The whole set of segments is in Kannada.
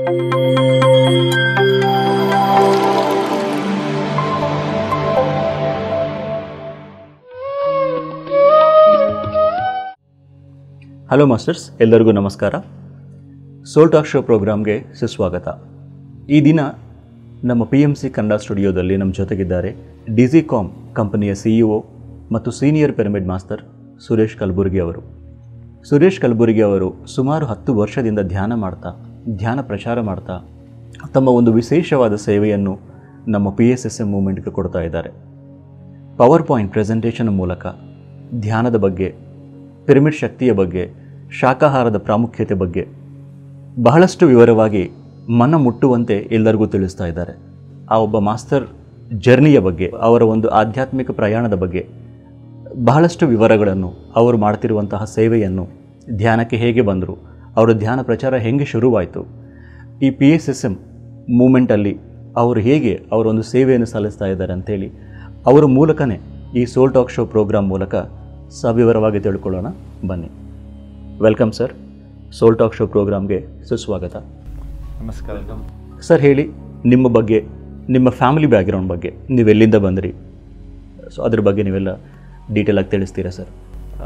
ಹಲೋ ಮಾಸ್ಟರ್ಸ್ ಎಲ್ಲರಿಗೂ ನಮಸ್ಕಾರ ಸೋಲ್ ಟಾಕ್ ಶೋ ಪ್ರೋಗ್ರಾಮ್ಗೆ ಸುಸ್ವಾಗತ ಈ ದಿನ ನಮ್ಮ ಪಿ ಎಮ್ ಸಿ ಕನ್ನಡ ಸ್ಟುಡಿಯೋದಲ್ಲಿ ನಮ್ಮ ಜೊತೆಗಿದ್ದಾರೆ ಡಿಸಿಕಾಮ್ ಕಂಪನಿಯ ಸಿಇಒ ಮತ್ತು senior pyramid master Suresh Kalaburgi ಅವರು ಸುರೇಶ್ ಕಲಬುರ್ಗಿ ಅವರು ಸುಮಾರು ಹತ್ತು ವರ್ಷದಿಂದ ಧ್ಯಾನ ಮಾಡ್ತಾ ಧ್ಯಾನ ಪ್ರಚಾರ ಮಾಡ್ತಾ ತಮ್ಮ ಒಂದು ವಿಶೇಷವಾದ ಸೇವೆಯನ್ನು ನಮ್ಮ ಪಿ ಎಸ್ ಎಸ್ ಎಮ್ ಮೂಮೆಂಟ್ಗೆ ಕೊಡ್ತಾ ಇದ್ದಾರೆ ಪವರ್ ಪಾಯಿಂಟ್ ಪ್ರೆಸೆಂಟೇಷನ್ ಮೂಲಕ ಧ್ಯಾನದ ಬಗ್ಗೆ ಪಿರಮಿಡ್ ಶಕ್ತಿಯ ಬಗ್ಗೆ ಶಾಕಾಹಾರದ ಪ್ರಾಮುಖ್ಯತೆ ಬಗ್ಗೆ ಬಹಳಷ್ಟು ವಿವರವಾಗಿ ಮನ ಮುಟ್ಟುವಂತೆ ಎಲ್ಲರಿಗೂ ತಿಳಿಸ್ತಾ ಇದ್ದಾರೆ ಆ ಒಬ್ಬ ಮಾಸ್ಟರ್ ಜರ್ನಿಯ ಬಗ್ಗೆ ಅವರ ಒಂದು ಆಧ್ಯಾತ್ಮಿಕ ಪ್ರಯಾಣದ ಬಗ್ಗೆ ಬಹಳಷ್ಟು ವಿವರಗಳನ್ನು ಅವರು ಮಾಡ್ತಿರುವಂತಹ ಸೇವೆಯನ್ನು ಧ್ಯಾನಕ್ಕೆ ಹೇಗೆ ಬಂದರು ಅವರ ಧ್ಯಾನ ಪ್ರಚಾರ ಹೇಗೆ ಶುರುವಾಯಿತು ಈ ಪಿ ಎಸ್ ಎಸ್ ಎಮ್ ಮೂಮೆಂಟಲ್ಲಿ ಅವರು ಹೇಗೆ ಅವರೊಂದು ಸೇವೆಯನ್ನು ಸಲ್ಲಿಸ್ತಾ ಇದ್ದಾರೆ ಅಂತೇಳಿ ಅವರ ಮೂಲಕನೇ ಈ ಸೋಲ್ ಟಾಕ್ ಶೋ ಪ್ರೋಗ್ರಾಮ್ ಮೂಲಕ ಸವಿವರವಾಗಿ ತಿಳ್ಕೊಳ್ಳೋಣ ಬನ್ನಿ welcome sir soul talk show ಪ್ರೋಗ್ರಾಮ್ಗೆ ಸುಸ್ವಾಗತ ನಮಸ್ಕಾರ ಸರ್ ಹೇಳಿ ನಿಮ್ಮ ಬಗ್ಗೆ ನಿಮ್ಮ ಫ್ಯಾಮಿಲಿ ಬ್ಯಾಕ್ಗ್ರೌಂಡ್ ಬಗ್ಗೆ ನೀವು ಎಲ್ಲಿಂದ ಬಂದ್ರಿ ಸೊ ಅದ್ರ ಬಗ್ಗೆ ನೀವೆಲ್ಲ ಡೀಟೇಲ್ ಆಗಿ ತಿಳಿಸ್ತೀರಾ ಸರ್ ಆ,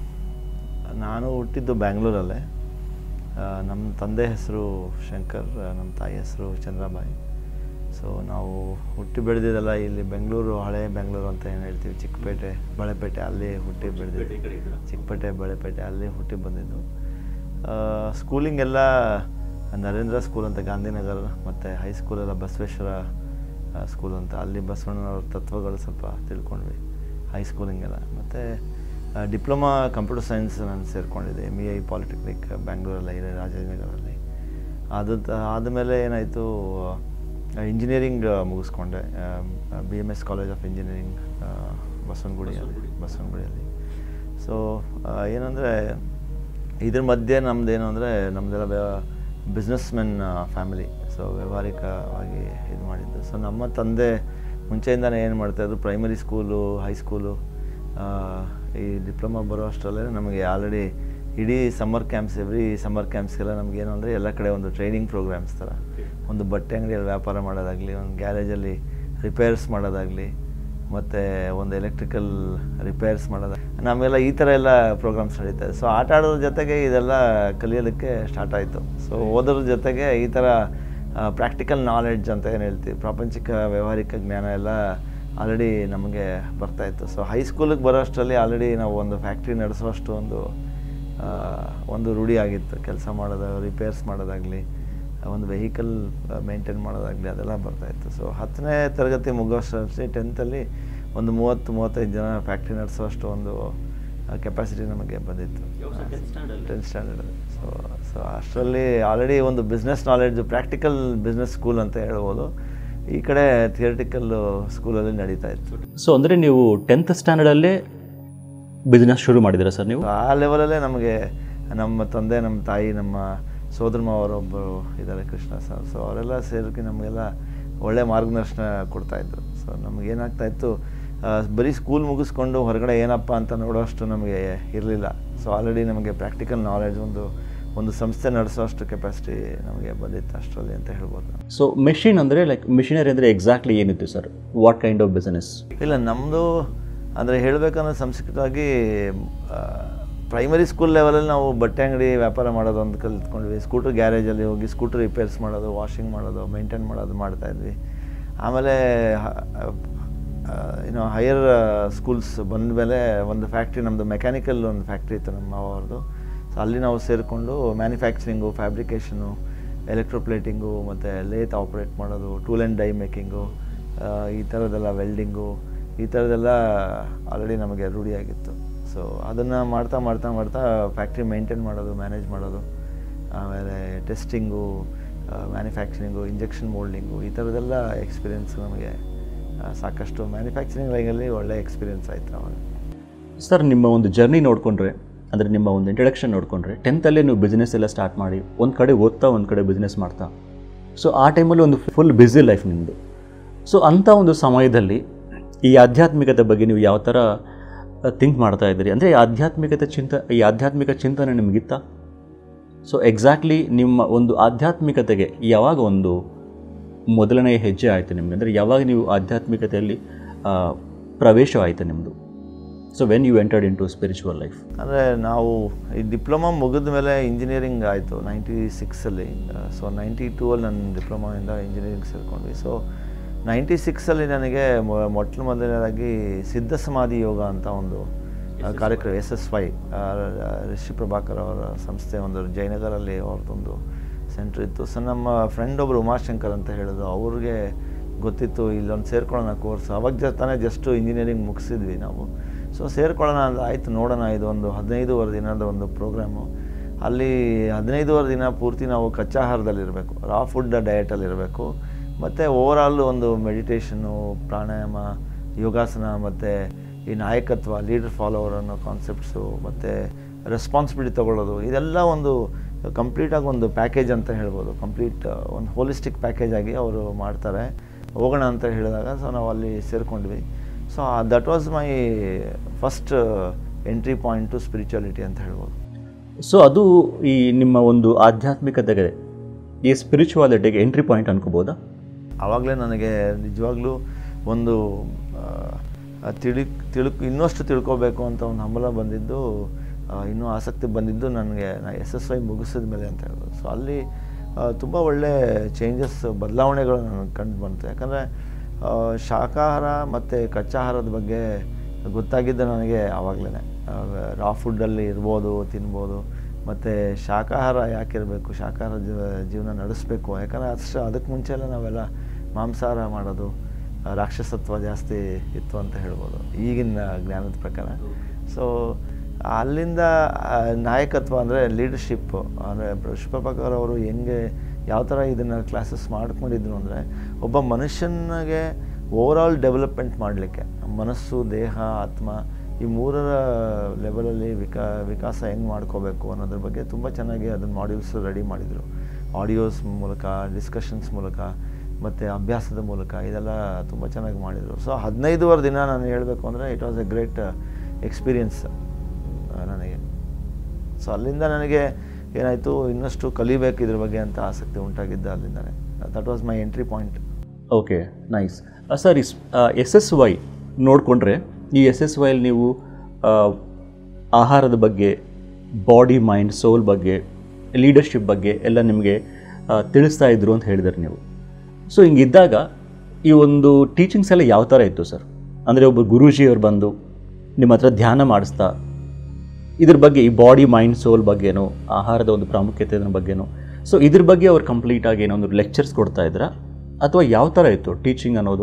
ನಾನು ಹುಟ್ಟಿದ್ದು ಬ್ಯಾಂಗ್ಳೂರಲ್ಲೇ ಆ, ನಮ್ಮ ತಂದೆ ಹೆಸರು ಶಂಕರ್ ಆ, ನಮ್ಮ ತಾಯಿ ಹೆಸರು ಚಂದ್ರಬಾಯಿ ಸೊ ನಾವು ಹುಟ್ಟಿ ಬೆಳೆದಿದ್ದೆಲ್ಲ ಇಲ್ಲಿ ಬೆಂಗಳೂರು ಹಳೆ ಬೆಂಗಳೂರು ಅಂತ ಏನು ಹೇಳ್ತೀವಿ ಚಿಕ್ಕಪೇಟೆ ಬಳೆಪೇಟೆ ಅಲ್ಲಿ ಹುಟ್ಟಿ ಬೆಳೆದಿದ್ದು ಚಿಕ್ಕಪೇಟೆ ಬಳೆಪೇಟೆ ಅಲ್ಲಿ ಹುಟ್ಟಿ ಬಂದಿದ್ದು ಸ್ಕೂಲಿಂಗ್ ಎಲ್ಲ ನರೇಂದ್ರ ಸ್ಕೂಲ್ ಅಂತ ಗಾಂಧಿನಗರ್ ಮತ್ತು ಹೈಸ್ಕೂಲೆಲ್ಲ ಬಸವೇಶ್ವರ ಆ, ಸ್ಕೂಲ್ ಅಂತ ಅಲ್ಲಿ ಬಸವಣ್ಣನವ್ರ ತತ್ವಗಳು ಸ್ವಲ್ಪ ತಿಳ್ಕೊಂಡ್ವಿ ಹೈಸ್ಕೂಲಿಂಗೆಲ್ಲ ಮತ್ತು ಡಿಪ್ಲೊಮಾ ಕಂಪ್ಯೂಟರ್ ಸೈನ್ಸ್ ನಾನು ಸೇರಿಕೊಂಡಿದ್ದೆ ಎಮ್ ಇ ಐ ಪಾಲಿಟೆಕ್ನಿಕ್ ಬ್ಯಾಂಗ್ಳೂರಲ್ಲಿ ಇದೆ ರಾಜಾಜಿನಗರಲ್ಲಿ ಅದು ಆದಮೇಲೆ ಏನಾಯಿತು ಇಂಜಿನಿಯರಿಂಗ್ ಮುಗಿಸ್ಕೊಂಡೆ B M S college of engineering ಬಸವನಗುಡಿಯಲ್ಲಿ ಬಸವನಗುಡಿಯಲ್ಲಿ ಸೊ ಏನಂದರೆ ಇದ್ರ ಮಧ್ಯೆ ನಮ್ದು ಏನು ಅಂದರೆ ನಮ್ಮದೆಲ್ಲ ಬಿಸ್ನೆಸ್ ಮೆನ್ ಫ್ಯಾಮಿಲಿ ಸೊ ವ್ಯಾವಹಾರಿಕವಾಗಿ ಇದು ಮಾಡಿದ್ದು ಸೊ ನಮ್ಮ ತಂದೆ ಮುಂಚೆಯಿಂದನೇ ಏನು ಮಾಡ್ತಾಯಿದ್ರು ಪ್ರೈಮರಿ ಸ್ಕೂಲು ಹೈಸ್ಕೂಲು ಈ ಡಿಪ್ಲೊಮಾ ಬರೋ ಅಷ್ಟರಲ್ಲೇ ನಮಗೆ ಆಲ್ರೆಡಿ ಇಡೀ ಸಮ್ಮರ್ ಕ್ಯಾಂಪ್ಸ್ ಎವ್ರಿ ಸಮ್ಮರ್ ಕ್ಯಾಂಪ್ಸ್ಗೆಲ್ಲ ನಮ್ಗೆ ಏನು ಅಂದರೆ ಎಲ್ಲ ಕಡೆ ಒಂದು ಟ್ರೈನಿಂಗ್ ಪ್ರೋಗ್ರಾಮ್ಸ್ ಥರ ಒಂದು ಬಟ್ಟೆ ಅಂಗಡಿಯಲ್ಲಿ ವ್ಯಾಪಾರ ಮಾಡೋದಾಗಲಿ ಒಂದು ಗ್ಯಾರೇಜಲ್ಲಿ ರಿಪೇರ್ಸ್ ಮಾಡೋದಾಗಲಿ ಮತ್ತು ಒಂದು ಎಲೆಕ್ಟ್ರಿಕಲ್ ರಿಪೇರ್ಸ್ ಮಾಡೋದು ನಮಗೆಲ್ಲ ಈ ಥರ ಎಲ್ಲ ಪ್ರೋಗ್ರಾಮ್ಸ್ ನಡೀತದೆ ಸೊ ಆಟ ಆಡೋದ್ರ ಜೊತೆಗೆ ಇದೆಲ್ಲ ಕಲಿಯೋದಕ್ಕೆ ಸ್ಟಾರ್ಟ್ ಆಯಿತು ಸೊ ಓದೋದ್ರ ಜೊತೆಗೆ ಈ ಥರ ಪ್ರಾಕ್ಟಿಕಲ್ ನಾಲೆಡ್ಜ್ ಅಂತ ಏನು ಹೇಳ್ತೀವಿ ಪ್ರಾಪಂಚಿಕ ವ್ಯಾವಹಾರಿಕ ಜ್ಞಾನ ಎಲ್ಲ ಆಲ್ರೆಡಿ ನಮಗೆ ಬರ್ತಾಯಿತ್ತು ಸೊ ಹೈಸ್ಕೂಲಿಗೆ ಬರೋ ಅಷ್ಟರಲ್ಲಿ ಆಲ್ರೆಡಿ ನಾವು ಒಂದು ಫ್ಯಾಕ್ಟ್ರಿ ನಡೆಸೋಷ್ಟು ಒಂದು ಆ, ಒಂದು ರೂಢಿ ಆಗಿತ್ತು ಕೆಲಸ ಮಾಡೋದು ರಿಪೇರ್ಸ್ ಮಾಡೋದಾಗಲಿ ಒಂದು ವೆಹಿಕಲ್ ಮೇಂಟೈನ್ ಮಾಡೋದಾಗಲಿ ಅದೆಲ್ಲ ಬರ್ತಾಯಿತ್ತು ಸೊ ಹತ್ತನೇ ತರಗತಿ ಮುಗಿಸೋಷ್ಟರಲ್ಲಿ ಟೆಂತಲ್ಲಿ ಒಂದು ಮೂವತ್ತು ಮೂವತ್ತೈದು ಜನ ಫ್ಯಾಕ್ಟ್ರಿ ನಡೆಸೋಷ್ಟು ಒಂದು ಕೆಪಾಸಿಟಿ ನಮಗೆ ಬಂದಿತ್ತು ಟೆಂತ್ ಸ್ಟ್ಯಾಂಡರ್ಡ್ ಸೊ ಸೊ ಅಷ್ಟರಲ್ಲಿ ಆಲ್ರೆಡಿ ಒಂದು business knowledge practical business school ಅಂತ ಹೇಳ್ಬೋದು ಈ ಕಡೆ ಥಿಯರಿಟಿಕಲ್ ಸ್ಕೂಲಲ್ಲಿ ನಡೀತಾ ಇತ್ತು ಸೊ ಅಂದರೆ ನೀವು ಟೆಂತ್ ಸ್ಟ್ಯಾಂಡರ್ಡಲ್ಲೇ ಬಿಸ್ನೆಸ್ ಶುರು ಮಾಡಿದ್ದೀರಾ ಸರ್ ನೀವು ಆ ಲೆವೆಲಲ್ಲೇ ನಮಗೆ ನಮ್ಮ ತಂದೆ ನಮ್ಮ ತಾಯಿ ನಮ್ಮ ಸೋದರ ಮಾವರೊಬ್ಬರು ಇದ್ದಾರೆ ಕೃಷ್ಣ ಸರ್ ಸೊ ಅವರೆಲ್ಲ ಸೇರಿಕೆ ನಮಗೆಲ್ಲ ಒಳ್ಳೆ ಮಾರ್ಗದರ್ಶನ ಕೊಡ್ತಾಯಿದ್ರು ಸೊ ನಮಗೇನಾಗ್ತಾ ಇತ್ತು ಆ, ಬರೀ ಸ್ಕೂಲ್ ಮುಗಿಸ್ಕೊಂಡು ಹೊರಗಡೆ ಏನಪ್ಪ ಅಂತ ನೋಡೋಷ್ಟು ನಮಗೆ ಇರಲಿಲ್ಲ ಸೊ ಆಲ್ರೆಡಿ ನಮಗೆ ಪ್ರಾಕ್ಟಿಕಲ್ ನಾಲೆಡ್ಜ್ ಒಂದು ಒಂದು ಸಂಸ್ಥೆ ನಡೆಸೋಷ್ಟು ಕೆಪಾಸಿಟಿ ನಮಗೆ ಬಂದಿತ್ತು ಅಷ್ಟರಲ್ಲಿ ಅಂತ ಹೇಳ್ಬೋದು ನಾವು ಸೊ ಮೆಷಿನ್ ಅಂದರೆ ಲೈಕ್ ಮಿಷಿನರಿ ಅಂದರೆ ಎಕ್ಸಾಕ್ಟ್ಲಿ ಏನಿತ್ತು sir what kind of business ಇಲ್ಲ ನಮ್ಮದು ಅಂದರೆ ಹೇಳಬೇಕಂದ್ರೆ ಸಂಸ್ಕೃತವಾಗಿ ಪ್ರೈಮರಿ ಸ್ಕೂಲ್ ಲೆವೆಲಲ್ಲಿ ನಾವು ಬಟ್ಟೆ ಅಂಗಡಿ ವ್ಯಾಪಾರ ಮಾಡೋದು ಅಂತ ಕಲಿತ್ಕೊಂಡ್ವಿ ಸ್ಕೂಟರ್ ಗ್ಯಾರೇಜಲ್ಲಿ ಹೋಗಿ ಸ್ಕೂಟರ್ ರಿಪೇರ್ಸ್ ಮಾಡೋದು ವಾಷಿಂಗ್ ಮಾಡೋದು ಮೇಂಟೈನ್ ಮಾಡೋದು ಮಾಡ್ತಾಯಿದ್ವಿ ಆಮೇಲೆ ಏನೋ ಹೈಯರ್ ಸ್ಕೂಲ್ಸ್ ಬಂದ ಮೇಲೆ ಒಂದು ಫ್ಯಾಕ್ಟ್ರಿ ನಮ್ಮದು ಮೆಕ್ಯಾನಿಕಲ್ ಒಂದು ಫ್ಯಾಕ್ಟ್ರಿ ಇತ್ತು ನಮ್ಮ ಅವ್ರದ್ದು ಸೊ ಅಲ್ಲಿ ನಾವು ಸೇರಿಕೊಂಡು ಮ್ಯಾನುಫ್ಯಾಕ್ಚರಿಂಗು ಫ್ಯಾಬ್ರಿಕೇಷನು ಎಲೆಕ್ಟ್ರೋಪ್ಲೇಟಿಂಗು ಮತ್ತು ಲೇತ್ ಆಪ್ರೇಟ್ ಮಾಡೋದು ಟೂಲ್ ಆ್ಯಂಡ್ ಡೈ ಮೇಕಿಂಗು ಈ ಥರದ್ದೆಲ್ಲ ವೆಲ್ಡಿಂಗು ಈ ಥರದ್ದೆಲ್ಲ ಆಲ್ರೆಡಿ ನಮಗೆ ರೂಢಿಯಾಗಿತ್ತು ಸೊ ಅದನ್ನು ಮಾಡ್ತಾ ಮಾಡ್ತಾ ಮಾಡ್ತಾ ಫ್ಯಾಕ್ಟ್ರಿ ಮೇಂಟೈನ್ ಮಾಡೋದು ಮ್ಯಾನೇಜ್ ಮಾಡೋದು ಆಮೇಲೆ ಟೆಸ್ಟಿಂಗು ಮ್ಯಾನುಫ್ಯಾಕ್ಚರಿಂಗು ಇಂಜೆಕ್ಷನ್ ಮೋಲ್ಡಿಂಗು ಈ ಥರದ್ದೆಲ್ಲ ಎಕ್ಸ್ಪೀರಿಯೆನ್ಸ್ ನಮಗೆ ಆ, ಸಾಕಷ್ಟು ಮ್ಯಾನುಫ್ಯಾಕ್ಚರಿಂಗ್ ಲೈನಲ್ಲಿ ಒಳ್ಳೆ ಎಕ್ಸ್ಪೀರಿಯೆನ್ಸ್ ಆಯಿತು ಅವಾಗ ಸರ್ ನಿಮ್ಮ ಒಂದು ಜರ್ನಿ ನೋಡಿಕೊಂಡ್ರೆ ಅಂದರೆ ನಿಮ್ಮ ಒಂದು ಇಂಟ್ರಡಕ್ಷನ್ ನೋಡಿಕೊಂಡ್ರೆ ಟೆಂತಲ್ಲೇ ನೀವು ಬಿಸ್ನೆಸ್ ಎಲ್ಲ ಸ್ಟಾರ್ಟ್ ಮಾಡಿ ಒಂದು ಕಡೆ ಓದ್ತಾ ಒಂದು ಕಡೆ ಬಿಸ್ನೆಸ್ ಮಾಡ್ತಾ ಸೊ ಆ ಟೈಮಲ್ಲಿ ಒಂದು ಫುಲ್ ಬ್ಯುಸಿ ಲೈಫ್ ನಿಮ್ಮದು ಸೊ ಅಂಥ ಒಂದು ಸಮಯದಲ್ಲಿ ಈ ಆಧ್ಯಾತ್ಮಿಕತೆ ಬಗ್ಗೆ ನೀವು ಯಾವ ಥರ ಥಿಂಕ್ ಮಾಡ್ತಾ ಇದ್ದೀರಿ ಅಂದರೆ ಈ ಆಧ್ಯಾತ್ಮಿಕತೆ ಚಿಂತ ಈ ಆಧ್ಯಾತ್ಮಿಕ ಚಿಂತನೆ ನಿಮಗಿತ್ತ ಸೊ ಎಕ್ಸಾಕ್ಟ್ಲಿ ನಿಮ್ಮ ಒಂದು ಆಧ್ಯಾತ್ಮಿಕತೆಗೆ ಯಾವಾಗ ಒಂದು ಮೊದಲನೇ ಹೆಜ್ಜೆ ಆಯಿತು ನಿಮಗೆ ಅಂದರೆ ಯಾವಾಗ ನೀವು ಆಧ್ಯಾತ್ಮಿಕತೆಯಲ್ಲಿ ಆ, ಪ್ರವೇಶವಾಯಿತು ನಿಮ್ಮದು so when you entered into spiritual life ಅಂದರೆ ನಾವು ಈ ಡಿಪ್ಲೊಮಾ ಮುಗಿದ ಮೇಲೆ ಇಂಜಿನಿಯರಿಂಗ್ ಆಯಿತು ನೈಂಟಿ ಸಿಕ್ಸಲ್ಲಿ ಸೊ ನೈಂಟಿ ಟೂ ಅಲ್ಲಿ ನನ್ನ ಡಿಪ್ಲೊಮಾಯಿಂದ ಇಂಜಿನಿಯರಿಂಗ್ ಸೇರಿಕೊಂಡ್ವಿ ಸೊ ನೈಂಟಿ ಸಿಕ್ಸಲ್ಲಿ ನನಗೆ ಮೊ- ಮೊಟ್ಟ ಮೊದಲನೇದಾಗಿ ಸಿದ್ಧ ಸಮಾಧಿ ಯೋಗ ಅಂತ ಒಂದು ಆ, ಕಾರ್ಯಕ್ರಮ S S Y Rishi Prabhakar ಅವರ ಸಂಸ್ಥೆ ಒಂದು ಜಯನಗರಲ್ಲಿ ಅವ್ರದ್ದೊಂದು ಸೆಂಟ್ರ್ ಇತ್ತು ಸೊ ನಮ್ಮ ಫ್ರೆಂಡ್ ಒಬ್ಬರು ಉಮಾಶಂಕರ್ ಅಂತ ಹೇಳಿದ್ರು ಅವ್ರಿಗೆ ಗೊತ್ತಿತ್ತು ಇಲ್ಲೊಂದು ಸೇರ್ಕೊಳ್ಳೋಣ ಕೋರ್ಸ್ ಅವಾಗ ಜ ತಾನೇ ಜಸ್ಟು ಇಂಜಿನಿಯರಿಂಗ್ ಮುಗಿಸಿದ್ವಿ ನಾವು ಸೊ ಸೇರ್ಕೊಳ್ಳೋಣ ಅಂತ ಆಯಿತು ನೋಡೋಣ ಇದು ಒಂದು ಹದಿನೈದುವರೆ ದಿನದ ಒಂದು ಪ್ರೋಗ್ರಾಮು ಅಲ್ಲಿ ಹದಿನೈದುವರೆ ದಿನ ಪೂರ್ತಿ ನಾವು ಕಚ್ಚಾಹಾರದಲ್ಲಿರಬೇಕು ರಾ ಫುಡ್ ಡಯಟಲ್ಲಿರಬೇಕು ಮತ್ತು ಓವರಾಲ್ ಒಂದು ಮೆಡಿಟೇಷನ್ನು ಪ್ರಾಣಾಯಾಮ ಯೋಗಾಸನ ಮತ್ತು ಈ ನಾಯಕತ್ವ ಲೀಡರ್ ಫಾಲೋವರ್ ಅನ್ನೋ ಕಾನ್ಸೆಪ್ಟ್ಸು ಮತ್ತು ರೆಸ್ಪಾನ್ಸಿಬಿಲಿಟಿ ತಗೊಳ್ಳೋದು ಇದೆಲ್ಲ ಒಂದು ಕಂಪ್ಲೀಟಾಗಿ ಒಂದು ಪ್ಯಾಕೇಜ್ ಅಂತ ಹೇಳ್ಬೋದು ಕಂಪ್ಲೀಟ್ ಒಂದು ಹೋಲಿಸ್ಟಿಕ್ ಪ್ಯಾಕೇಜ್ ಆಗಿ ಅವರು ಮಾಡ್ತಾರೆ ಹೋಗೋಣ ಅಂತ ಹೇಳಿದಾಗ ಸೊ ನಾವು ಅಲ್ಲಿ ಸೇರಿಕೊಂಡ್ವಿ so that was my first entry point to spirituality ಅಂತ ಹೇಳ್ಬೋದು ಸೊ ಅದು ಈ ನಿಮ್ಮ ಒಂದು ಆಧ್ಯಾತ್ಮಿಕತೆಗೆ ಈ ಸ್ಪಿರಿಚುವಾಲಿಟಿಗೆ ಎಂಟ್ರಿ ಪಾಯಿಂಟ್ ಅನ್ಕೋಬೋದಾ ಆವಾಗಲೇ ನನಗೆ ನಿಜವಾಗ್ಲೂ ಒಂದು ಆ, ತಿಳಿ ತಿಳ್ಕೊ ಇನ್ನಷ್ಟು ತಿಳ್ಕೊಬೇಕು ಅಂತ ಒಂದು ಹಂಬಲ ಬಂದಿದ್ದು ಆ, ಇನ್ನೂ ಆಸಕ್ತಿ ಬಂದಿದ್ದು ನನಗೆ ನಾ ಎಸ್ ಎಸ್ ವೈ ಮುಗಿಸಿದ ಮೇಲೆ ಅಂತ ಹೇಳ್ಬೋದು ಸೊ ಅಲ್ಲಿ ತುಂಬ ಒಳ್ಳೆ ಚೇಂಜಸ್ ಬದಲಾವಣೆಗಳು ನನಗೆ ಕಂಡು ಬಂತು ಯಾಕಂದರೆ ಶಾಕಾಹಾರ ಮತ್ತು ಕಚ್ಚಾಹಾರದ ಬಗ್ಗೆ ಗೊತ್ತಾಗಿದ್ದು ನನಗೆ ಆವಾಗಲೇ ರಾ ಫುಡ್ಡಲ್ಲಿ ಇರ್ಬೋದು ತಿನ್ಬೋದು ಮತ್ತು ಶಾಕಾಹಾರ ಯಾಕಿರಬೇಕು ಶಾಕಾಹಾರ ಜೀವ ಜೀವನ ನಡೆಸಬೇಕು ಯಾಕಂದರೆ ಅಷ್ಟು ಅದಕ್ಕೆ ಮುಂಚೆ ಎಲ್ಲ ನಾವೆಲ್ಲ ಮಾಂಸಾಹಾರ ಮಾಡೋದು ಆ, ರಾಕ್ಷಸತ್ವ ಜಾಸ್ತಿ ಇತ್ತು ಅಂತ ಹೇಳ್ಬೋದು ಈಗಿನ ಜ್ಞಾನದ ಪ್ರಕಾರ ಸೊ ಅಲ್ಲಿಂದ ಆ, ನಾಯಕತ್ವ ಅಂದರೆ ಲೀಡರ್ಶಿಪ್ ಅಂದರೆ ಪುಷ್ಪಪ್ರಕಾರ ಅವರು ಹೆಂಗೆ ಯಾವ ಥರ ಇದನ್ನು ಕ್ಲಾಸಸ್ ಮಾಡ್ಕೊಂಡಿದ್ರು ಅಂದರೆ ಒಬ್ಬ ಮನುಷ್ಯನಿಗೆ ಓವರಾಲ್ ಡೆವಲಪ್ಮೆಂಟ್ ಮಾಡಲಿಕ್ಕೆ ಮನಸ್ಸು ದೇಹ ಆತ್ಮ ಈ ಮೂರರ ಲೆವೆಲಲ್ಲಿ ವಿಕಾ ವಿಕಾಸ ಹೆಂಗೆ ಮಾಡ್ಕೋಬೇಕು ಅನ್ನೋದ್ರ ಬಗ್ಗೆ ತುಂಬ ಚೆನ್ನಾಗಿ ಅದನ್ನು ಮಾಡ್ಯೂಲ್ಸ್ ರೆಡಿ ಮಾಡಿದರು ಆಡಿಯೋಸ್ ಮೂಲಕ ಡಿಸ್ಕಷನ್ಸ್ ಮೂಲಕ ಮತ್ತು ಅಭ್ಯಾಸದ ಮೂಲಕ ಇದೆಲ್ಲ ತುಂಬ ಚೆನ್ನಾಗಿ ಮಾಡಿದರು ಸೊ ಹದಿನೈದುವರೆ ದಿನ ನಾನು ಹೇಳಬೇಕು ಅಂದರೆ it was a great experience ನನಗೆ ಸೊ ಅಲ್ಲಿಂದ ನನಗೆ ಏನಾಯಿತು ಇನ್ನಷ್ಟು ಕಲಿಬೇಕು ಇದ್ರ ಬಗ್ಗೆ ಅಂತ ಆಸಕ್ತಿ ಉಂಟಾಗಿದ್ದ ಅಲ್ಲಿಂದನೇ that was my entry point okay nice sir is S S Y ನೋಡಿಕೊಂಡ್ರೆ ಈ ಎಸ್ ಎಸ್ ವೈಲಿ ನೀವು ಆ, ಆಹಾರದ ಬಗ್ಗೆ ಬಾಡಿ ಮೈಂಡ್ ಸೋಲ್ ಬಗ್ಗೆ ಲೀಡರ್ಶಿಪ್ ಬಗ್ಗೆ ಎಲ್ಲ ನಿಮಗೆ ಆ, ತಿಳಿಸ್ತಾ ಇದ್ರು ಅಂತ ಹೇಳಿದ್ದಾರೆ ನೀವು ಸೊ ಹಿಂಗಿದ್ದಾಗ ಈ ಒಂದು ಟೀಚಿಂಗ್ಸ್ ಎಲ್ಲ ಯಾವ ಥರ ಇತ್ತು ಸರ್ ಅಂದರೆ ಒಬ್ಬ ಗುರೂಜಿಯವ್ರು ಬಂದು ನಿಮ್ಮ ಹತ್ರ ಧ್ಯಾನ ಮಾಡಿಸ್ತಾ ಇದ್ರ ಬಗ್ಗೆ ಈ ಬಾಡಿ ಮೈಂಡ್ ಸೋಲ್ ಬಗ್ಗೆನೋ ಆಹಾರದ ಒಂದು ಪ್ರಾಮುಖ್ಯತೆ ಬಗ್ಗೆನೋ ಸೊ ಇದ್ರ ಬಗ್ಗೆ ಅವ್ರು ಕಂಪ್ಲೀಟಾಗಿ ಏನೋ ಒಂದು ಲೆಕ್ಚರ್ಸ್ ಕೊಡ್ತಾ ಇದ್ರಾ ಅಥವಾ ಯಾವ ಥರ ಇತ್ತು ಟೀಚಿಂಗ್ ಅನ್ನೋದು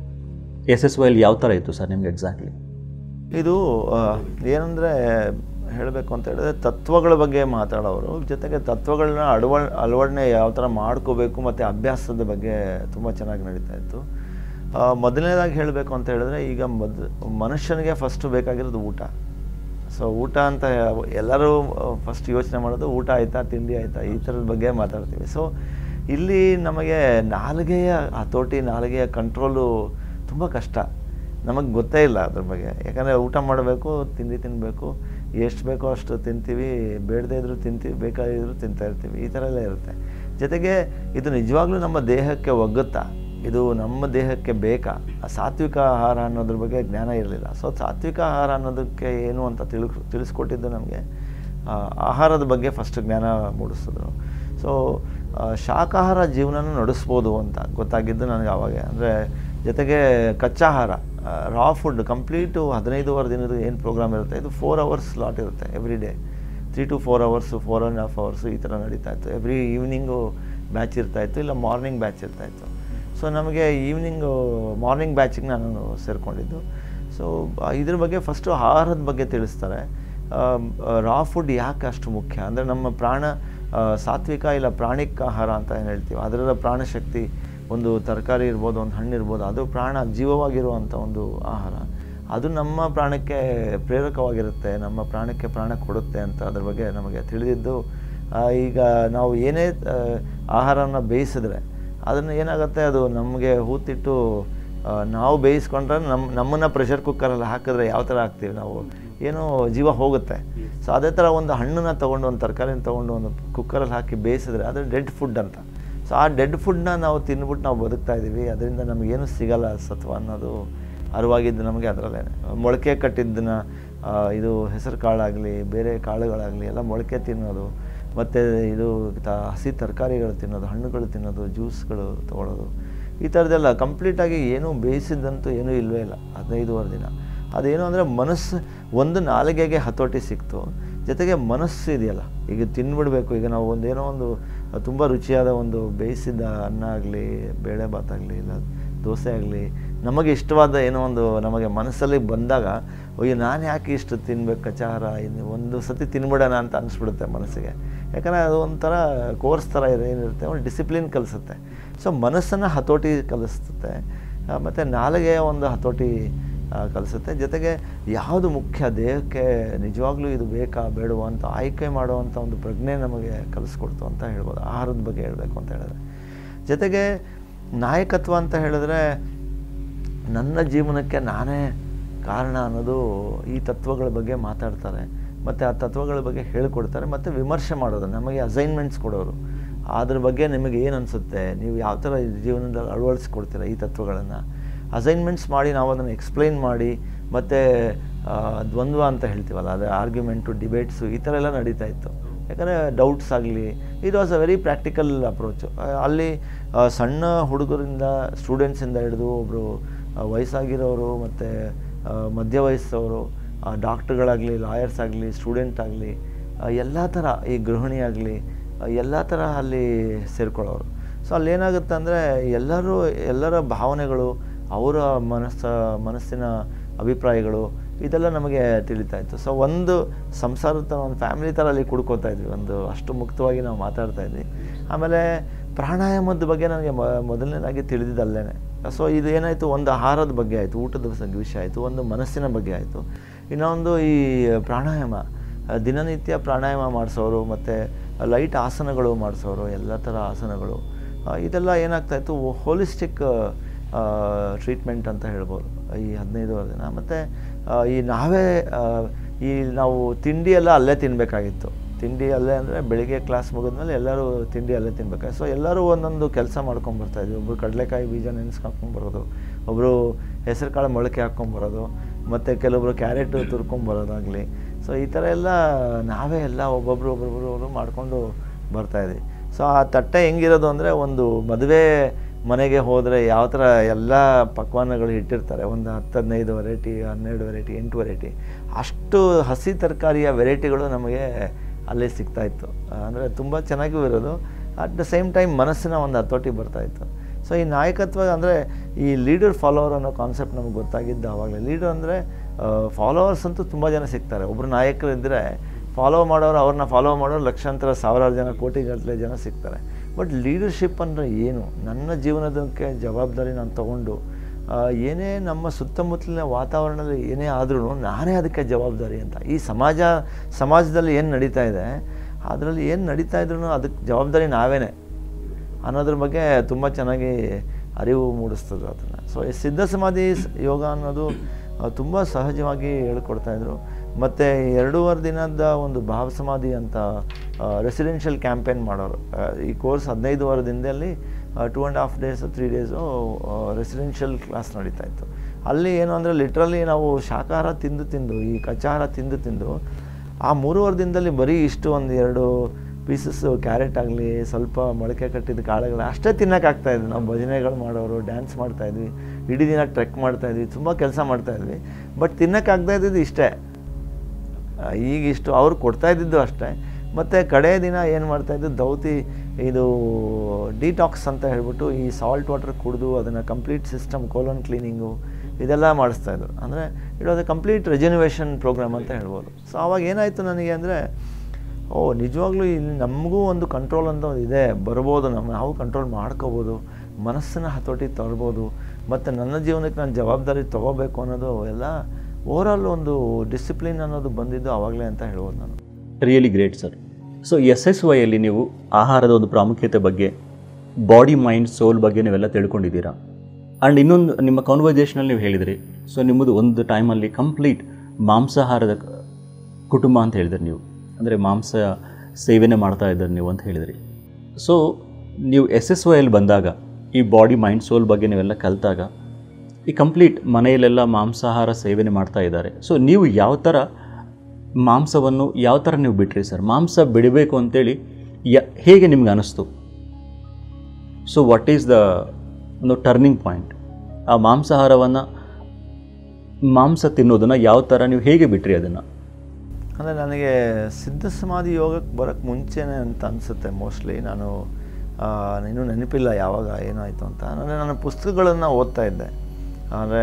ಎಸ್ ಎಸ್ ವೈಲಿ ಯಾವ ಥರ ಇತ್ತು ಸರ್ ನಿಮ್ಗೆ ಎಕ್ಸಾಕ್ಟ್ಲಿ ಇದು ಆ, ಏನಂದರೆ ಹೇಳಬೇಕು ಅಂತ ಹೇಳಿದ್ರೆ ತತ್ವಗಳ ಬಗ್ಗೆ ಮಾತಾಡೋರು ಜೊತೆಗೆ ತತ್ವಗಳನ್ನ ಅಳವ ಅಳವಡನೆ ಯಾವ ಥರ ಮಾಡ್ಕೋಬೇಕು ಮತ್ತು ಅಭ್ಯಾಸದ ಬಗ್ಗೆ ತುಂಬ ಚೆನ್ನಾಗಿ ನಡೀತಾ ಇತ್ತು ಆ, ಮೊದಲನೇದಾಗಿ ಹೇಳಬೇಕು ಅಂತ ಹೇಳಿದ್ರೆ ಈಗ ಮೊದ್ ಮನುಷ್ಯನಿಗೆ ಫಸ್ಟ್ ಬೇಕಾಗಿರೋದು ಊಟ ಸೊ ಊಟ ಅಂತ ಎಲ್ಲರೂ ಫಸ್ಟ್ ಯೋಚನೆ ಮಾಡೋದು ಊಟ ಆಯಿತಾ ತಿಂಡಿ ಆಯಿತಾ ಈ ಥರದ ಬಗ್ಗೆ ಮಾತಾಡ್ತೀವಿ ಸೊ ಇಲ್ಲಿ ನಮಗೆ ನಾಲಿಗೆಯ ಹತೋಟಿ ನಾಲಿಗೆಯ ಕಂಟ್ರೋಲು ತುಂಬ ಕಷ್ಟ ನಮಗೆ ಗೊತ್ತೇ ಇಲ್ಲ ಅದ್ರ ಬಗ್ಗೆ ಯಾಕಂದರೆ ಊಟ ಮಾಡಬೇಕು ತಿಂಡಿ ತಿನ್ನಬೇಕು ಎಷ್ಟು ಬೇಕೋ ಅಷ್ಟು ತಿಂತೀವಿ ಬೇಡದೇ ಇದ್ರೂ ತಿಂತೀವಿ ಬೇಕಾಗಿದ್ರು ತಿಂತಾ ಇರ್ತೀವಿ ಈ ಥರ ಎಲ್ಲ ಇರುತ್ತೆ ಜೊತೆಗೆ ಇದು ನಿಜವಾಗ್ಲೂ ನಮ್ಮ ದೇಹಕ್ಕೆ ಒಗ್ಗುತ್ತಾ ಇದು ನಮ್ಮ ದೇಹಕ್ಕೆ ಬೇಕಾ ಆ ಸಾತ್ವಿಕ ಆಹಾರ ಅನ್ನೋದ್ರ ಬಗ್ಗೆ ಜ್ಞಾನ ಇರಲಿಲ್ಲ ಸೊ ಸಾತ್ವಿಕ ಆಹಾರ ಅನ್ನೋದಕ್ಕೆ ಏನು ಅಂತ ತಿಳಿ ತಿಳಿಸ್ಕೊಟ್ಟಿದ್ದು ನಮಗೆ ಆ, ಆಹಾರದ ಬಗ್ಗೆ ಫಸ್ಟ್ ಜ್ಞಾನ ಮೂಡಿಸಿದ್ರು ಸೊ ಶಾಕಾಹಾರ ಜೀವನನೂ ನಡೆಸ್ಬೋದು ಅಂತ ಗೊತ್ತಾಗಿದ್ದು ನನಗೆ ಆವಾಗ ಅಂದರೆ ಜೊತೆಗೆ ಕಚ್ಚಾಹಾರ ರಾ ಫುಡ್ ಕಂಪ್ಲೀಟು ಹದಿನೈದುವರೆ ದಿನದ ಏನು ಪ್ರೋಗ್ರಾಮ್ ಇರುತ್ತೆ ಇದು ಫೋರ್ ಅವರ್ಸ್ ಸ್ಲಾಟ್ ಇರುತ್ತೆ every day three to four hours four and half hours ಈ ಥರ ನಡೀತಾ ಇತ್ತು ಎವ್ರಿ ಈವ್ನಿಂಗು ಬ್ಯಾಚ್ ಇರ್ತಾಯಿತ್ತು ಇಲ್ಲ ಮಾರ್ನಿಂಗ್ ಬ್ಯಾಚ್ ಇರ್ತಾಯಿತ್ತು ಸೊ ನಮಗೆ ಈವ್ನಿಂಗು ಮಾರ್ನಿಂಗ್ ಬ್ಯಾಚಿಗೆ ನಾನು ಸೇರಿಕೊಂಡಿದ್ದು ಸೊ ಇದ್ರ ಬಗ್ಗೆ ಫಸ್ಟು ಆಹಾರದ ಬಗ್ಗೆ ತಿಳಿಸ್ತಾರೆ ರಾ ಫುಡ್ ಯಾಕೆ ಅಷ್ಟು ಮುಖ್ಯ ಅಂದರೆ ನಮ್ಮ ಪ್ರಾಣ ಆ, ಸಾತ್ವಿಕ ಇಲ್ಲ ಪ್ರಾಣಿಕ ಆಹಾರ ಅಂತ ಏನು ಹೇಳ್ತೀವಿ ಅದರ ಪ್ರಾಣಶಕ್ತಿ ಒಂದು ತರಕಾರಿ ಇರ್ಬೋದು ಒಂದು ಹಣ್ಣು ಇರ್ಬೋದು ಅದು ಪ್ರಾಣ ಜೀವವಾಗಿರುವಂಥ ಒಂದು ಆಹಾರ ಅದು ನಮ್ಮ ಪ್ರಾಣಕ್ಕೆ ಪ್ರೇರಕವಾಗಿರುತ್ತೆ ನಮ್ಮ ಪ್ರಾಣಕ್ಕೆ ಪ್ರಾಣ ಕೊಡುತ್ತೆ ಅಂತ ಅದ್ರ ಬಗ್ಗೆ ನಮಗೆ ತಿಳಿದಿದ್ದು ಆ, ಈಗ ನಾವು ಏನೇ ಆ, ಆಹಾರನ ಬೇಯಿಸಿದ್ರೆ ಅದನ್ನು ಏನಾಗುತ್ತೆ ಅದು ನಮಗೆ ಹೂತಿಟ್ಟು ಆ, ನಾವು ಬೇಯಿಸ್ಕೊಂಡ್ರೆ ನಮ್ಮ ನಮ್ಮನ್ನು ಪ್ರೆಷರ್ ಕುಕ್ಕರಲ್ಲಿ ಹಾಕಿದ್ರೆ ಯಾವ ಥರ ಹಾಕ್ತೀವಿ ನಾವು ಏನೋ ಜೀವ ಹೋಗುತ್ತೆ ಸೊ ಅದೇ ಥರ ಒಂದು ಹಣ್ಣನ್ನ ತೊಗೊಂಡು ಒಂದು ತರಕಾರಿನ ತೊಗೊಂಡು ಒಂದು ಕುಕ್ಕರಲ್ಲಿ ಹಾಕಿ ಬೇಯಿಸಿದ್ರೆ ಅದು ಡೆಡ್ ಫುಡ್ ಅಂತ ಸೊ ಆ ಡೆಡ್ ಫುಡ್ನ ನಾವು ತಿಂದ್ಬಿಟ್ಟು ನಾವು ಬದುಕ್ತಾ ಇದ್ದೀವಿ ಅದರಿಂದ ನಮಗೇನು ಸಿಗಲ್ಲ ಸತ್ವ ಅನ್ನೋದು ಅರಿವಾಗಿದ್ದು ನಮಗೆ ಅದರಲ್ಲೇ ಮೊಳಕೆ ಕಟ್ಟಿದ್ದನ್ನ ಆ, ಇದು ಹೆಸರು ಕಾಳಾಗಲಿ ಬೇರೆ ಕಾಳುಗಳಾಗಲಿ ಎಲ್ಲ ಮೊಳಕೆ ತಿನ್ನೋದು ಮತ್ತು ಇದು ತ ಹಸಿ ತರಕಾರಿಗಳು ತಿನ್ನೋದು ಹಣ್ಣುಗಳು ತಿನ್ನೋದು ಜ್ಯೂಸ್ಗಳು ತೊಗೊಳೋದು ಈ ಥರದ್ದೆಲ್ಲ ಕಂಪ್ಲೀಟಾಗಿ ಏನೂ ಬೇಯಿಸಿದ್ದಂತೂ ಏನೂ ಇಲ್ಲವೇ ಇಲ್ಲ ಹದಿನೈದುವರೆ ದಿನ ಅದೇನು ಅಂದರೆ ಮನಸ್ಸು ಒಂದು ನಾಲಿಗೆಗೆ ಹತೋಟಿ ಸಿಕ್ತು ಜೊತೆಗೆ ಮನಸ್ಸು ಇದೆಯಲ್ಲ ಈಗ ತಿನ್ಬಿಡ್ಬೇಕು ಈಗ ನಾವು ಒಂದೇನೋ ಒಂದು ತುಂಬ ರುಚಿಯಾದ ಒಂದು ಬೇಯಿಸಿದ ಅನ್ನ ಆಗಲಿ ಬೇಳೆ ಭಾತಾಗಲಿ ಇಲ್ಲ ದೋಸೆ ಆಗಲಿ ನಮಗೆ ಇಷ್ಟವಾದ ಏನೋ ಒಂದು ನಮಗೆ ಮನಸ್ಸಲ್ಲಿ ಬಂದಾಗ ಅಯ್ಯೋ ನಾನು ಯಾಕೆ ಇಷ್ಟು ತಿನ್ಬೇಕು ಕಚಾರ ಇನ್ನು ಒಂದು ಸತಿ ತಿನ್ಬಿಡೋಣ ಅಂತ ಅನಿಸ್ಬಿಡುತ್ತೆ ಮನಸ್ಸಿಗೆ ಯಾಕಂದರೆ ಅದು ಒಂಥರ ಕೋರ್ಸ್ ಥರ ಇದೆ ಏನಿರುತ್ತೆ ಒಂದು ಡಿಸಿಪ್ಲಿನ್ ಕಲಿಸುತ್ತೆ ಸೊ ಮನಸ್ಸನ್ನು ಹತೋಟಿ ಕಲಿಸುತ್ತೆ ಮತ್ತು ನಾಲಿಗೆಯ ಒಂದು ಹತೋಟಿ ಆ, ಕಲಿಸುತ್ತೆ ಜೊತೆಗೆ ಯಾವುದು ಮುಖ್ಯ ದೇಹಕ್ಕೆ ನಿಜವಾಗ್ಲೂ ಇದು ಬೇಕಾ ಬೇಡವಾ ಅಂತ ಆಯ್ಕೆ ಮಾಡುವಂಥ ಒಂದು ಪ್ರಜ್ಞೆ ನಮಗೆ ಕಲಿಸ್ಕೊಡ್ತು ಅಂತ ಹೇಳ್ಬೋದು ಆಹಾರದ ಬಗ್ಗೆ ಹೇಳಬೇಕು ಅಂತ ಹೇಳಿದ್ರೆ ಜೊತೆಗೆ ನಾಯಕತ್ವ ಅಂತ ಹೇಳಿದ್ರೆ ನನ್ನ ಜೀವನಕ್ಕೆ ನಾನೇ ಕಾರಣ ಅನ್ನೋದು ಈ ತತ್ವಗಳ ಬಗ್ಗೆ ಮಾತಾಡ್ತಾರೆ ಮತ್ತು ಆ ತತ್ವಗಳ ಬಗ್ಗೆ ಹೇಳ್ಕೊಡ್ತಾರೆ ಮತ್ತು ವಿಮರ್ಶೆ ಮಾಡೋದು ನಮಗೆ ಅಸೈನ್ಮೆಂಟ್ಸ್ ಕೊಡೋರು ಅದ್ರ ಬಗ್ಗೆ ನಿಮಗೆ ಏನು ಅನಿಸುತ್ತೆ ನೀವು ಯಾವ ಥರ ಜೀವನದಲ್ಲಿ ಅಳವಡಿಸ್ಕೊಡ್ತೀರ ಈ ತತ್ವಗಳನ್ನು ಅಸೈನ್ಮೆಂಟ್ಸ್ ಮಾಡಿ ನಾವು ಅದನ್ನು ಎಕ್ಸ್ಪ್ಲೈನ್ ಮಾಡಿ ಮತ್ತು ದ್ವಂದ್ವ ಅಂತ ಹೇಳ್ತೀವಲ್ಲ ಅದೇ ಆರ್ಗ್ಯುಮೆಂಟು ಡಿಬೇಟ್ಸು ಈ ಥರ ಎಲ್ಲ ನಡೀತಾ ಇತ್ತು ಯಾಕಂದರೆ ಡೌಟ್ಸ್ ಆಗಲಿ it was a very practical approach ಅಲ್ಲಿ ಆ, ಸಣ್ಣ ಹುಡುಗರಿಂದ ಸ್ಟೂಡೆಂಟ್ಸಿಂದ ಹಿಡಿದು ಒಬ್ಬರು ವಯಸ್ಸಾಗಿರೋರು ಮತ್ತು ಮಧ್ಯ ವಯಸ್ಸವರು ಡಾಕ್ಟ್ರುಗಳಾಗಲಿ ಲಾಯರ್ಸ್ ಆಗಲಿ ಸ್ಟೂಡೆಂಟ್ ಆಗಲಿ ಎಲ್ಲ ಥರ ಈ ಗೃಹಿಣಿ ಆಗಲಿ ಎಲ್ಲ ಥರ ಅಲ್ಲಿ ಸೇರ್ಕೊಳ್ಳೋರು ಸೊ ಅಲ್ಲಿ ಏನಾಗುತ್ತೆ ಅಂದರೆ ಎಲ್ಲರೂ ಎಲ್ಲರ ಭಾವನೆಗಳು ಅವರ ಮನಸ್ಸ ಮನಸ್ಸಿನ ಅಭಿಪ್ರಾಯಗಳು ಇದೆಲ್ಲ ನಮಗೆ ತಿಳಿತಾ ಇತ್ತು ಸೊ ಒಂದು ಸಂಸಾರದ ಥರ ಒಂದು ಫ್ಯಾಮಿಲಿ ಥರ ಅಲ್ಲಿ ಕುಡ್ಕೋತಾ ಇದ್ವಿ ಒಂದು ಅಷ್ಟು ಮುಕ್ತವಾಗಿ ನಾವು ಮಾತಾಡ್ತಾ ಇದ್ವಿ ಆಮೇಲೆ ಪ್ರಾಣಾಯಾಮದ ಬಗ್ಗೆ ನನಗೆ ಮ ಮೊದಲನೇದಾಗಿ ತಿಳಿದಿದ್ದಲ್ಲೇ ಸೊ ಇದು ಏನಾಯಿತು ಒಂದು ಆಹಾರದ ಬಗ್ಗೆ ಆಯಿತು ಊಟದ ಸ- ವಿಷಯ ಆಯಿತು ಒಂದು ಮನಸ್ಸಿನ ಬಗ್ಗೆ ಆಯಿತು ಇನ್ನೊಂದು ಈ ಪ್ರಾಣಾಯಾಮ ಆ, ದಿನನಿತ್ಯ ಪ್ರಾಣಾಯಾಮ ಮಾಡಿಸೋರು ಮತ್ತು ಲೈಟ್ ಆಸನಗಳು ಮಾಡಿಸೋರು ಎಲ್ಲ ಥರ ಆಸನಗಳು ಆ, ಇದೆಲ್ಲ ಏನಾಗ್ತಾಯಿತ್ತು ಹೋಲಿಸ್ಟಿಕ್ ಟ್ರೀಟ್ಮೆಂಟ್ ಅಂತ ಹೇಳ್ಬೋದು ಈ ಹದಿನೈದುವರೆ ದಿನ ಮತ್ತು ಈ ನಾವೇ ಆ, ಈ ನಾವು ತಿಂಡಿ ಎಲ್ಲ ಅಲ್ಲೇ ತಿನ್ನಬೇಕಾಗಿತ್ತು ತಿಂಡಿ ಅಲ್ಲೇ ಅಂದರೆ ಬೆಳಿಗ್ಗೆ ಕ್ಲಾಸ್ ಮುಗಿದ್ಮೇಲೆ ಎಲ್ಲರೂ ತಿಂಡಿ ಅಲ್ಲೇ ತಿನ್ಬೇಕಾಗಿತ್ತು ಸೊ ಎಲ್ಲರೂ ಒಂದೊಂದು ಕೆಲಸ ಮಾಡ್ಕೊಂಬರ್ತಾಯಿದ್ವಿ ಒಬ್ಬರು ಕಡಲೆಕಾಯಿ ಬೀಜ ನೆನೆಸ್ಕೊಂಬರೋದು ಒಬ್ಬರು ಹೆಸರು ಕಾಳು ಮೊಳಕೆ ಹಾಕ್ಕೊಂಬರೋದು ಮತ್ತು ಕೆಲವೊಬ್ಬರು ಕ್ಯಾರೆಟು ತುರ್ಕೊಂಬರೋದಾಗಲಿ ಸೊ ಈ ಥರ ಎಲ್ಲ ನಾವೇ ಎಲ್ಲ ಒಬ್ಬೊಬ್ರು ಒಬ್ಬೊಬ್ರು ಒಬ್ಬರು ಮಾಡಿಕೊಂಡು ಬರ್ತಾಯಿದ್ವಿ ಸೊ ಆ ತಟ್ಟೆ ಹೆಂಗಿರೋದು ಅಂದರೆ ಒಂದು ಮದುವೆ ಮನೆಗೆ ಹೋದರೆ ಯಾವ ಥರ ಎಲ್ಲ ಪಕ್ವಾನಗಳು ಇಟ್ಟಿರ್ತಾರೆ ಒಂದು ಹತ್ತು ಹದಿನೈದು ವೆರೈಟಿ ಹನ್ನೆರಡು ವೆರೈಟಿ ಎಂಟು ವೆರೈಟಿ ಅಷ್ಟು ಹಸಿ ತರಕಾರಿಯ ವೆರೈಟಿಗಳು ನಮಗೆ ಅಲ್ಲೇ ಸಿಗ್ತಾಯಿತ್ತು ಅಂದರೆ ತುಂಬ ಚೆನ್ನಾಗೂ ಇರೋದು ಅಟ್ ದ ಸೇಮ್ ಟೈಮ್ ಮನಸ್ಸಿನ ಒಂದು ಹತೋಟಿ ಬರ್ತಾಯಿತ್ತು ಸೊ ಈ ನಾಯಕತ್ವ ಅಂದರೆ ಈ ಲೀಡರ್ ಫಾಲೋವರ್ ಅನ್ನೋ ಕಾನ್ಸೆಪ್ಟ್ ನಮಗೆ ಗೊತ್ತಾಗಿದ್ದು ಆವಾಗಲೇ ಲೀಡರ್ ಅಂದರೆ ಫಾಲೋವರ್ಸ್ ಅಂತೂ ತುಂಬ ಜನ ಸಿಗ್ತಾರೆ ಒಬ್ಬರು ನಾಯಕರು ಇದ್ದರೆ ಫಾಲೋ ಮಾಡೋರು ಅವ್ರನ್ನ ಫಾಲೋ ಮಾಡೋರು ಲಕ್ಷಾಂತರ ಸಾವಿರಾರು ಜನ ಕೋಟಿಗಟ್ಟಲೆ ಜನ ಸಿಗ್ತಾರೆ ಬಟ್ ಲೀಡರ್ಶಿಪ್ ಅಂದರೆ ಏನು ನನ್ನ ಜೀವನದಕ್ಕೆ ಜವಾಬ್ದಾರಿ ನಾನು ತಗೊಂಡು ಆ, ಏನೇ ನಮ್ಮ ಸುತ್ತಮುತ್ತಲಿನ ವಾತಾವರಣದಲ್ಲಿ ಏನೇ ಆದ್ರೂ ನಾನೇ ಅದಕ್ಕೆ ಜವಾಬ್ದಾರಿ ಅಂತ ಈ ಸಮಾಜ ಸಮಾಜದಲ್ಲಿ ಏನು ನಡೀತಾ ಇದೆ ಅದರಲ್ಲಿ ಏನು ನಡೀತಾ ಇದ್ರೂ ಅದಕ್ಕೆ ಜವಾಬ್ದಾರಿ ನಾವೇನೇ ಅನ್ನೋದ್ರ ಬಗ್ಗೆ ತುಂಬ ಚೆನ್ನಾಗಿ ಅರಿವು ಮೂಡಿಸ್ತದೆ ಅದನ್ನು ಸೊ ಈ ಸಿದ್ಧ ಸಮಾಧಿ ಸ್- ಯೋಗ ಅನ್ನೋದು ತುಂಬ ಸಹಜವಾಗಿ ಹೇಳ್ಕೊಡ್ತಾಯಿದ್ರು ಮತ್ತು ಎರಡೂವರೆ ದಿನದ ಒಂದು ಭಾವ ಸಮಾಧಿ ಅಂತ ರೆಸಿಡೆನ್ಷಿಯಲ್ ಕ್ಯಾಂಪೇನ್ ಮಾಡೋರು ಆ, ಈ ಕೋರ್ಸ್ ಹದಿನೈದು ವಾರ ದಿನದಲ್ಲಿ two and half days three days residential class ನಡೀತಾ ಇತ್ತು ಅಲ್ಲಿ ಏನು ಅಂದರೆ ಲಿಟ್ರಲಿ ನಾವು ಶಾಕಾಹಾರ ತಿಂದು ತಿಂದು ಈ ಕಚಾರ ತಿಂದು ತಿಂದು ಆ ಮೂರುವರೆ ದಿನದಲ್ಲಿ ಬರೀ ಇಷ್ಟು ಒಂದು ಎರಡು ಪೀಸಸ್ಸು ಕ್ಯಾರೆಟ್ ಆಗಲಿ ಸ್ವಲ್ಪ ಮೊಳಕೆ ಕಟ್ಟಿದ ಕಾಳುಗಳು ಅಷ್ಟೇ ತಿನ್ನೋಕ್ಕಾಗ್ತಾಯಿದ್ವಿ ನಾವು ಭಜನೆಗಳು ಮಾಡೋರು ಡ್ಯಾನ್ಸ್ ಮಾಡ್ತಾಯಿದ್ವಿ ಇಡೀ ದಿನ ಟ್ರೆಕ್ ಮಾಡ್ತಾಯಿದ್ವಿ ತುಂಬ ಕೆಲಸ ಮಾಡ್ತಾಯಿದ್ವಿ ಬಟ್ ತಿನ್ನೋಕ್ಕಾಗ್ತಾ ಇದ್ದಿದ್ದು ಇಷ್ಟೇ ಆ, ಈಗ ಇಷ್ಟು ಅವ್ರು ಕೊಡ್ತಾ ಇದ್ದಿದ್ದು ಅಷ್ಟೇ ಮತ್ತು ಕಡೆ ದಿನ ಏನು ಮಾಡ್ತಾಯಿದ್ದು ದೌತಿ ಇದು ಡಿಟಾಕ್ಸ್ ಅಂತ ಹೇಳ್ಬಿಟ್ಟು ಈ ಸಾಲ್ಟ್ ವಾಟರ್ ಕುಡಿದು ಅದನ್ನು ಕಂಪ್ಲೀಟ್ ಸಿಸ್ಟಮ್ ಕೋಲನ್ ಕ್ಲೀನಿಂಗು ಇದೆಲ್ಲ ಮಾಡಿಸ್ತಾಯಿದ್ರು ಅಂದರೆ it was a complete rejuvenation programme ಅಂತ ಹೇಳ್ಬೋದು ಸೊ ಆವಾಗ ಏನಾಯಿತು ನನಗೆ ಅಂದರೆ ಓ ನಿಜವಾಗ್ಲೂ ಇಲ್ಲಿ ನಮಗೂ ಒಂದು ಕಂಟ್ರೋಲ್ ಅಂತ ಒಂದು ಇದೆ ಬರ್ಬೋದು ನಮ್ಮ ನಾವು ಕಂಟ್ರೋಲ್ ಮಾಡ್ಕೋಬೋದು ಮನಸ್ಸನ್ನ ಹತೋಟಿ ತರ್ಬೋದು ಮತ್ತು ನನ್ನ ಜೀವನಕ್ಕೆ ನಾನು ಜವಾಬ್ದಾರಿ ತೊಗೋಬೇಕು ಅನ್ನೋದು ಎಲ್ಲ ಓವರಾಲ್ ಒಂದು ಡಿಸಿಪ್ಲಿನ್ ಅನ್ನೋದು ಬಂದಿದ್ದು ಆವಾಗಲೇ ಅಂತ ಹೇಳ್ಬೋದು ನಾನು really great sir so S S ವೈಯಲ್ಲಿ ನೀವು ಆಹಾರದ ಒಂದು ಪ್ರಾಮುಖ್ಯತೆ ಬಗ್ಗೆ ಬಾಡಿ ಮೈಂಡ್ ಸೋಲ್ ಬಗ್ಗೆ ನೀವೆಲ್ಲ ತಿಳ್ಕೊಂಡಿದ್ದೀರಾ ಆ್ಯಂಡ್ ಇನ್ನೊಂದು ನಿಮ್ಮ ಕಾನ್ವರ್ಜೇಷನಲ್ಲಿ ನೀವು ಹೇಳಿದಿರಿ ಸೊ ನಿಮ್ಮದು ಒಂದು ಟೈಮಲ್ಲಿ ಕಂಪ್ಲೀಟ್ ಮಾಂಸಾಹಾರದ ಕುಟುಂಬ ಅಂತ ಹೇಳಿದ್ರಿ ನೀವು ಅಂದರೆ ಮಾಂಸ ಸೇವನೆ ಮಾಡ್ತಾ ಇದ್ದಾರೆ ನೀವು ಅಂತ ಹೇಳಿದ್ರಿ ಸೊ ನೀವು ಎಸ್ ಎಸ್ ವೈಯಲ್ಲಿ ಬಂದಾಗ ಈ ಬಾಡಿ ಮೈಂಡ್ ಸೋಲ್ ಬಗ್ಗೆ ನೀವೆಲ್ಲ ಕಲಿತಾಗ ಈ ಕಂಪ್ಲೀಟ್ ಮನೆಯಲ್ಲೆಲ್ಲ ಮಾಂಸಾಹಾರ ಸೇವನೆ ಮಾಡ್ತಾ ಇದ್ದಾರೆ ಸೊ ನೀವು ಯಾವ ಥರ ಮಾಂಸವನ್ನು ಯಾವ ಥರ ನೀವು ಬಿಟ್ರಿ ಸರ್ ಮಾಂಸ ಬಿಡಬೇಕು ಅಂತೇಳಿ ಯ ಹೇಗೆ ನಿಮ್ಗೆ ಅನ್ನಿಸ್ತು ಸೊ ವಾಟ್ ಈಸ್ ದ ಒಂದು ಟರ್ನಿಂಗ್ ಪಾಯಿಂಟ್ ಆ ಮಾಂಸಾಹಾರವನ್ನು ಮಾಂಸ ತಿನ್ನೋದನ್ನು ಯಾವ ಥರ ನೀವು ಹೇಗೆ ಬಿಟ್ರಿ ಅದನ್ನು ಅಂದರೆ ನನಗೆ ಸಿದ್ಧ ಸಮಾಧಿ ಯೋಗಕ್ಕೆ ಬರೋಕ್ಕೆ ಮುಂಚೆನೇ ಅಂತ ಅನಿಸುತ್ತೆ ಮೋಸ್ಟ್ಲಿ ನಾನು ಆ, ಇನ್ನೂ ನೆನಪಿಲ್ಲ ಯಾವಾಗ ಏನಾಯಿತು ಅಂತ ಅಂದರೆ ನಾನು ಪುಸ್ತಕಗಳನ್ನು ಓದ್ತಾ ಇದ್ದೆ ಅಂದರೆ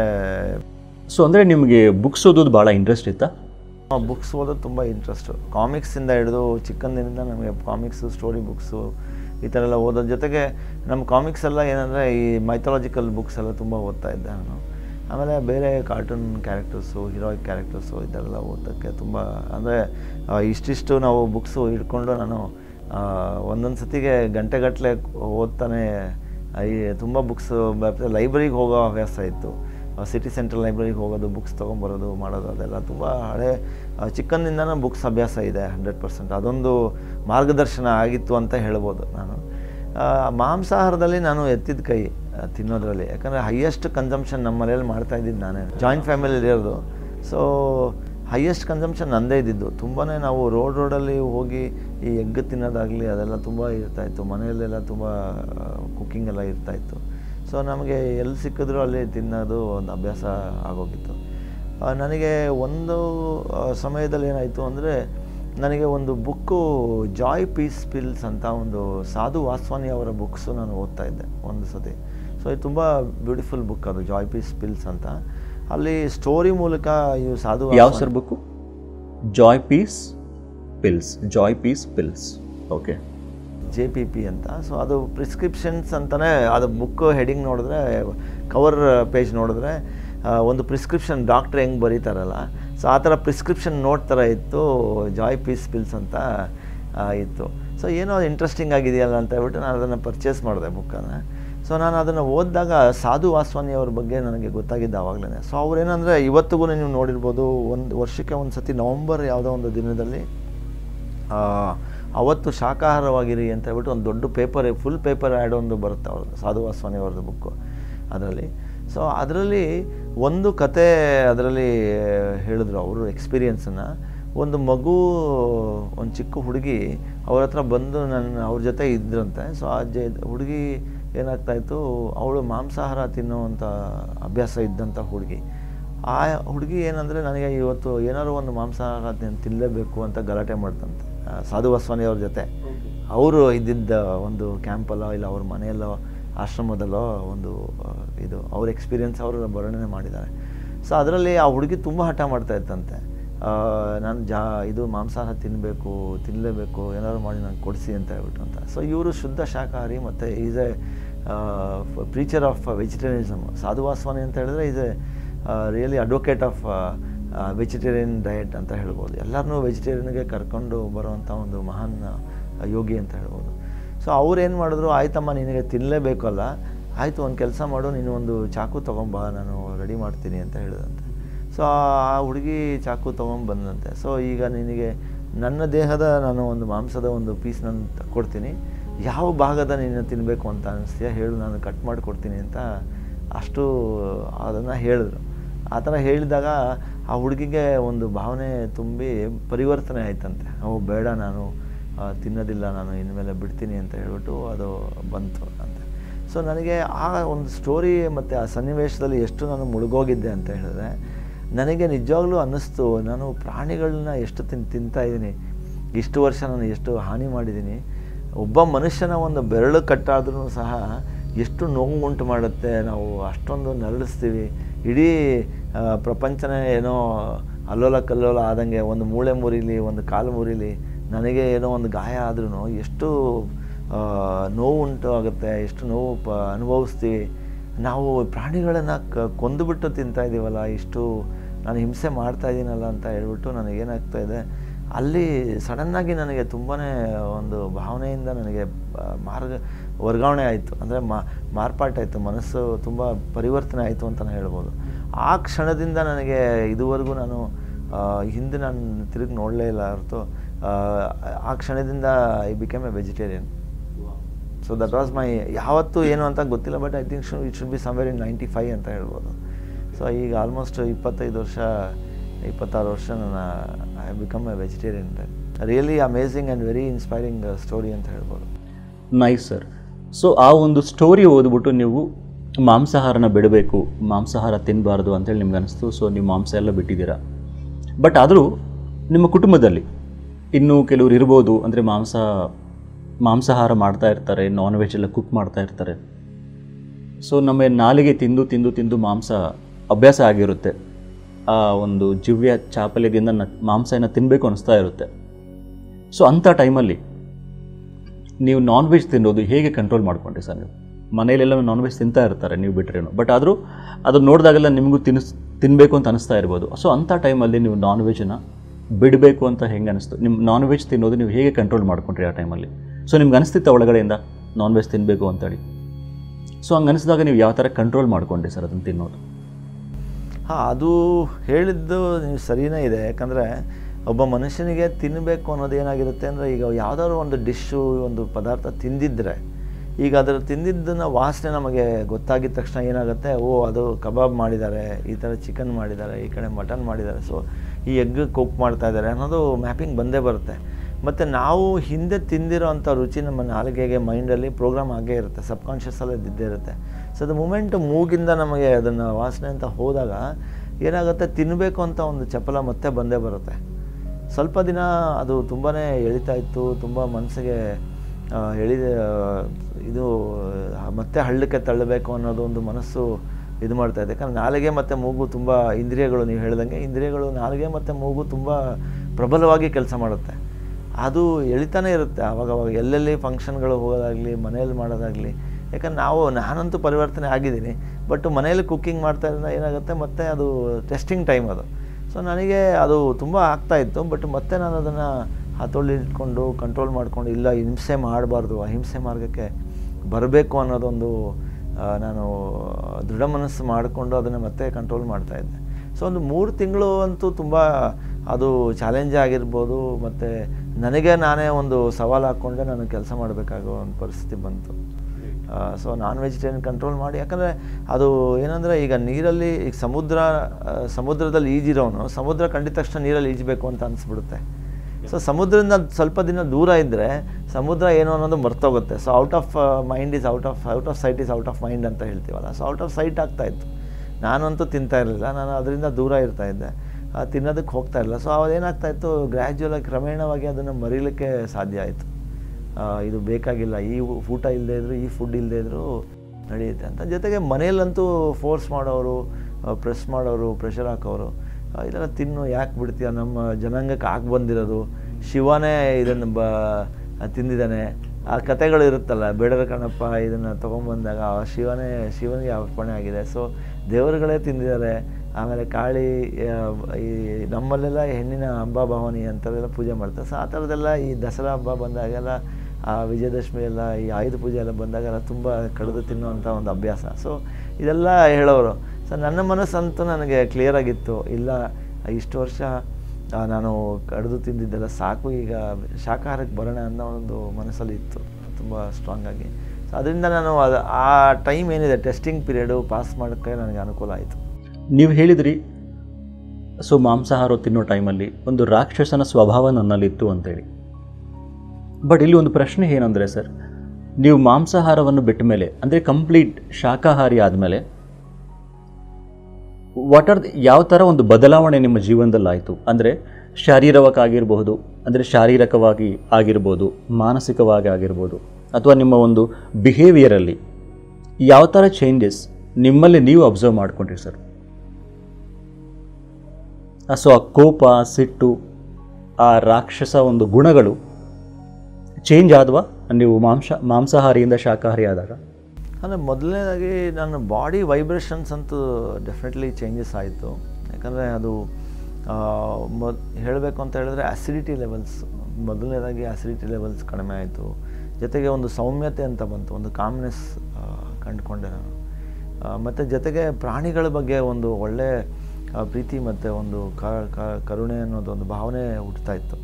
ಸೊ ಅಂದರೆ ನಿಮಗೆ ಬುಕ್ಸ್ ಓದೋದು ಭಾಳ ಇಂಟ್ರೆಸ್ಟ್ ಇತ್ತಾ ಬುಕ್ಸ್ ಓದೋದು ತುಂಬ ಇಂಟ್ರೆಸ್ಟು ಕಾಮಿಕ್ಸಿಂದ ಹಿಡಿದು ಚಿಕ್ಕಂದಿನಿಂದ ನಮಗೆ ಕಾಮಿಕ್ಸು ಸ್ಟೋರಿ ಬುಕ್ಸು ಈ ಥರ ಎಲ್ಲ ಓದೋದ್ರ ಜೊತೆಗೆ ನಮ್ಮ ಕಾಮಿಕ್ಸ್ ಎಲ್ಲ ಏನಂದರೆ ಈ ಮೈಥಾಲಜಿಕಲ್ ಬುಕ್ಸ್ ಎಲ್ಲ ತುಂಬ ಓದ್ತಾ ಇದ್ದೆ ನಾನು ಆಮೇಲೆ ಬೇರೆ ಕಾರ್ಟೂನ್ ಕ್ಯಾರೆಕ್ಟರ್ಸು ಹೀರೋಯಿಕ್ ಕ್ಯಾರೆಕ್ಟರ್ಸು ಇದೆಲ್ಲ ಓದೋಕ್ಕೆ ತುಂಬ ಅಂದರೆ ಇಷ್ಟಿಷ್ಟು ನಾವು ಬುಕ್ಸು ಹಿಡ್ಕೊಂಡು ನಾನು ಒಂದೊಂದು ಸತಿಗೆ ಗಂಟೆಗಟ್ಟಲೆ ಓದ್ತಾನೆ ಈ ತುಂಬ ಬುಕ್ಸ್ ಲೈಬ್ರರಿಗೆ ಹೋಗೋ ಹವ್ಯಾಸ ಇತ್ತು ಸಿಟಿ ಸೆಂಟ್ರಲ್ ಲೈಬ್ರರಿಗೆ ಹೋಗೋದು ಬುಕ್ಸ್ ತೊಗೊಂಬರೋದು ಮಾಡೋದು ಅದೆಲ್ಲ ತುಂಬ ಹಳೆ ಆ, ಚಿಕ್ಕಂದಿಂದನೂ ಬುಕ್ಸ್ ಅಭ್ಯಾಸ ಇದೆ ಹಂಡ್ರೆಡ್ ಪರ್ಸೆಂಟ್ ಅದೊಂದು ಮಾರ್ಗದರ್ಶನ ಆಗಿತ್ತು ಅಂತ ಹೇಳ್ಬೋದು ನಾನು ಆ, ಮಾಂಸಾಹಾರದಲ್ಲಿ ನಾನು ಎತ್ತಿದ ಕೈ ಆ, ತಿನ್ನೋದ್ರಲ್ಲಿ ಯಾಕಂದರೆ ಹೈಯೆಸ್ಟ್ ಕನ್ಸಂಪ್ಷನ್ ನಮ್ಮ ಮನೇಲಿ ಮಾಡ್ತಾ ಇದ್ದಿದ್ದು ನಾನೇ ಜಾಯಿಂಟ್ ಫ್ಯಾಮಿಲಿ ಇರೋದು ಸೊ ಹೈಯೆಸ್ಟ್ ಕನ್ಸಂಪ್ಷನ್ ನಂದೇ ಇದ್ದಿದ್ದು ತುಂಬಾ ನಾವು ರೋಡ್ ರೋಡಲ್ಲಿ ಹೋಗಿ ಈ ಎಗ್ ತಿನ್ನೋದಾಗಲಿ ಅದೆಲ್ಲ ತುಂಬ ಇರ್ತಾಯಿತ್ತು ಮನೆಯಲ್ಲೆಲ್ಲ ತುಂಬ ಕುಕ್ಕಿಂಗ್ ಎಲ್ಲ ಇರ್ತಾಯಿತ್ತು ಸೊ ನಮಗೆ ಎಲ್ಲಿ ಸಿಕ್ಕಿದ್ರು ಅಲ್ಲಿ ತಿನ್ನೋದು ಒಂದು ಅಭ್ಯಾಸ ಆಗೋಗಿತ್ತು ಆ, ನನಗೆ ಒಂದು ಆ, ಸಮಯದಲ್ಲಿ ಏನಾಯಿತು ಅಂದರೆ ನನಗೆ ಒಂದು ಬುಕ್ಕು ಜಾಯ್ ಪೀಸ್ ಪಿಲ್ಸ್ ಅಂತ ಒಂದು ಸಾಧು ವಾಸ್ವಾನಿ ಅವರ ಬುಕ್ಸು ನಾನು ಓದ್ತಾ ಇದ್ದೆ ಒಂದು ಸತಿ ಸೊ ಇದು ತುಂಬ ಬ್ಯೂಟಿಫುಲ್ ಬುಕ್ ಅದು ಜಾಯ್ ಪೀಸ್ ಪಿಲ್ಸ್ ಅಂತ ಅಲ್ಲಿ ಸ್ಟೋರಿ ಮೂಲಕ ಈ ಸಾಧು ಯಾವ Vaswani- sir book joy peace pills joy peace pills okay J P P ಅಂತ ಸೊ ಅದು ಪ್ರಿಸ್ಕ್ರಿಪ್ಷನ್ಸ್ ಅಂತಲೇ ಅದು ಬುಕ್ ಹೆಡಿಂಗ್ ನೋಡಿದ್ರೆ ಕವರ್ ಪೇಜ್ ನೋಡಿದ್ರೆ ಆ, ಒಂದು ಪ್ರಿಸ್ಕ್ರಿಪ್ಷನ್ ಡಾಕ್ಟ್ರ್ ಹೆಂಗೆ ಬರೀತಾರಲ್ಲ ಸೊ ಆ ಥರ ಪ್ರಿಸ್ಕ್ರಿಪ್ಷನ್ ನೋಟ್ ಥರ ಇತ್ತು ಜಾಯ್ ಪೀಸ್ ಪಿಲ್ಸ್ ಅಂತ ಆ, ಇತ್ತು ಸೊ ಏನೋ ಇಂಟ್ರೆಸ್ಟಿಂಗ್ ಆಗಿದೆಯಲ್ಲ ಅಂತ ಹೇಳ್ಬಿಟ್ಟು ನಾನು ಅದನ್ನು ಪರ್ಚೇಸ್ ಮಾಡಿದೆ ಬುಕ್ಕನ್ನು ಸೊ ನಾನು ಅದನ್ನು ಓದಿದಾಗ ಸಾಧು ವಾಸ್ವಾನಿ ಅವ್ರ ಬಗ್ಗೆ ನನಗೆ ಗೊತ್ತಾಗಿದ್ದು ಆವಾಗಲೇ ಸೊ ಅವ್ರೇನಂದರೆ ಇವತ್ತಿಗೂ ನೀವು ನೋಡಿರ್ಬೋದು ಒಂದು ವರ್ಷಕ್ಕೆ ಒಂದು ಸತಿ ನವಂಬರ್ ಯಾವುದೋ ಒಂದು ದಿನದಲ್ಲಿ ಆ, ಅವತ್ತು ಶಾಕಾಹಾರವಾಗಿರಿ ಅಂತ ಹೇಳ್ಬಿಟ್ಟು ಒಂದು ದೊಡ್ಡ ಪೇಪರ್ ಫುಲ್ ಪೇಪರ್ ಆ್ಯಡ್ ಒಂದು ಬರುತ್ತೆ ಅವ್ರದ್ದು ಸಾಧು ವಾಸ್ವಾನಿ ಅವ್ರದ್ದು ಬುಕ್ಕು ಅದರಲ್ಲಿ ಸೊ ಅದರಲ್ಲಿ ಒಂದು ಕತೆ ಅದರಲ್ಲಿ ಹೇಳಿದ್ರು ಅವರು ಎಕ್ಸ್ಪೀರಿಯನ್ಸನ್ನು ಒಂದು ಮಗು ಒಂದು ಚಿಕ್ಕ ಹುಡುಗಿ ಅವ್ರ ಹತ್ರ ಬಂದು ನನ್ನ ಅವ್ರ ಜೊತೆ ಇದ್ರಂತೆ ಸೊ ಆ ಜ ಹುಡುಗಿ ಏನಾಗ್ತಾಯಿತ್ತು ಅವಳು ಮಾಂಸಾಹಾರ ತಿನ್ನುವಂಥ ಅಭ್ಯಾಸ ಇದ್ದಂಥ ಹುಡುಗಿ ಆ ಹುಡುಗಿ ಏನಂದರೆ ನನಗೆ ಇವತ್ತು ಏನಾದ್ರು ಒಂದು ಮಾಂಸಾಹಾರ ತಿನ್- ತಿನ್ನಲೇಬೇಕು ಅಂತ ಗಲಾಟೆ ಮಾಡ್ತಂತೆ ಆ, ಸಾಧು ವಾಸ್ವಾನಿ ಅವ್ರ ಜೊತೆ ಅವರು ಇದ್ದಿದ್ದ ಒಂದು ಕ್ಯಾಂಪಲ್ಲೋ ಇಲ್ಲ ಅವ್ರ ಮನೆಯಲ್ಲೋ ಆಶ್ರಮದಲ್ಲೋ ಒಂದು ಆ, ಇದು ಅವ್ರ ಎಕ್ಸ್ಪೀರಿಯನ್ಸ್ ಅವರು ವರ್ಣನೆ ಮಾಡಿದ್ದಾರೆ ಸೊ ಅದರಲ್ಲಿ ಆ ಹುಡುಗಿ ತುಂಬ ಹಠ ಮಾಡ್ತಾ ಇತ್ತಂತೆ ನಾನು ಜಾ ಇದು ಮಾಂಸಾಹಾರ ತಿನ್ನಬೇಕು ತಿನ್ನಲೇಬೇಕು ಏನಾದ್ರು ಮಾಡಿ ನಂಗೆ ಕೊಡಿಸಿ ಅಂತ ಹೇಳ್ಬಿಟ್ಟು ಅಂತ ಸೊ ಇವರು ಶುದ್ಧ ಶಾಕಾಹಾರಿ ಮತ್ತು is a preacher of vegetarianism Sadhu Vaswani ಅಂತ ಹೇಳಿದ್ರೆ is a really advocate of vegetarian diet ಅಂತ ಹೇಳ್ಬೋದು ಎಲ್ಲರನ್ನೂ ವೆಜಿಟೇರಿಯನ್ಗೆ ಕರ್ಕೊಂಡು ಬರುವಂಥ ಒಂದು ಮಹಾನ್ ಆ, ಯೋಗಿ ಅಂತ ಹೇಳ್ಬೋದು ಸೊ ಅವ್ರು ಏನು ಮಾಡಿದ್ರು ಆಯ್ತಮ್ಮ ನಿನಗೆ ತಿನ್ನಲೇಬೇಕಲ್ಲ ಆಯಿತು ಒಂದು ಕೆಲಸ ಮಾಡು ನೀನು ಒಂದು ಚಾಕು ತೊಗೊಂಬಾ ನಾನು ರೆಡಿ ಮಾಡ್ತೀನಿ ಅಂತ ಹೇಳಿದಂತೆ ಸೊ ಆ ಹುಡುಗಿ ಚಾಕು ತೊಗೊಂಡು ಬಂದಂತೆ ಸೊ ಈಗ ನಿನಗೆ ನನ್ನ ದೇಹದ ನಾನು ಒಂದು ಮಾಂಸದ ಒಂದು ಪೀಸ್ ನಾನು ಕೊಡ್ತೀನಿ ಯಾವ ಭಾಗದ ನೀನು ತಿನ್ನಬೇಕು ಅಂತ ಅನಿಸ್ತೀಯ ಹೇಳು ನಾನು ಕಟ್ ಮಾಡಿ ಕೊಡ್ತೀನಿ ಅಂತ ಅಷ್ಟು ಅದನ್ನು ಹೇಳಿದ್ರು ಆ ಥರ ಹೇಳಿದಾಗ ಆ ಹುಡುಗಿಗೆ ಒಂದು ಭಾವನೆ ತುಂಬಿ ಪರಿವರ್ತನೆ ಆಯ್ತಂತೆ ಓ ಬೇಡ ನಾನು ಆ, ತಿನ್ನೋದಿಲ್ಲ ನಾನು ಇನ್ಮೇಲೆ ಬಿಡ್ತೀನಿ ಅಂತ ಹೇಳ್ಬಿಟ್ಟು ಅದು ಬಂತು ಅಂತ ಸೊ ನನಗೆ ಆ ಒಂದು ಸ್ಟೋರಿ ಮತ್ತು ಆ ಸನ್ನಿವೇಶದಲ್ಲಿ ಎಷ್ಟು ನಾನು ಮುಳುಗೋಗಿದ್ದೆ ಅಂತ ಹೇಳಿದ್ರೆ ನನಗೆ ನಿಜವಾಗ್ಲೂ ಅನ್ನಿಸ್ತು ನಾನು ಪ್ರಾಣಿಗಳನ್ನ ಎಷ್ಟು ತಿನ್ ತಿಂತಾ ಇದ್ದೀನಿ ಇಷ್ಟು ವರ್ಷ ನಾನು ಎಷ್ಟು ಹಾನಿ ಮಾಡಿದ್ದೀನಿ ಒಬ್ಬ ಮನುಷ್ಯನ ಒಂದು ಬೆರಳು ಕಟ್ಟಾದ್ರೂ ಸಹ ಎಷ್ಟು ನೋವು ಉಂಟು ಮಾಡುತ್ತೆ ನಾವು ಅಷ್ಟೊಂದು ನರಳಿಸ್ತೀವಿ ಇಡೀ ಆ, ಪ್ರಪಂಚನೇ ಏನೋ ಅಲ್ಲೋಲ ಕಲ್ಲೋಲ ಆದಂಗೆ ಒಂದು ಮೂಳೆ ಮುರಿಲಿ ಒಂದು ಕಾಲು ಮುರಿಲಿ ನನಗೆ ಏನೋ ಒಂದು ಗಾಯ ಆದ್ರೂ ಎಷ್ಟು ಆ, ನೋವು ಉಂಟು ಆಗುತ್ತೆ ಎಷ್ಟು ನೋವು ಪ ಅನುಭವಿಸ್ತೀವಿ ನಾವು ಪ್ರಾಣಿಗಳನ್ನು ಕ ಕೊಂದುಬಿಟ್ಟು ತಿಂತಾ ಇದ್ದೀವಲ್ಲ ಇಷ್ಟು ನಾನು ಹಿಂಸೆ ಮಾಡ್ತಾ ಇದ್ದೀನಲ್ಲ ಅಂತ ಹೇಳ್ಬಿಟ್ಟು ನನಗೇನಾಗ್ತಾ ಇದೆ ಅಲ್ಲಿ ಸಡನ್ನಾಗಿ ನನಗೆ ತುಂಬಾ ಒಂದು ಭಾವನೆಯಿಂದ ನನಗೆ ಆ, ಮಾರ್ಗ ವರ್ಗಾವಣೆ ಆಯಿತು ಅಂದರೆ ಮಾ ಮಾರ್ಪಾಟಾಯಿತು ಮನಸ್ಸು ತುಂಬ ಪರಿವರ್ತನೆ ಆಯಿತು ಅಂತಲೇ ಹೇಳ್ಬೋದು ಆ ಕ್ಷಣದಿಂದ ನನಗೆ ಇದುವರೆಗೂ ನಾನು ಹಿಂದೆ ನಾನು ತಿರುಗಿ ನೋಡಲೇ ಇಲ್ಲ ಹೊರತು ಆ, ಆ ಕ್ಷಣದಿಂದ I become a vegetarian so that was my ಯಾವತ್ತು ಏನು ಅಂತ ಗೊತ್ತಿಲ್ಲ ಬಟ್ ಐ ಥಿಂಕ್ ಶು it should be somewhere in ninety five ಅಂತ ಹೇಳ್ಬೋದು ಸೊ ಈಗ ಆಲ್ಮೋಸ್ಟ್ ಇಪ್ಪತ್ತೈದು ವರ್ಷ ಇಪ್ಪತ್ತಾರು ವರ್ಷ ನಾನು I become a vegetarian really amazing and very inspiring story ಅಂತ ಹೇಳ್ಬೋದು ನೈಸ್ ಸರ್ ಸೊ ಆ ಒಂದು ಸ್ಟೋರಿ ಓದ್ಬಿಟ್ಟು ನೀವು ಮಾಂಸಾಹಾರನ ಬಿಡಬೇಕು ಮಾಂಸಾಹಾರ ತಿನ್ನಬಾರ್ದು ಅಂತೇಳಿ ನಿಮ್ಗೆ ಅನಿಸ್ತು ಸೊ ನೀವು ಮಾಂಸ ಎಲ್ಲ ಬಿಟ್ಟಿದ್ದೀರಾ ಬಟ್ ಆದರೂ ನಿಮ್ಮ ಕುಟುಂಬದಲ್ಲಿ ಇನ್ನೂ ಕೆಲವ್ರು ಇರ್ಬೋದು ಅಂದರೆ ಮಾಂಸ ಮಾಂಸಾಹಾರ ಮಾಡ್ತಾ ಇರ್ತಾರೆ ನಾನ್ ವೆಜ್ ಎಲ್ಲ ಕುಕ್ ಮಾಡ್ತಾ ಇರ್ತಾರೆ ಸೊ ನಮ್ಮ ನಾಲಿಗೆ ತಿಂದು ತಿಂದು ತಿಂದು ಮಾಂಸ ಅಭ್ಯಾಸ ಆಗಿರುತ್ತೆ ಆ ಒಂದು ಜಿವ್ಯ ಚಾಪಲ್ಯದಿಂದ ನ ಮಾಂಸನ ತಿನ್ನಬೇಕು ಅನಿಸ್ತಾ ಇರುತ್ತೆ ಸೊ ಅಂಥ ಟೈಮಲ್ಲಿ ನೀವು ನಾನ್ ವೆಜ್ ತಿನ್ನೋದು ಹೇಗೆ ಕಂಟ್ರೋಲ್ ಮಾಡ್ಕೊಂಡ್ರಿ ಸರ್ ನೀವು ಮನೆಯಲ್ಲೆಲ್ಲ ನಾನ್ ವೆಜ್ ತಿಂತಾ ಇರ್ತಾರೆ ನೀವು ಬಿಟ್ರೇನು ಬಟ್ ಆದರೂ ಅದು ನೋಡಿದಾಗೆಲ್ಲ ನಿಮಗೂ ತಿನ್ನಿಸ್ ತಿನ್ನಬೇಕು ಅಂತ ಅನಿಸ್ತಾ ಇರ್ಬೋದು ಸೊ ಅಂಥ ಟೈಮಲ್ಲಿ ನೀವು ನಾನ್ ವೆಜ್ನ ಬಿಡಬೇಕು ಅಂತ ಹೆಂಗೆ ಅನಿಸ್ತು ನಿಮ್ಮ ನಾನ್ ವೆಜ್ ತಿನ್ನೋದು ನೀವು ಹೇಗೆ ಕಂಟ್ರೋಲ್ ಮಾಡ್ಕೊಂಡ್ರಿ ಆ ಟೈಮಲ್ಲಿ ಸೊ ನಿಮ್ಗೆ ಅನಿಸ್ತಿತ್ತ ಒಳಗಡೆಯಿಂದ ನಾನ್ ವೆಜ್ ತಿನ್ನಬೇಕು ಅಂತೇಳಿ ಸೊ ಹಂಗೆ ಅನಿಸಿದಾಗ ನೀವು ಯಾವ ಥರ ಕಂಟ್ರೋಲ್ ಮಾಡ್ಕೊಂಡ್ರಿ ಸರ್ ಅದನ್ನು ತಿನ್ನೋದು ಹಾಂ ಅದು ಹೇಳಿದ್ದು ನೀವು ಸರಿಯೇ ಇದೆ ಯಾಕಂದರೆ ಒಬ್ಬ ಮನುಷ್ಯನಿಗೆ ತಿನ್ನಬೇಕು ಅನ್ನೋದು ಏನಾಗಿರುತ್ತೆ ಅಂದರೆ ಈಗ ಯಾವುದಾದ್ರು ಒಂದು ಡಿಶ್ಶು ಒಂದು ಪದಾರ್ಥ ತಿಂದಿದ್ದರೆ ಈಗ ಅದರ ತಿಂದಿದ್ದನ್ನ ವಾಸನೆ ನಮಗೆ ಗೊತ್ತಾಗಿದ ತಕ್ಷಣ ಏನಾಗುತ್ತೆ ಓ ಅದು ಕಬಾಬ್ ಮಾಡಿದ್ದಾರೆ ಈ ಥರ ಚಿಕನ್ ಮಾಡಿದ್ದಾರೆ ಈ ಕಡೆ ಮಟನ್ ಮಾಡಿದ್ದಾರೆ ಸೊ ಈ ಎಗ್ ಕುಕ್ ಮಾಡ್ತಾ ಇದ್ದಾರೆ ಅನ್ನೋದು ಮ್ಯಾಪಿಂಗ್ ಬಂದೇ ಬರುತ್ತೆ ಮತ್ತು ನಾವು ಹಿಂದೆ ತಿಂದಿರೋ ಅಂಥ ರುಚಿ ನಮ್ಮ ನಾಲಿಗೆಗೆ ಮೈಂಡಲ್ಲಿ ಪ್ರೋಗ್ರಾಮ್ ಆಗೇ ಇರುತ್ತೆ ಸಬ್ಕಾನ್ಷಿಯಸ್ಸಲ್ಲೇ ಇದ್ದೇ ಇರುತ್ತೆ ಸೊ ದ ಮೂಮೆಂಟ್ ಮೂಗಿಂದ ನಮಗೆ ಅದನ್ನು ವಾಸನೆ ಅಂತ ಹೋದಾಗ ಏನಾಗುತ್ತೆ ತಿನ್ನಬೇಕು ಅಂತ ಒಂದು ಚಪಲ ಮತ್ತೆ ಬಂದೇ ಬರುತ್ತೆ ಸ್ವಲ್ಪ ದಿನ ಅದು ತುಂಬಾ ಎಳಿತಾ ಇತ್ತು ತುಂಬ ಮನಸ್ಸಿಗೆ ಆ, ಎಳಿದ ಇದು ಆ, ಮತ್ತೆ ಹಳ್ಳಕ್ಕೆ ತಳ್ಳಬೇಕು ಅನ್ನೋದು ಒಂದು ಮನಸ್ಸು ಇದು ಮಾಡ್ತಾ ಇದೆ ಯಾಕಂದ್ರೆ ನಾಲಿಗೆ ಮತ್ತು ಮೂಗು ತುಂಬ ಇಂದ್ರಿಯಗಳು ನೀವು ಹೇಳ್ದಂಗೆ ಇಂದ್ರಿಯಗಳು ನಾಲಿಗೆ ಮತ್ತು ಮೂಗು ತುಂಬ ಪ್ರಬಲವಾಗಿ ಕೆಲಸ ಮಾಡುತ್ತೆ ಅದು ಎಳಿತಾನೆ ಇರುತ್ತೆ ಆವಾಗವಾಗ ಎಲ್ಲೆಲ್ಲಿ ಫಂಕ್ಷನ್ಗಳು ಹೋಗೋದಾಗಲಿ ಮನೆಯಲ್ಲಿ ಮಾಡೋದಾಗಲಿ ಯಾಕಂದ್ರೆ ನಾವು ನಾನಂತೂ ಪರಿವರ್ತನೆ ಆಗಿದ್ದೀನಿ ಬಟ್ ಮನೆಯಲ್ಲಿ ಕುಕ್ಕಿಂಗ್ ಮಾಡ್ತಾ ಇದ್ದ ಏನಾಗುತ್ತೆ ಮತ್ತೆ ಅದು ಟೆಸ್ಟಿಂಗ್ ಟೈಮ್ ಅದು ಸೊ ನನಗೆ ಅದು ತುಂಬ ಆಗ್ತಾ ಇತ್ತು ಬಟ್ ಮತ್ತೆ ನಾನು ಅದನ್ನು ಹತೋಳಿ ಇಟ್ಕೊಂಡು ಕಂಟ್ರೋಲ್ ಮಾಡಿಕೊಂಡು ಇಲ್ಲ ಹಿಂಸೆ ಮಾಡಬಾರ್ದು ಅಹಿಂಸೆ ಮಾರ್ಗಕ್ಕೆ ಬರಬೇಕು ಅನ್ನೋದೊಂದು ಆ, ನಾನು ದೃಢ ಮನಸ್ಸು ಮಾಡಿಕೊಂಡು ಅದನ್ನು ಮತ್ತೆ ಕಂಟ್ರೋಲ್ ಮಾಡ್ತಾ ಇದ್ದೆ ಸೊ ಒಂದು ಮೂರು ತಿಂಗಳು ಅಂತೂ ತುಂಬ ಅದು ಚಾಲೆಂಜ್ ಆಗಿರ್ಬೋದು ಮತ್ತು ನನಗೆ ನಾನೇ ಒಂದು ಸವಾಲು ಹಾಕ್ಕೊಂಡೆ ನಾನು ಕೆಲಸ ಮಾಡಬೇಕಾಗೋ ಒಂದು ಪರಿಸ್ಥಿತಿ ಬಂತು ಸೊ ನಾನ್ ವೆಜಿಟೇರಿಯನ್ ಕಂಟ್ರೋಲ್ ಮಾಡಿ ಯಾಕಂದರೆ ಅದು ಏನಂದರೆ ಈಗ ನೀರಲ್ಲಿ ಈಗ ಸಮುದ್ರ ಆ, ಸಮುದ್ರದಲ್ಲಿ ಈಜಿರೋನು ಸಮುದ್ರ ಕಂಡಿದ ತಕ್ಷಣ ನೀರಲ್ಲಿ ಈಜಬೇಕು ಅಂತ ಅನಿಸ್ಬಿಡುತ್ತೆ ಸೊ ಸಮುದ್ರದಿಂದ ಸ್ವಲ್ಪ ದಿನ ದೂರ ಇದ್ದರೆ ಸಮುದ್ರ ಏನು ಅನ್ನೋದು ಮರ್ತೋಗುತ್ತೆ so out of mind is out of out of sight is out of mind ಅಂತ ಹೇಳ್ತೀವಲ್ಲ ಸೊ ಔಟ್ ಆಫ್ ಸೈಟ್ ಆಗ್ತಾ ಇತ್ತು ನಾನಂತೂ ತಿಂತಾ ಇರಲಿಲ್ಲ ನಾನು ಅದರಿಂದ ದೂರ ಇರ್ತಾ ಇದ್ದೆ ಆ, ತಿನ್ನೋದಕ್ಕೆ ಹೋಗ್ತಾ ಇರಲಿಲ್ಲ ಸೊ ಅದೇನಾಗ್ತಾ ಇತ್ತು ಗ್ರ್ಯಾಜುವಲಾಗಿ ಕ್ರಮೇಣವಾಗಿ ಅದನ್ನು ಮರೀಲಿಕ್ಕೆ ಸಾಧ್ಯ ಆಯಿತು ಆ, ಇದು ಬೇಕಾಗಿಲ್ಲ ಈ ಊ- ಊಟ ಇಲ್ಲದೆ ಇದ್ರು ಈ ಫುಡ್ ಇಲ್ಲದೆ ಇದ್ರು ನಡೆಯುತ್ತೆ ಅಂತ ಜೊತೆಗೆ ಮನೆಯಲ್ಲಂತೂ ಫೋರ್ಸ್ ಮಾಡೋರು ಪ್ರೆಸ್ ಮಾಡೋರು ಪ್ರೆಷರ್ ಹಾಕೋರು ಆ, ಇದೆಲ್ಲ ತಿನ್ನು ಯಾಕೆ ಬಿಡ್ತೀಯ ನಮ್ಮ ಜನಾಂಗಕ್ಕೆ ಆಗಿ ಬಂದಿರೋದು ಶಿವನೇ ಇದನ್ನು ಬ ತಿಂದಿದ್ದಾನೆ ಆ ಕತೆಗಳು ಇರುತ್ತಲ್ಲ ಬೇಡರ ಕಣಪ್ಪ ಇದನ್ನು ತೊಗೊಂಬಂದಾಗ ಆ ಶಿವನೇ ಶಿವನಿಗೆ ಅರ್ಪಣೆ ಆಗಿದೆ ಸೊ ದೇವರುಗಳೇ ತಿಂದಿದ್ದಾರೆ ಆಮೇಲೆ ಕಾಳಿ ಆ, ಈ ನಮ್ಮಲ್ಲೆಲ್ಲ ಹೆಣ್ಣಿನ ಹಬ್ಬ ಭವಾನಿ ಅಂಥದ್ದೆಲ್ಲ ಪೂಜೆ ಮಾಡ್ತಾರೆ ಸೊ ಆ ಥರದ್ದೆಲ್ಲ ಈ ದಸರಾ ಹಬ್ಬ ಬಂದಾಗೆಲ್ಲ ಆ ವಿಜಯದಶಮಿ ಎಲ್ಲ ಈ ಆಯುಧ ಪೂಜೆ ಎಲ್ಲ ಬಂದಾಗೆಲ್ಲ ತುಂಬ ಕಡಿದು ತಿನ್ನುವಂಥ ಒಂದು ಅಭ್ಯಾಸ ಸೊ ಇದೆಲ್ಲ ಹೇಳೋರು ಸೊ ನನ್ನ ಮನಸ್ಸಂತೂ ನನಗೆ ಕ್ಲಿಯರ್ ಆಗಿತ್ತು ಇಲ್ಲ ಇಷ್ಟು ವರ್ಷ ಆ, ನಾನು ಕಡಿದು ತಿಂದಿದ್ದೆಲ್ಲ ಸಾಕು ಈಗ ಶಾಕಾಹಾರಕ್ಕೆ ಬರೋಣ ಅನ್ನೋ ಒಂದು ಮನಸ್ಸಲ್ಲಿ ಇತ್ತು ತುಂಬ ಸ್ಟ್ರಾಂಗ್ ಆಗಿ ಸೊ ಅದರಿಂದ ನಾನು ಅದು ಆ ಟೈಮ್ ಏನಿದೆ ಟೆಸ್ಟಿಂಗ್ ಪೀರಿಯಡು ಪಾಸ್ ಮಾಡೋಕ್ಕೆ ನನಗೆ ಅನುಕೂಲ ಆಯಿತು ನೀವು ಹೇಳಿದ್ರಿ ಸೊ ಮಾಂಸಾಹಾರ ತಿನ್ನೋ ಟೈಮಲ್ಲಿ ಒಂದು ರಾಕ್ಷಸನ ಸ್ವಭಾವ ನನ್ನಲ್ಲಿತ್ತು ಅಂತೇಳಿ ಬಟ್ ಇಲ್ಲಿ ಒಂದು ಪ್ರಶ್ನೆ ಏನಂದರೆ ಸರ್ ನೀವು ಮಾಂಸಾಹಾರವನ್ನು ಬಿಟ್ಟ ಮೇಲೆ ಅಂದರೆ ಕಂಪ್ಲೀಟ್ ಶಾಕಾಹಾರಿ ಆದಮೇಲೆ ವಾಟ್ ಆರ್ ಯಾವ ಥರ ಒಂದು ಬದಲಾವಣೆ ನಿಮ್ಮ ಜೀವನದಲ್ಲಿ ಆಯಿತು ಅಂದರೆ ಶಾರೀರಕವಾಗಿರಬಹುದು ಅಂದರೆ ಶಾರೀರಿಕವಾಗಿ ಆಗಿರ್ಬೋದು ಮಾನಸಿಕವಾಗಿ ಆಗಿರ್ಬೋದು ಅಥವಾ ನಿಮ್ಮ ಒಂದು ಬಿಹೇವಿಯರಲ್ಲಿ ಯಾವ ಥರ ಚೇಂಜಸ್ ನಿಮ್ಮಲ್ಲಿ ನೀವು ಅಬ್ಸರ್ವ್ ಮಾಡ್ಕೊಂಡ್ರಿ ಸರ್ ಸೊ ಆ ಕೋಪ ಸಿಟ್ಟು ಆ ರಾಕ್ಷಸ ಒಂದು ಗುಣಗಳು ಚೇಂಜ್ ಆದ್ವಾ ನೀವು ಮಾಂಸ ಮಾಂಸಾಹಾರಿಯಿಂದ ಶಾಕಾಹಾರಿ ಆದಾಗ ಅಂದರೆ ಮೊದಲನೇದಾಗಿ ನನ್ನ ಬಾಡಿ ವೈಬ್ರೇಷನ್ಸ್ ಅಂತೂ ಡೆಫಿನೆಟ್ಲಿ ಚೇಂಜಸ್ ಆಯಿತು ಯಾಕಂದರೆ ಅದು ಮೊದ್ ಹೇಳಬೇಕು ಅಂತ ಹೇಳಿದ್ರೆ ಆ್ಯಸಿಡಿಟಿ ಲೆವೆಲ್ಸ್ ಮೊದಲನೇದಾಗಿ ಆ್ಯಸಿಡಿಟಿ ಲೆವೆಲ್ಸ್ ಕಡಿಮೆ ಆಯಿತು ಜೊತೆಗೆ ಒಂದು ಸೌಮ್ಯತೆ ಅಂತ ಬಂತು ಒಂದು ಕಾಮ್ನೆಸ್ ಕಂಡುಕೊಂಡೆ ನಾನು ಮತ್ತು ಜೊತೆಗೆ ಪ್ರಾಣಿಗಳ ಬಗ್ಗೆ ಒಂದು ಒಳ್ಳೆ ಆ ಪ್ರೀತಿ ಮತ್ತು ಒಂದು ಕ- ಕ- ಕರುಣೆ ಅನ್ನೋದು ಒಂದು ಭಾವನೆ ಹುಟ್ಟುತ್ತಾ ಇತ್ತು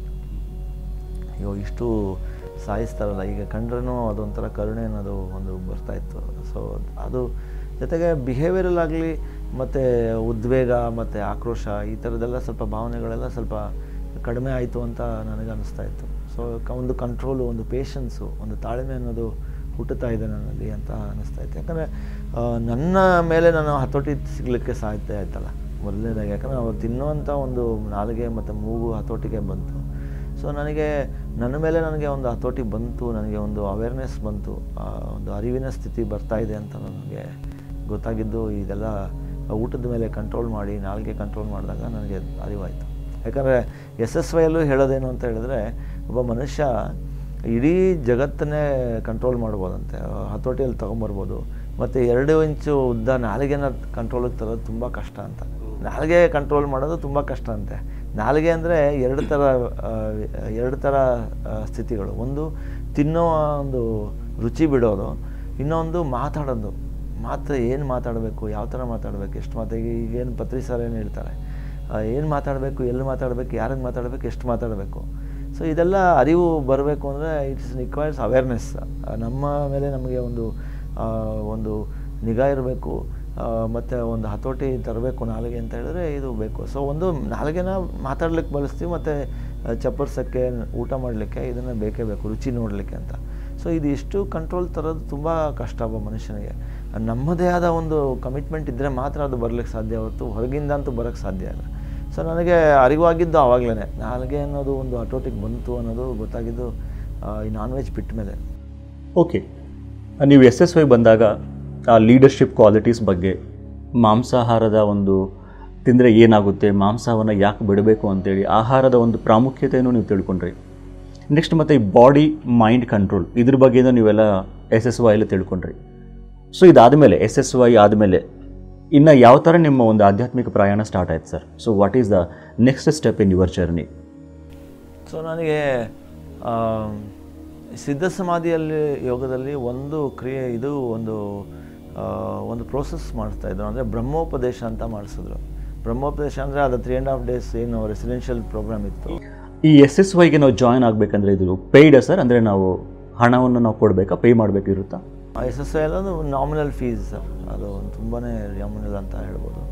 ಅಯ್ಯೋ ಇಷ್ಟು ಸಾಯಿಸ್ತಾರಲ್ಲ ಈಗ ಕಂಡ್ರೂ ಅದೊಂಥರ ಕರುಣೆ ಅನ್ನೋದು ಒಂದು ಬರ್ತಾ ಇತ್ತು ಸೊ ಅದು ಜೊತೆಗೆ ಬಿಹೇವಿಯರಲ್ ಆಗಲಿ ಮತ್ತು ಉದ್ವೇಗ ಮತ್ತು ಆಕ್ರೋಶ ಈ ಥರದ್ದೆಲ್ಲ ಸ್ವಲ್ಪ ಭಾವನೆಗಳೆಲ್ಲ ಸ್ವಲ್ಪ ಕಡಿಮೆ ಆಯಿತು ಅಂತ ನನಗೆ ಅನ್ನಿಸ್ತಾ ಇತ್ತು ಸೊ ಕ ಒಂದು ಕಂಟ್ರೋಲು ಒಂದು ಪೇಷನ್ಸು ಒಂದು ತಾಳ್ಮೆ ಅನ್ನೋದು ಹುಟ್ಟುತ್ತಾ ಇದೆ ನನ್ನಲ್ಲಿ ಅಂತ ಅನ್ನಿಸ್ತಾ ಇತ್ತು ಯಾಕಂದರೆ ನನ್ನ ಮೇಲೆ ನಾನು ಹತೋಟಿ ಸಿಗಲಿಕ್ಕೆ ಸಾಧ್ಯ ಆಯ್ತಲ್ಲ ಮೊದಲನೇದಾಗಿ ಯಾಕಂದರೆ ಅವ್ರು ತಿನ್ನುವಂಥ ಒಂದು ನಾಲಿಗೆ ಮತ್ತು ಮೂಗು ಹತೋಟಿಗೆ ಬಂತು ಸೊ ನನಗೆ ನನ್ನ ಮೇಲೆ ನನಗೆ ಒಂದು ಹತೋಟಿ ಬಂತು ನನಗೆ ಒಂದು ಅವೇರ್ನೆಸ್ ಬಂತು ಆ ಒಂದು ಅರಿವಿನ ಸ್ಥಿತಿ ಬರ್ತಾ ಇದೆ ಅಂತ ನನಗೆ ಗೊತ್ತಾಗಿದ್ದು ಇದೆಲ್ಲ ಊಟದ ಮೇಲೆ ಕಂಟ್ರೋಲ್ ಮಾಡಿ ನಾಲ್ಗೆ ಕಂಟ್ರೋಲ್ ಮಾಡಿದಾಗ ನನಗೆ ಅರಿವಾಯಿತು ಯಾಕಂದರೆ ಎಸ್ ಎಸ್ ವೈಯಲ್ಲೂ ಹೇಳೋದೇನು ಅಂತ ಹೇಳಿದ್ರೆ ಒಬ್ಬ ಮನುಷ್ಯ ಇಡೀ ಜಗತ್ತನ್ನೇ ಕಂಟ್ರೋಲ್ ಮಾಡ್ಬೋದಂತೆ ಹತೋಟಿಯಲ್ಲಿ ತೊಗೊಂಬರ್ಬೋದು ಮತ್ತು ಎರಡು ಇಂಚು ಉದ್ದ ನಾಲಿಗೆನ ಕಂಟ್ರೋಲಿಗೆ ತರೋದು ತುಂಬ ಕಷ್ಟ ಅಂತ ನಾಲಿಗೆ ಕಂಟ್ರೋಲ್ ಮಾಡೋದು ತುಂಬ ಕಷ್ಟ ಅಂತೆ ನಾಲಿಗೆ ಅಂದರೆ ಎರಡು ಥರ ಆ, ಎರಡು ಥರ ಆ, ಸ್ಥಿತಿಗಳು ಒಂದು ತಿನ್ನೋ ಒಂದು ರುಚಿ ಬಿಡೋದು ಇನ್ನೊಂದು ಮಾತಾಡೋದು ಮಾತು ಏನು ಮಾತಾಡಬೇಕು ಯಾವ ಥರ ಮಾತಾಡಬೇಕು ಎಷ್ಟು ಮಾತು ಈಗ ಈಗೇನು ಪತ್ರಿ ಸರ್ ಏನು ಹೇಳ್ತಾರೆ ಏನು ಮಾತಾಡಬೇಕು ಎಲ್ಲಿ ಮಾತಾಡಬೇಕು ಯಾರಿಗೆ ಮಾತಾಡಬೇಕು ಎಷ್ಟು ಮಾತಾಡಬೇಕು ಸೊ ಇದೆಲ್ಲ ಅರಿವು ಬರಬೇಕು ಅಂದರೆ ಇಟ್ಸ್ ರಿಕ್ವೈರ್ಸ್ ಅವೇರ್ನೆಸ್ ನಮ್ಮ ಮೇಲೆ ನಮಗೆ ಒಂದು ಆ, ಒಂದು ನಿಗಾ ಇರಬೇಕು ಮತ್ತು ಒಂದು ಹತೋಟಿ ತರಬೇಕು ನಾಲಿಗೆ ಅಂತ ಹೇಳಿದ್ರೆ ಇದು ಬೇಕು ಸೊ ಒಂದು ನಾಲಿಗೆನ ಮಾತಾಡ್ಲಿಕ್ಕೆ ಬಳಸ್ತೀವಿ ಮತ್ತು ಚಪ್ಪರ್ಸೋಕ್ಕೆ ಊಟ ಮಾಡಲಿಕ್ಕೆ ಇದನ್ನು ಬೇಕೇ ಬೇಕು ರುಚಿ ನೋಡಲಿಕ್ಕೆ ಅಂತ ಸೊ ಇದು ಇಷ್ಟು ಕಂಟ್ರೋಲ್ ತರೋದು ತುಂಬ ಕಷ್ಟ ಒಬ್ಬ ಮನುಷ್ಯನಿಗೆ ನಮ್ಮದೇ ಆದ ಒಂದು ಕಮಿಟ್ಮೆಂಟ್ ಇದ್ದರೆ ಮಾತ್ರ ಅದು ಬರಲಿಕ್ಕೆ ಸಾಧ್ಯ ಹೊರತು ಹೊರಗಿಂದ ಅಂತೂ ಬರೋಕ್ಕೆ ಸಾಧ್ಯ ಇಲ್ಲ ಸೊ ನನಗೆ ಅರಿವಾಗಿದ್ದು ಆವಾಗಲೇ ನಾಲ್ಗೆ ಅನ್ನೋದು ಒಂದು ಹತೋಟಿಗೆ ಬಂತು ಅನ್ನೋದು ಗೊತ್ತಾಗಿದ್ದು ಆ, ಈ ನಾನ್ ವೆಜ್ ಬಿಟ್ಟ ಮೇಲೆ ಓಕೆ ನೀವು ಎಸ್ ಎಸ್ ವೈ ಬಂದಾಗ ಆ ಲೀಡರ್ಶಿಪ್ ಕ್ವಾಲಿಟೀಸ್ ಬಗ್ಗೆ ಮಾಂಸಾಹಾರದ ಒಂದು ತಿಂದರೆ ಏನಾಗುತ್ತೆ ಮಾಂಸವನ್ನು ಯಾಕೆ ಬಿಡಬೇಕು ಅಂತೇಳಿ ಆಹಾರದ ಒಂದು ಪ್ರಾಮುಖ್ಯತೆಯನ್ನು ನೀವು ತಿಳ್ಕೊಂಡ್ರಿ ನೆಕ್ಸ್ಟ್ ಮತ್ತು ಈ ಬಾಡಿ ಮೈಂಡ್ ಕಂಟ್ರೋಲ್ ಇದ್ರ ಬಗ್ಗೆನೂ ನೀವೆಲ್ಲ ಎಸ್ ಎಸ್ ವೈಯಲ್ಲಿ ತಿಳ್ಕೊಂಡ್ರಿ ಸೊ ಇದಾದಮೇಲೆ ಎಸ್ ಎಸ್ ವೈ ಆದಮೇಲೆ ಇನ್ನು ಯಾವ ಥರ ನಿಮ್ಮ ಒಂದು ಆಧ್ಯಾತ್ಮಿಕ ಪ್ರಯಾಣ ಸ್ಟಾರ್ಟ್ ಆಯ್ತು sir so what is the next step in your journey so ನನಗೆ ಆ, ಸಿದ್ಧ ಸಮಾಧಿಯಲ್ಲಿ ಯೋಗದಲ್ಲಿ ಒಂದು ಕ್ರಿಯೆ ಇದು ಒಂದು ಆ, ಒಂದು ಪ್ರೋಸೆಸ್ ಮಾಡಿಸ್ತಾ ಇದ್ರು ಅಂದರೆ ಬ್ರಹ್ಮೋಪದೇಶ ಅಂತ ಮಾಡಿಸಿದ್ರು ಬ್ರಹ್ಮೋಪದೇಶ ಅಂದರೆ ಅದು ತ್ರೀ ಆ್ಯಂಡ್ ಹಾಫ್ ಡೇಸ್ ಏನು ರೆಸಿಡೆನ್ಷಿಯಲ್ ಪ್ರೋಗ್ರಾಮ್ ಇತ್ತು ಈ ಎಸ್ ಎಸ್ ವೈಗೆ ನಾವು ಜಾಯ್ನ್ ಆಗಬೇಕಂದ್ರೆ ಇದು ಪೇಯ್ಡ ಸರ್ ಅಂದರೆ ನಾವು ಹಣವನ್ನು ನಾವು ಕೊಡಬೇಕಾ ಪೇ ಮಾಡಬೇಕಿರುತ್ತಾ ಎಸ್ ಎಸ್ ಐ ಒಂದು ನಾಮಿನಲ್ ಫೀಸ್ ಅದು ತುಂಬಾ ನಾಮಿನಲ್ ಅಂತ ಹೇಳ್ಬೋದು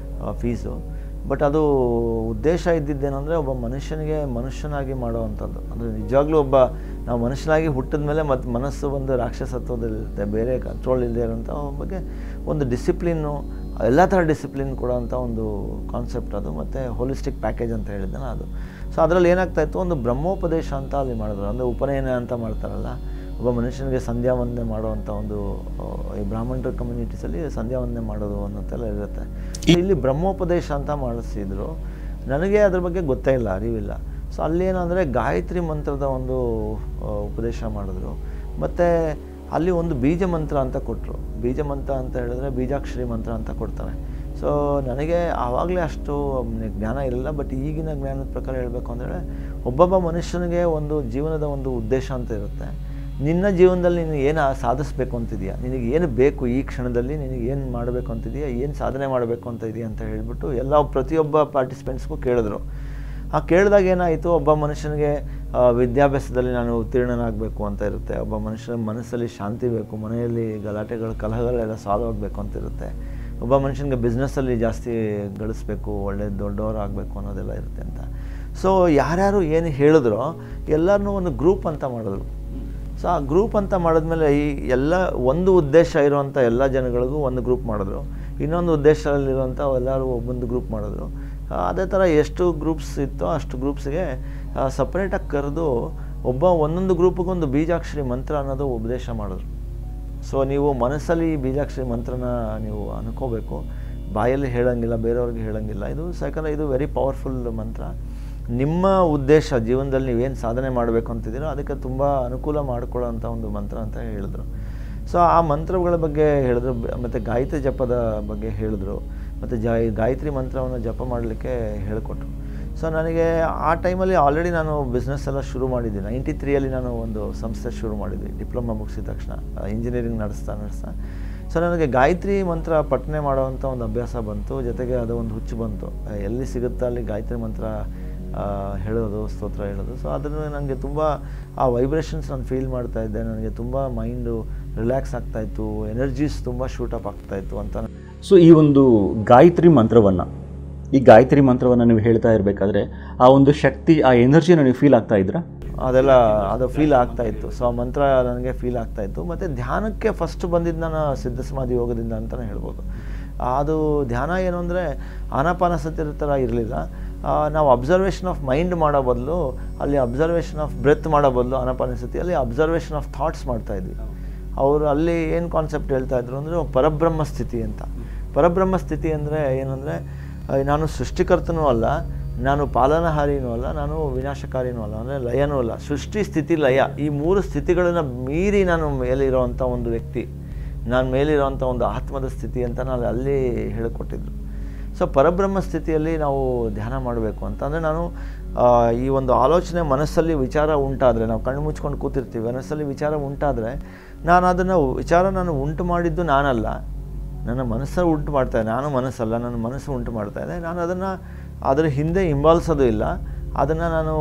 ಫೀಸು ಬಟ್ ಅದು ಉದ್ದೇಶ ಇದ್ದಿದ್ದೇನೆಂದರೆ ಒಬ್ಬ ಮನುಷ್ಯನಿಗೆ ಮನುಷ್ಯನಾಗಿ ಮಾಡುವಂಥದ್ದು ಅಂದರೆ ನಿಜವಾಗ್ಲೂ ಒಬ್ಬ ನಾವು ಮನುಷ್ಯನಾಗಿ ಹುಟ್ಟಿದ ಮೇಲೆ ಮತ್ತು ಮನಸ್ಸು ಒಂದು ರಾಕ್ಷಸತ್ವದಲ್ಲಿರುತ್ತೆ ಬೇರೆ ಕಂಟ್ರೋಲ್ ಇಲ್ಲದೆ ಇರೋಂಥ ಬಗ್ಗೆ ಒಂದು ಡಿಸಿಪ್ಲಿನ್ನು ಎಲ್ಲ ಥರ ಡಿಸಿಪ್ಲಿನ್ ಕೊಡೋವಂಥ ಒಂದು ಕಾನ್ಸೆಪ್ಟ್ ಅದು ಮತ್ತು ಹೋಲಿಸ್ಟಿಕ್ ಪ್ಯಾಕೇಜ್ ಅಂತ ಹೇಳಿದ್ದಾನೆ ಅದು ಸೊ ಅದರಲ್ಲಿ ಏನಾಗ್ತಾ ಇತ್ತು ಒಂದು ಬ್ರಹ್ಮೋಪದೇಶ ಅಂತ ಅಲ್ಲಿ ಮಾಡಿದ್ರು ಅಂದರೆ ಉಪನಯನ ಅಂತ ಮಾಡ್ತಾರಲ್ಲ ಒಬ್ಬ ಮನುಷ್ಯನಿಗೆ ಸಂಧ್ಯಾ ವಂದನೆ ಮಾಡುವಂಥ ಒಂದು ಆ, ಈ ಬ್ರಾಹ್ಮಣರ ಕಮ್ಯುನಿಟೀಸಲ್ಲಿ ಸಂಧ್ಯಾ ವಂದನೆ ಮಾಡೋದು ಅನ್ನೋದೆಲ್ಲ ಇರುತ್ತೆ So ಇಲ್ಲಿ ಬ್ರಹ್ಮೋಪದೇಶ ಅಂತ ಮಾಡಿಸಿದ್ರು ನನಗೆ ಅದ್ರ ಬಗ್ಗೆ ಗೊತ್ತೇ ಇಲ್ಲ ಅರಿವಿಲ್ಲ ಸೊ ಅಲ್ಲೇನಂದರೆ ಗಾಯತ್ರಿ ಮಂತ್ರದ ಒಂದು ಆ, ಉಪದೇಶ ಮಾಡಿದ್ರು ಮತ್ತು ಅಲ್ಲಿ ಒಂದು ಬೀಜ ಮಂತ್ರ ಅಂತ ಕೊಟ್ಟರು ಬೀಜ ಮಂತ್ರ ಅಂತ ಹೇಳಿದ್ರೆ ಬೀಜಾಕ್ಷರಿ ಮಂತ್ರ ಅಂತ ಕೊಡ್ತಾರೆ ಸೊ ನನಗೆ ಆವಾಗಲೇ ಅಷ್ಟು ಜ್ಞಾನ ಇರಲಿಲ್ಲ ಬಟ್ ಈಗಿನ ಜ್ಞಾನದ ಪ್ರಕಾರ ಹೇಳಬೇಕು ಅಂದರೆ ಒಬ್ಬೊಬ್ಬ ಮನುಷ್ಯನಿಗೆ ಒಂದು ಜೀವನದ ಒಂದು ಉದ್ದೇಶ ಅಂತ ಇರುತ್ತೆ ನಿನ್ನ ಜೀವನದಲ್ಲಿ ನೀನು ಏನು ಸಾಧಿಸ್ಬೇಕು ಅಂತಿದೆಯಾ ನಿನಗೆ ಏನು ಬೇಕು ಈ ಕ್ಷಣದಲ್ಲಿ ನಿನಗೆ ಏನು ಮಾಡಬೇಕು ಅಂತಿದೆಯಾ ಏನು ಸಾಧನೆ ಮಾಡಬೇಕು ಅಂತ ಇದೆಯಾ ಅಂತ ಹೇಳಿಬಿಟ್ಟು ಎಲ್ಲ ಪ್ರತಿಯೊಬ್ಬ ಪಾರ್ಟಿಸಿಪೆಂಟ್ಸ್ಗೂ ಕೇಳಿದ್ರು ಆ ಕೇಳಿದಾಗ ಏನಾಯಿತು ಒಬ್ಬ ಮನುಷ್ಯನಿಗೆ ಆ, ವಿದ್ಯಾಭ್ಯಾಸದಲ್ಲಿ ನಾನು ಉತ್ತೀರ್ಣನಾಗಬೇಕು ಅಂತ ಇರುತ್ತೆ ಒಬ್ಬ ಮನುಷ್ಯನ ಮನಸ್ಸಲ್ಲಿ ಶಾಂತಿ ಬೇಕು ಮನೆಯಲ್ಲಿ ಗಲಾಟೆಗಳು ಕಲಹಗಳೆಲ್ಲ ಸಾಲ್ವ್ ಆಗಬೇಕು ಅಂತ ಇರುತ್ತೆ ಒಬ್ಬ ಮನುಷ್ಯನಿಗೆ ಬಿಸ್ನೆಸ್ಸಲ್ಲಿ ಜಾಸ್ತಿ ಗಳಿಸ್ಬೇಕು ಒಳ್ಳೆ ದೊಡ್ಡವರಾಗಬೇಕು ಅನ್ನೋದೆಲ್ಲ ಇರುತ್ತೆ ಅಂತ ಸೊ ಯಾರ್ಯಾರು ಏನು ಹೇಳಿದ್ರೋ ಎಲ್ಲರನ್ನೂ ಒಂದು ಗ್ರೂಪ್ ಅಂತ ಮಾಡಿದ್ರು ಸೊ ಆ ಗ್ರೂಪ್ ಅಂತ ಮಾಡಿದ್ಮೇಲೆ ಈ ಎಲ್ಲ ಒಂದು ಉದ್ದೇಶ ಇರುವಂಥ ಎಲ್ಲ ಜನಗಳಿಗೂ ಒಂದು ಗ್ರೂಪ್ ಮಾಡಿದ್ರು ಇನ್ನೊಂದು ಉದ್ದೇಶದಲ್ಲಿರುವಂಥ ಎಲ್ಲರೂ ಒಬ್ಬೊಂದು ಗ್ರೂಪ್ ಮಾಡಿದ್ರು ಆ, ಅದೇ ಥರ ಎಷ್ಟು ಗ್ರೂಪ್ಸ್ ಇತ್ತೋ ಅಷ್ಟು ಗ್ರೂಪ್ಸ್ಗೆ ಸಪ್ರೇಟಾಗಿ ಕರೆದು ಒಬ್ಬ ಒಂದೊಂದು ಗ್ರೂಪಿಗೊಂದು ಬೀಜಾಕ್ಷರಿ ಮಂತ್ರ ಅನ್ನೋದು ಉಪದೇಶ ಮಾಡಿದ್ರು ಸೊ ನೀವು ಮನಸ್ಸಲ್ಲಿ ಈ ಬೀಜಾಕ್ಷರಿ ಮಂತ್ರನ ನೀವು ಅನ್ಕೋಬೇಕು ಬಾಯಲ್ಲಿ ಹೇಳಂಗಿಲ್ಲ ಬೇರೆಯವ್ರಿಗೆ ಹೇಳಂಗಿಲ್ಲ ಇದು ಯಾಕಂದರೆ ಇದು ವೆರಿ ಪವರ್ಫುಲ್ ಮಂತ್ರ ನಿಮ್ಮ ಉದ್ದೇಶ ಜೀವನದಲ್ಲಿ ನೀವೇನು ಸಾಧನೆ ಮಾಡಬೇಕು ಅಂತಿದ್ದೀರೋ ಅದಕ್ಕೆ ತುಂಬ ಅನುಕೂಲ ಮಾಡಿಕೊಳ್ಳೋಂಥ ಒಂದು ಮಂತ್ರ ಅಂತ ಹೇಳಿದ್ರು ಸೊ ಆ ಮಂತ್ರಗಳ ಬಗ್ಗೆ ಹೇಳಿದ್ರು ಬ- ಮತ್ತು ಗಾಯತ್ರಿ ಜಪದ ಬಗ್ಗೆ ಹೇಳಿದ್ರು ಮತ್ತು ಜಾ ಗಾಯತ್ರಿ ಮಂತ್ರವನ್ನು ಜಪ ಮಾಡಲಿಕ್ಕೆ ಹೇಳಿಕೊಟ್ರು ಸೊ ನನಗೆ ಆ ಟೈಮಲ್ಲಿ ಆಲ್ರೆಡಿ ನಾನು ಬಿಸ್ನೆಸ್ ಎಲ್ಲ ಶುರು ಮಾಡಿದ್ದೆ ನೈಂಟಿ ತ್ರೀಯಲ್ಲಿ ನಾನು ಒಂದು ಸಂಸ್ಥೆ ಶುರು ಮಾಡಿದ್ವಿ ಡಿಪ್ಲೊಮಾ ಮುಗಿಸಿದ ತಕ್ಷಣ ಇಂಜಿನಿಯರಿಂಗ್ ನಡೆಸ್ತಾ ನಡೆಸ್ತಾ ಸೊ ನನಗೆ ಗಾಯತ್ರಿ ಮಂತ್ರ ಪಠನೆ ಮಾಡೋವಂಥ ಒಂದು ಅಭ್ಯಾಸ ಬಂತು ಜೊತೆಗೆ ಅದು ಒಂದು ಹುಚ್ಚು ಬಂತು ಆ, ಎಲ್ಲಿ ಸಿಗುತ್ತೋ ಅಲ್ಲಿ ಗಾಯತ್ರಿ ಮಂತ್ರ ಆ, ಹೇಳೋದು ಸ್ತೋತ್ರ ಹೇಳೋದು ಸೊ ಅದನ್ನು ನನಗೆ ತುಂಬ ಆ ವೈಬ್ರೇಷನ್ಸ್ ನಾನು ಫೀಲ್ ಮಾಡ್ತಾ ಇದ್ದೆ ನನಗೆ ತುಂಬ ಮೈಂಡು ರಿಲ್ಯಾಕ್ಸ್ ಆಗ್ತಾಯಿತ್ತು ಎನರ್ಜೀಸ್ ತುಂಬ ಶೂಟಪ್ ಆಗ್ತಾಯಿತ್ತು ಅಂತ ಸೊ ಈ ಒಂದು ಗಾಯತ್ರಿ ಮಂತ್ರವನ್ನು ಈ ಗಾಯತ್ರಿ ಮಂತ್ರವನ್ನು ನೀವು ಹೇಳ್ತಾ ಇರಬೇಕಾದ್ರೆ ಆ ಒಂದು ಶಕ್ತಿ ಆ ಎನರ್ಜಿನ ನೀವು ಫೀಲ್ ಆಗ್ತಾ ಇದ್ರಾ ಅದೆಲ್ಲ ಅದು ಫೀಲ್ ಆಗ್ತಾ ಇತ್ತು ಸೊ ಆ ಮಂತ್ರ ನನಗೆ ಫೀಲ್ ಆಗ್ತಾ ಇತ್ತು ಮತ್ತು ಧ್ಯಾನಕ್ಕೆ ಫಸ್ಟ್ ಬಂದಿದ್ದು ನಾನು ಸಿದ್ಧ ಸಮಾಧಿ ಯೋಗದಿಂದ ಅಂತಲೇ ಹೇಳ್ಬೋದು ಅದು ಧ್ಯಾನ ಏನು ಅಂದರೆ ಆನಾಪಾನಸತಿ ಥರ ಇರಲಿಲ್ಲ ನಾವು ಅಬ್ಸರ್ವೇಷನ್ ಆಫ್ ಮೈಂಡ್ ಮಾಡೋ ಬದಲು ಅಲ್ಲಿ ಅಬ್ಸರ್ವೇಷನ್ ಆಫ್ ಬ್ರೆತ್ ಮಾಡೋ ಬದಲು ಆನಾಪಾನಸತಿ ಅಲ್ಲಿ ಅಬ್ಸರ್ವೇಷನ್ ಆಫ್ ಥಾಟ್ಸ್ ಮಾಡ್ತಾ ಇದ್ವಿ ಅವರು ಅಲ್ಲಿ ಏನು ಕಾನ್ಸೆಪ್ಟ್ ಹೇಳ್ತಾ ಇದ್ರು ಅಂದರೆ ಪರಬ್ರಹ್ಮ ಸ್ಥಿತಿ ಅಂತ ಪರಬ್ರಹ್ಮ ಸ್ಥಿತಿ ಅಂದರೆ ಏನಂದರೆ ನಾನು ಸೃಷ್ಟಿಕರ್ತನೂ ಅಲ್ಲ ನಾನು ಪಾಲನಹಾರಿನೂ ಅಲ್ಲ ನಾನು ವಿನಾಶಕಾರಿನೂ ಅಲ್ಲ ಅಂದರೆ ಲಯನೂ ಅಲ್ಲ ಸೃಷ್ಟಿ ಸ್ಥಿತಿ ಲಯ ಈ ಮೂರು ಸ್ಥಿತಿಗಳನ್ನು ಮೀರಿ ನಾನು ಮೇಲಿರೋವಂಥ ಒಂದು ವ್ಯಕ್ತಿ ನಾನು ಮೇಲಿರೋವಂಥ ಒಂದು ಆತ್ಮದ ಸ್ಥಿತಿ ಅಂತ ನಾನು ಅಲ್ಲಿ ಹೇಳಿಕೊಟ್ಟಿದ್ರು ಸೊ ಪರಬ್ರಹ್ಮ ಸ್ಥಿತಿಯಲ್ಲಿ ನಾವು ಧ್ಯಾನ ಮಾಡಬೇಕು ಅಂತ ಅಂದರೆ ನಾನು ಆ, ಈ ಒಂದು ಆಲೋಚನೆ ಮನಸ್ಸಲ್ಲಿ ವಿಚಾರ ಉಂಟಾದರೆ ನಾವು ಕಣ್ಣು ಮುಚ್ಕೊಂಡು ಕೂತಿರ್ತೀವಿ ಮನಸ್ಸಲ್ಲಿ ವಿಚಾರ ಉಂಟಾದರೆ ನಾನು ಅದನ್ನು ವಿಚಾರ ನಾನು ಉಂಟು ಮಾಡಿದ್ದು ನಾನಲ್ಲ ನನ್ನ ಮನಸ್ಸು ಉಂಟು ಮಾಡ್ತಾ ಇದೆ ನಾನು ಮನಸ್ಸಲ್ಲ ನನ್ನ ಮನಸ್ಸು ಉಂಟು ಮಾಡ್ತಾ ಇದೆ ನಾನು ಅದನ್ನು ಅದರ ಹಿಂದೆ ಹಿಂಬಾಲಿಸೋದು ಇಲ್ಲ ಅದನ್ನು ನಾನು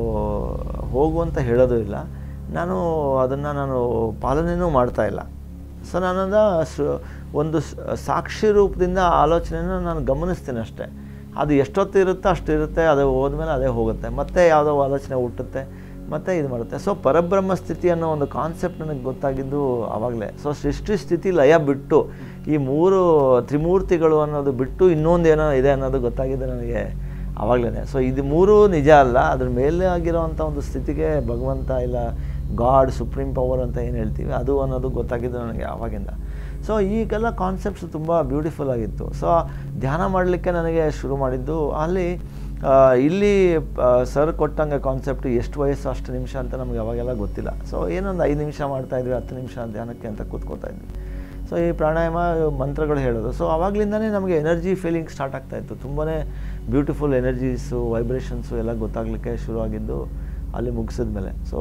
ಹೋಗುವಂತ ಹೇಳೋದು ಇಲ್ಲ ನಾನು ಅದನ್ನು ನಾನು ಪಾಲನೆಯೂ ಮಾಡ್ತಾ ಇಲ್ಲ ಸೊ ನಾನದ ಸ- ಒಂದು ಸ- ಸಾಕ್ಷಿ ರೂಪದಿಂದ ಆ ಆಲೋಚನೆನ ನಾನು ಗಮನಿಸ್ತೀನಿ ಅಷ್ಟೇ ಅದು ಎಷ್ಟೊತ್ತು ಇರುತ್ತೋ ಅಷ್ಟು ಇರುತ್ತೆ ಅದು ಹೋದ್ಮೇಲೆ ಅದೇ ಹೋಗುತ್ತೆ ಮತ್ತೆ ಯಾವುದೋ ಆಲೋಚನೆ ಹುಟ್ಟುತ್ತೆ ಮತ್ತೆ ಇದು ಮಾಡುತ್ತೆ ಸೊ ಪರಬ್ರಹ್ಮ ಸ್ಥಿತಿ ಅನ್ನೋ ಒಂದು ಕಾನ್ಸೆಪ್ಟ್ ನನಗೆ ಗೊತ್ತಾಗಿದ್ದು ಆವಾಗಲೇ ಸೊ ಸೃಷ್ಟಿ ಸ್ಥಿತಿ ಲಯ ಬಿಟ್ಟು ಈ ಮೂರು ತ್ರಿಮೂರ್ತಿಗಳು ಅನ್ನೋದು ಬಿಟ್ಟು ಇನ್ನೊಂದು ಏನೋ ಇದೆ ಅನ್ನೋದು ಗೊತ್ತಾಗಿದ್ದು ನನಗೆ ಆವಾಗಲೇ ಸೊ ಇದು ಮೂರೂ ನಿಜ ಅಲ್ಲ ಅದ್ರ ಮೇಲೆ ಆಗಿರೋವಂಥ ಒಂದು ಸ್ಥಿತಿಗೆ ಭಗವಂತ ಇಲ್ಲ ಗಾಡ್ ಸುಪ್ರೀಂ ಪವರ್ ಅಂತ ಏನು ಹೇಳ್ತೀವಿ ಅದು ಅನ್ನೋದು ಗೊತ್ತಾಗಿದ್ದು ನನಗೆ ಆವಾಗಿಂದ ಸೊ ಈಗೆಲ್ಲ ಕಾನ್ಸೆಪ್ಟ್ಸ್ ತುಂಬ ಬ್ಯೂಟಿಫುಲ್ ಆಗಿತ್ತು ಸೊ ಧ್ಯಾನ ಮಾಡಲಿಕ್ಕೆ ನನಗೆ ಶುರು ಮಾಡಿದ್ದು ಅಲ್ಲಿ ಆ, ಇಲ್ಲಿ ಸರ್ ಕೊಟ್ಟಂಗೆ ಕಾನ್ಸೆಪ್ಟ್ ಎಷ್ಟು ವಯಸ್ಸು ಅಷ್ಟು ನಿಮಿಷ ಅಂತ ನಮಗೆ ಅವಾಗೆಲ್ಲ ಗೊತ್ತಿಲ್ಲ ಸೊ ಏನೊಂದು ಐದು ನಿಮಿಷ ಮಾಡ್ತಾಯಿದ್ವಿ ಹತ್ತು ನಿಮಿಷ ಧ್ಯಾನಕ್ಕೆ ಅಂತ ಕೂತ್ಕೋತಾ ಇದ್ವಿ ಸೊ ಈ ಪ್ರಾಣಾಯಾಮ ಮಂತ್ರಗಳು ಹೇಳೋದು ಸೊ ಆವಾಗಲಿಂದನೇ ನಮಗೆ ಎನರ್ಜಿ ಫೀಲಿಂಗ್ ಸ್ಟಾರ್ಟ್ ಆಗ್ತಾಯಿತ್ತು ತುಂಬಾ ಬ್ಯೂಟಿಫುಲ್ ಎನರ್ಜೀಸು ವೈಬ್ರೇಷನ್ಸು ಎಲ್ಲ ಗೊತ್ತಾಗಲಿಕ್ಕೆ ಶುರುವಾಗಿದ್ದು ಅಲ್ಲಿ ಮುಗಿಸಿದ ಮೇಲೆ ಸೊ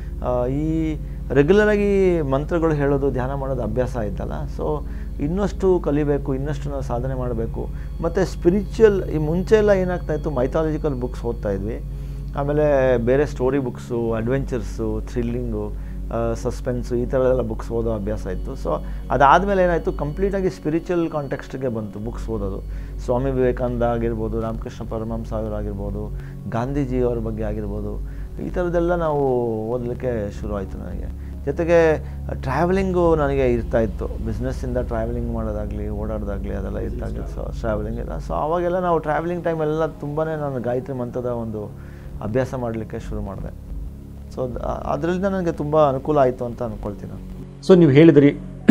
ಈ ರೆಗ್ಯುಲರಾಗಿ ಮಂತ್ರಗಳು ಹೇಳೋದು ಧ್ಯಾನ ಮಾಡೋದು ಅಭ್ಯಾಸ ಆಯ್ತಲ್ಲ ಸೊ ಇನ್ನಷ್ಟು ಕಲಿಬೇಕು ಇನ್ನಷ್ಟು ನಾವು ಸಾಧನೆ ಮಾಡಬೇಕು ಮತ್ತು ಸ್ಪಿರಿಚುವಲ್ ಈ ಮುಂಚೆ ಎಲ್ಲ ಏನಾಗ್ತಾಯಿತ್ತು ಮೈಥಾಲಜಿಕಲ್ ಬುಕ್ಸ್ ಓದ್ತಾ ಇದ್ವಿ ಆಮೇಲೆ ಬೇರೆ story books adventures thrilling suspense ಈ ಥರದೆಲ್ಲ ಬುಕ್ಸ್ ಓದೋ ಅಭ್ಯಾಸ ಇತ್ತು ಸೊ ಅದಾದಮೇಲೆ ಏನಾಯಿತು ಕಂಪ್ಲೀಟಾಗಿ ಸ್ಪಿರಿಚುವಲ್ ಕಾಂಟೆಕ್ಸ್ಟ್ಗೆ ಬಂತು ಬುಕ್ಸ್ ಓದೋದು ಸ್ವಾಮಿ ವಿವೇಕಾನಂದ ಆಗಿರ್ಬೋದು ರಾಮಕೃಷ್ಣ ಪರಮಹಂಸ ಅವರು ಆಗಿರ್ಬೋದು ಗಾಂಧೀಜಿಯವ್ರ ಬಗ್ಗೆ ಆಗಿರ್ಬೋದು ಈ ಥರದ್ದೆಲ್ಲ ನಾವು ಓದಲಿಕ್ಕೆ ಶುರು ಆಯಿತು ನನಗೆ ಜೊತೆಗೆ ಟ್ರಾವೆಲಿಂಗು ನನಗೆ ಇರ್ತಾ ಇತ್ತು ಬಿಸ್ನೆಸ್ಸಿಂದ ಟ್ರಾವೆಲಿಂಗ್ ಮಾಡೋದಾಗಲಿ ಓಡಾಡೋದಾಗಲಿ ಅದೆಲ್ಲ ಇರ್ತಾ ಇತ್ತು ಸೊ ಟ್ರಾವೆಲಿಂಗ್ ಎಲ್ಲ ಸೊ ಅವಾಗೆಲ್ಲ ನಾವು ಟ್ರಾವೆಲಿಂಗ್ ಟೈಮೆಲ್ಲ ತುಂಬಾ ನಾನು ಗಾಯತ್ರಿ ಮಂತ್ರದ ಒಂದು ಅಭ್ಯಾಸ ಮಾಡಲಿಕ್ಕೆ ಶುರು ಮಾಡಿದೆ ಸೊ ಅದರಿಂದ ನನಗೆ ತುಂಬ ಅನುಕೂಲ ಆಯಿತು ಅಂತ ಅಂದ್ಕೊಳ್ತೀನಿ ನಾನು ಸೊ ನೀವು ಹೇಳಿದ್ರಿ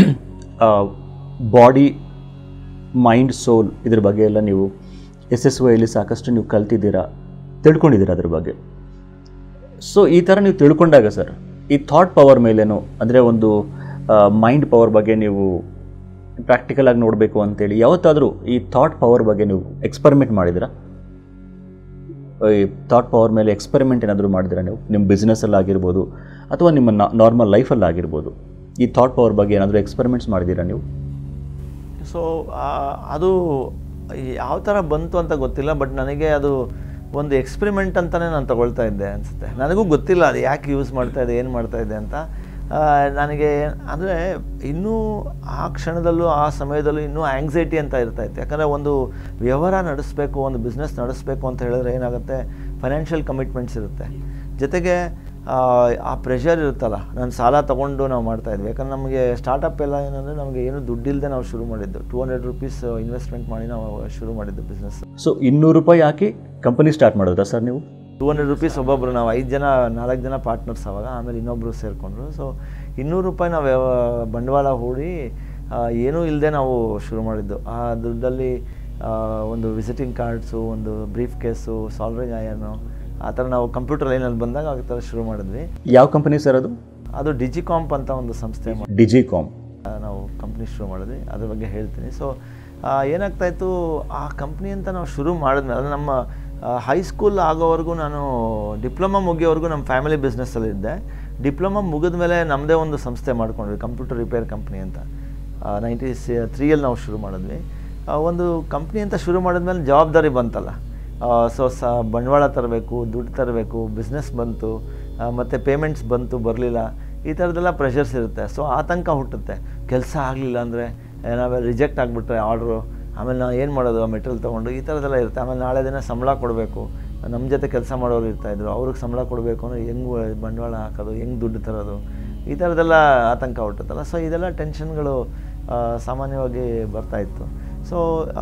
ಬಾಡಿ ಮೈಂಡ್ ಸೋಲ್ ಇದ್ರ ಬಗ್ಗೆ ಎಲ್ಲ ನೀವು ಎಸ್ ಎಸ್ ವೈಲಿ ಸಾಕಷ್ಟು ನೀವು ಕಲ್ತಿದ್ದೀರಾ ತಿಳ್ಕೊಂಡಿದ್ದೀರಾ ಅದ್ರ ಬಗ್ಗೆ ಸೊ ಈ ಥರ ನೀವು ತಿಳ್ಕೊಂಡಾಗ ಸರ್ ಈ ಥಾಟ್ ಪವರ್ ಮೇಲೇನು ಅಂದರೆ ಒಂದು ಮೈಂಡ್ ಪವರ್ ಬಗ್ಗೆ ನೀವು ಪ್ರಾಕ್ಟಿಕಲ್ ಆಗಿ ನೋಡಬೇಕು ಅಂತೇಳಿ ಯಾವತ್ತಾದರೂ ಈ ಥಾಟ್ ಪವರ್ ಬಗ್ಗೆ ನೀವು ಎಕ್ಸ್ಪರಿಮೆಂಟ್ ಮಾಡಿದಿರಾ ಈ ಥಾಟ್ ಪವರ್ ಮೇಲೆ ಎಕ್ಸ್ಪರಿಮೆಂಟ್ ಏನಾದರೂ ಮಾಡಿದಿರಾ ನೀವು ನಿಮ್ಮ ಬಿಸ್ನೆಸ್ಸಲ್ಲಿ ಆಗಿರ್ಬೋದು ಅಥವಾ ನಿಮ್ಮ ನಾರ್ಮಲ್ ಲೈಫಲ್ಲಿ ಆಗಿರ್ಬೋದು ಈ ಥಾಟ್ ಪವರ್ ಬಗ್ಗೆ ಏನಾದರೂ ಎಕ್ಸ್ಪರಿಮೆಂಟ್ಸ್ ಮಾಡಿದ್ದೀರಾ ನೀವು ಸೊ ಅದು ಯಾವ ಥರ ಬಂತು ಅಂತ ಗೊತ್ತಿಲ್ಲ ಬಟ್ ನನಗೆ ಅದು ಒಂದು ಎಕ್ಸ್ಪೆರಿಮೆಂಟ್ ಅಂತಲೇ ನಾನು ತಗೊಳ್ತಾ ಇದ್ದೆ ಅನಿಸುತ್ತೆ ನನಗೂ ಗೊತ್ತಿಲ್ಲ ಅದು ಯಾಕೆ ಯೂಸ್ ಮಾಡ್ತಾ ಇದೆ ಏನು ಮಾಡ್ತಾ ಇದೆ ಅಂತ ಆ, ನನಗೆ ಅಂದರೆ ಇನ್ನೂ ಆ ಕ್ಷಣದಲ್ಲೂ ಆ ಸಮಯದಲ್ಲೂ ಇನ್ನೂ ಆ್ಯಂಗ್ಸೈಟಿ ಅಂತ ಇರ್ತಾ ಇತ್ತು ಯಾಕಂದರೆ ಒಂದು ವ್ಯವಹಾರ ನಡೆಸಬೇಕು ಒಂದು ಬಿಸ್ನೆಸ್ ನಡೆಸಬೇಕು ಅಂತ ಹೇಳಿದ್ರೆ ಏನಾಗುತ್ತೆ ಫೈನಾನ್ಷಿಯಲ್ ಕಮಿಟ್ಮೆಂಟ್ಸ್ ಇರುತ್ತೆ ಜೊತೆಗೆ ಆ, ಆ ಪ್ರೆಷರ್ ಇರುತ್ತಲ್ಲ ನಾನು ಸಾಲ ತೊಗೊಂಡು ನಾವು ಮಾಡ್ತಾ ಇದ್ವಿ ಯಾಕಂದ್ರೆ ನಮಗೆ ಸ್ಟಾರ್ಟಪ್ ಎಲ್ಲ ಏನಂದರೆ ನಮಗೆ ಏನು ದುಡ್ಡಿಲ್ಲದೆ ನಾವು ಶುರು ಮಾಡಿದ್ದು ಟೂ ಹಂಡ್ರೆಡ್ ರುಪೀಸ್ ಇನ್ವೆಸ್ಟ್ಮೆಂಟ್ ಮಾಡಿ ನಾವು ಶುರು ಮಾಡಿದ್ದು ಬಿಸ್ನೆಸ್ ಸೊ ಇನ್ನೂರು ರೂಪಾಯಿ ಹಾಕಿ ಕಂಪನಿ ಸ್ಟಾರ್ಟ್ ಮಾಡಿದ್ರಾ ಸರ್ ನೀವು ಟೂ ಹಂಡ್ರೆಡ್ ರುಪೀಸ್ ಒಬ್ಬೊಬ್ಬರು ನಾವು ಐದು ಜನ ನಾಲ್ಕು ಜನ ಪಾರ್ಟ್ನರ್ಸ್ ಅವಾಗ ಆಮೇಲೆ ಇನ್ನೊಬ್ಬರು ಸೇರಿಕೊಂಡ್ರು ಸೊ ಇನ್ನೂರು ರೂಪಾಯಿ ನಾವು ಯಾವ- ಬಂಡವಾಳ ಹೂಡಿ ಆ, ಏನೂ ಇಲ್ಲದೆ ನಾವು ಶುರು ಮಾಡಿದ್ದು ಆ ದುಡ್ಡಲ್ಲಿ ಆ, ಒಂದು ವಿಸಿಟಿಂಗ್ ಕಾರ್ಡ್ಸು ಒಂದು ಬ್ರೀಫ್ ಕೇಸು ಸಾಲ್ರಿಂಗ್ ಆಯನು ಆ ಥರ ನಾವು ಕಂಪ್ಯೂಟರ್ ಲೈನಲ್ಲಿ ಬಂದಾಗ ಆ ಥರ ಶುರು ಮಾಡಿದ್ವಿ ಯಾವ ಕಂಪನಿ ಸರ್ ಅದು ಅದು ಡಿಜಿಕಾಂಪ್ ಅಂತ ಒಂದು ಸಂಸ್ಥೆ ಮಾ- ಡಿಜಿಕಾಮ್ ಆ, ನಾವು ಕಂಪ್ನಿ ಶುರು ಮಾಡಿದ್ವಿ ಅದ್ರ ಬಗ್ಗೆ ಹೇಳ್ತೀನಿ ಸೊ ಏನಾಗ್ತಾಯಿತ್ತು ಆ ಕಂಪ್ನಿ ಅಂತ ನಾವು ಶುರು ಮಾಡಿದ್ಮೇಲೆ ಅದು ನಮ್ಮ ಹೈಸ್ಕೂಲ್ ಆಗೋವರೆಗೂ ನಾನು ಡಿಪ್ಲೊಮಾ ಮುಗಿಯೋವರೆಗೂ ನಮ್ಮ ಫ್ಯಾಮಿಲಿ ಬಿಸ್ನೆಸ್ಸಲ್ಲಿ ಇದ್ದೆ ಡಿಪ್ಲೊಮಾ ಮುಗಿದ ಮೇಲೆ ನಮ್ಮದೇ ಒಂದು ಸಂಸ್ಥೆ ಮಾಡ್ಕೊಂಡ್ವಿ ಕಂಪ್ಯೂಟರ್ ರಿಪೇರ್ ಕಂಪ್ನಿ ಅಂತ ನೈಂಟಿ ತ್ರೀಯಲ್ಲಿ ನಾವು ಶುರು ಮಾಡಿದ್ವಿ ಆ, ಒಂದು ಕಂಪ್ನಿ ಅಂತ ಶುರು ಮಾಡಿದ್ಮೇಲೆ ಜವಾಬ್ದಾರಿ ಬಂತಲ್ಲ ಸೊ ಸ ಬಂಡವಾಳ ತರಬೇಕು ದುಡ್ಡು ತರಬೇಕು ಬಿಸ್ನೆಸ್ ಬಂತು ಮತ್ತು ಪೇಮೆಂಟ್ಸ್ ಬಂತು ಬರಲಿಲ್ಲ ಈ ಥರದ್ದೆಲ್ಲ ಪ್ರೆಷರ್ಸ್ ಇರುತ್ತೆ ಸೊ ಆತಂಕ ಹುಟ್ಟುತ್ತೆ ಕೆಲಸ ಆಗಲಿಲ್ಲ ಅಂದರೆ ನಾವೆಲ್ಲ ರಿಜೆಕ್ಟ್ ಆಗಿಬಿಟ್ರೆ ಆರ್ಡ್ರು ಆಮೇಲೆ ನಾವು ಏನು ಮಾಡೋದು ಆ ಮೆಟೀರಿಯಲ್ ತೊಗೊಂಡು ಈ ಥರದ್ದೆಲ್ಲ ಇರುತ್ತೆ ಆಮೇಲೆ ನಾಳೆ ದಿನ ಸಂಬಳ ಕೊಡಬೇಕು ನಮ್ಮ ಜೊತೆ ಕೆಲಸ ಮಾಡೋರು ಇರ್ತಾಯಿದ್ರು ಅವ್ರಿಗೆ ಸಂಬಳ ಕೊಡಬೇಕು ಅಂದರೆ ಹೆಂಗೆ ಬಂಡವಾಳ ಹಾಕೋದು ಹೆಂಗೆ ದುಡ್ಡು ತರೋದು ಈ ಥರದ್ದೆಲ್ಲ ಆತಂಕ ಹುಟ್ಟುತ್ತಲ್ಲ ಸೊ ಇದೆಲ್ಲ ಟೆನ್ಷನ್ಗಳು ಆ, ಸಾಮಾನ್ಯವಾಗಿ ಬರ್ತಾಯಿತ್ತು ಸೊ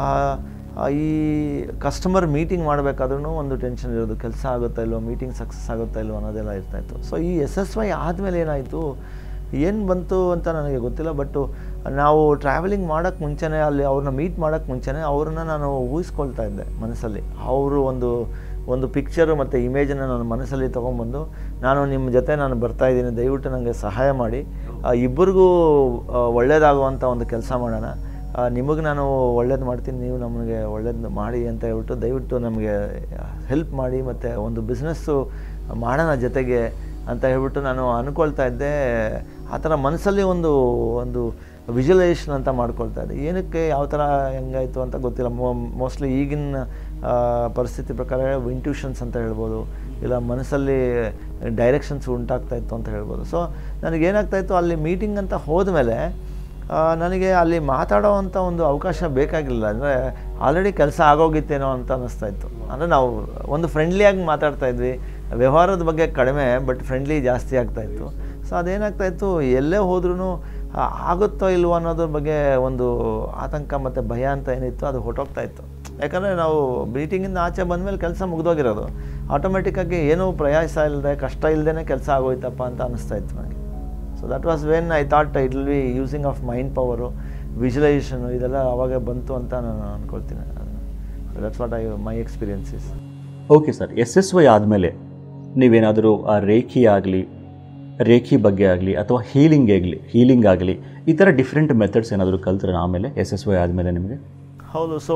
ಈ ಕಸ್ಟಮರ್ ಮೀಟಿಂಗ್ ಮಾಡಬೇಕಾದ್ರೂ ಒಂದು ಟೆನ್ಷನ್ ಇರೋದು ಕೆಲಸ ಆಗುತ್ತಾ ಇಲ್ವೋ ಮೀಟಿಂಗ್ ಸಕ್ಸಸ್ ಆಗುತ್ತಾ ಇಲ್ವೋ ಅನ್ನೋದೆಲ್ಲ ಇರ್ತಾಯಿತ್ತು ಸೊ ಈ ಎಸ್ ಎಸ್ ವೈ ಆದಮೇಲೆ ಏನಾಯಿತು ಏನು ಬಂತು ಅಂತ ನನಗೆ ಗೊತ್ತಿಲ್ಲ ಬಟ್ಟು ನಾವು ಟ್ರಾವೆಲಿಂಗ್ ಮಾಡೋಕ್ಕೆ ಮುಂಚೆನೇ ಅಲ್ಲಿ ಅವ್ರನ್ನ ಮೀಟ್ ಮಾಡೋಕ್ಕೆ ಮುಂಚೆನೇ ಅವ್ರನ್ನ ನಾನು ಊಹಿಸ್ಕೊಳ್ತಾ ಇದ್ದೆ ಮನಸ್ಸಲ್ಲಿ ಅವರು ಒಂದು ಒಂದು ಪಿಕ್ಚರು ಮತ್ತು ಇಮೇಜನ್ನು ನಾನು ಮನಸ್ಸಲ್ಲಿ ತೊಗೊಂಬಂದು ನಾನು ನಿಮ್ಮ ಜೊತೆ ನಾನು ಬರ್ತಾ ಇದ್ದೀನಿ ದಯವಿಟ್ಟು ನನಗೆ ಸಹಾಯ ಮಾಡಿ ಆ, ಇಬ್ಬರಿಗೂ ಆ, ಒಳ್ಳೆಯದಾಗುವಂಥ ಒಂದು ಕೆಲಸ ಮಾಡೋಣ ನಿಮಗೆ ನಾನು ಒಳ್ಳೇದು ಮಾಡ್ತೀನಿ ನೀವು ನಮಗೆ ಒಳ್ಳೇದು ಮಾಡಿ ಅಂತ ಹೇಳ್ಬಿಟ್ಟು ದಯವಿಟ್ಟು ನಮಗೆ ಹೆಲ್ಪ್ ಮಾಡಿ ಮತ್ತು ಒಂದು ಬಿಸ್ನೆಸ್ಸು ಮಾಡೋಣ ಜೊತೆಗೆ ಅಂತ ಹೇಳ್ಬಿಟ್ಟು ನಾನು ಅಂದ್ಕೊಳ್ತಾ ಇದ್ದೆ ಆ ಥರ ಮನಸ್ಸಲ್ಲಿ ಒಂದು ಒಂದು ವಿಜುವಲೈಸೇಷನ್ ಅಂತ ಮಾಡ್ಕೊಳ್ತಾ ಇದ್ದೆ ಏನಕ್ಕೆ ಯಾವ ಥರ ಹೆಂಗಾಯಿತು ಅಂತ ಗೊತ್ತಿಲ್ಲ ಮೋಸ್ಟ್ಲಿ ಈಗಿನ ಆ, ಪರಿಸ್ಥಿತಿ ಪ್ರಕಾರ ಇಂಟ್ಯೂಷನ್ಸ್ ಅಂತ ಹೇಳ್ಬೋದು ಇಲ್ಲ ಮನಸ್ಸಲ್ಲಿ ಡೈರೆಕ್ಷನ್ಸ್ ಉಂಟಾಗ್ತಾ ಇತ್ತು ಅಂತ ಹೇಳ್ಬೋದು ಸೊ ನನಗೇನಾಗ್ತಾಯಿತ್ತು ಅಲ್ಲಿ ಮೀಟಿಂಗ್ ಅಂತ ಹೋದ್ಮೇಲೆ ಆ, ನನಗೆ ಅಲ್ಲಿ ಮಾತಾಡೋವಂಥ ಒಂದು ಅವಕಾಶ ಬೇಕಾಗಿಲ್ಲ ಅಂದರೆ ಆಲ್ರೆಡಿ ಕೆಲಸ ಆಗೋಗಿತ್ತೇನೋ ಅಂತ ಅನ್ನಿಸ್ತಾ ಇತ್ತು ಅಂದರೆ ನಾವು ಒಂದು ಫ್ರೆಂಡ್ಲಿಯಾಗಿ ಮಾತಾಡ್ತಾ ಇದ್ವಿ ವ್ಯವಹಾರದ ಬಗ್ಗೆ ಕಡಿಮೆ ಬಟ್ ಫ್ರೆಂಡ್ಲಿ ಜಾಸ್ತಿ ಆಗ್ತಾ ಇತ್ತು ಸೊ ಅದೇನಾಗ್ತಾ ಇತ್ತು ಎಲ್ಲೇ ಹೋದ್ರೂ ಆಗುತ್ತೋ ಇಲ್ವೋ ಅನ್ನೋದ್ರ ಬಗ್ಗೆ ಒಂದು ಆತಂಕ ಮತ್ತು ಭಯ ಅಂತ ಏನಿತ್ತು ಅದು ಹೊಟ್ಟೋಗ್ತಾ ಇತ್ತು ಯಾಕಂದರೆ ನಾವು ಮೀಟಿಂಗಿಂದ ಆಚೆ ಬಂದಮೇಲೆ ಕೆಲಸ ಮುಗಿದೋಗಿರೋದು ಆಟೋಮೆಟಿಕ್ಕಾಗಿ ಏನೂ ಪ್ರಯಾಸ ಇಲ್ಲದೆ ಕಷ್ಟ ಇಲ್ಲದೇ ಕೆಲಸ ಆಗೋಯ್ತಪ್ಪ ಅಂತ ಅನ್ನಿಸ್ತಾ ಇತ್ತು ನನಗೆ so that was when I thought it will be using of mind power visualization ಇದೆಲ್ಲ ಅವಾಗ ಬಂತು ಅಂತ ನಾನು ಅಂದ್ಕೊಳ್ತೀನಿ that's what I my experiences okay sir S S Y ಆದಮೇಲೆ ನೀವೇನಾದರೂ ಆ ರೇಖಿ ಆಗಲಿ ರೇಖಿ ಬಗ್ಗೆ ಆಗಲಿ ಅಥವಾ ಹೀಲಿಂಗ್ ಆಗಲಿ ಹೀಲಿಂಗ್ ಆಗಲಿ ಈ ಥರ ಡಿಫ್ರೆಂಟ್ ಮೆಥಡ್ಸ್ ಏನಾದರೂ ಕಲ್ತ್ರೆ ಆಮೇಲೆ ಎಸ್ ಎಸ್ ವೈ ಆದಮೇಲೆ ನಿಮಗೆ ಹೌದು ಸೊ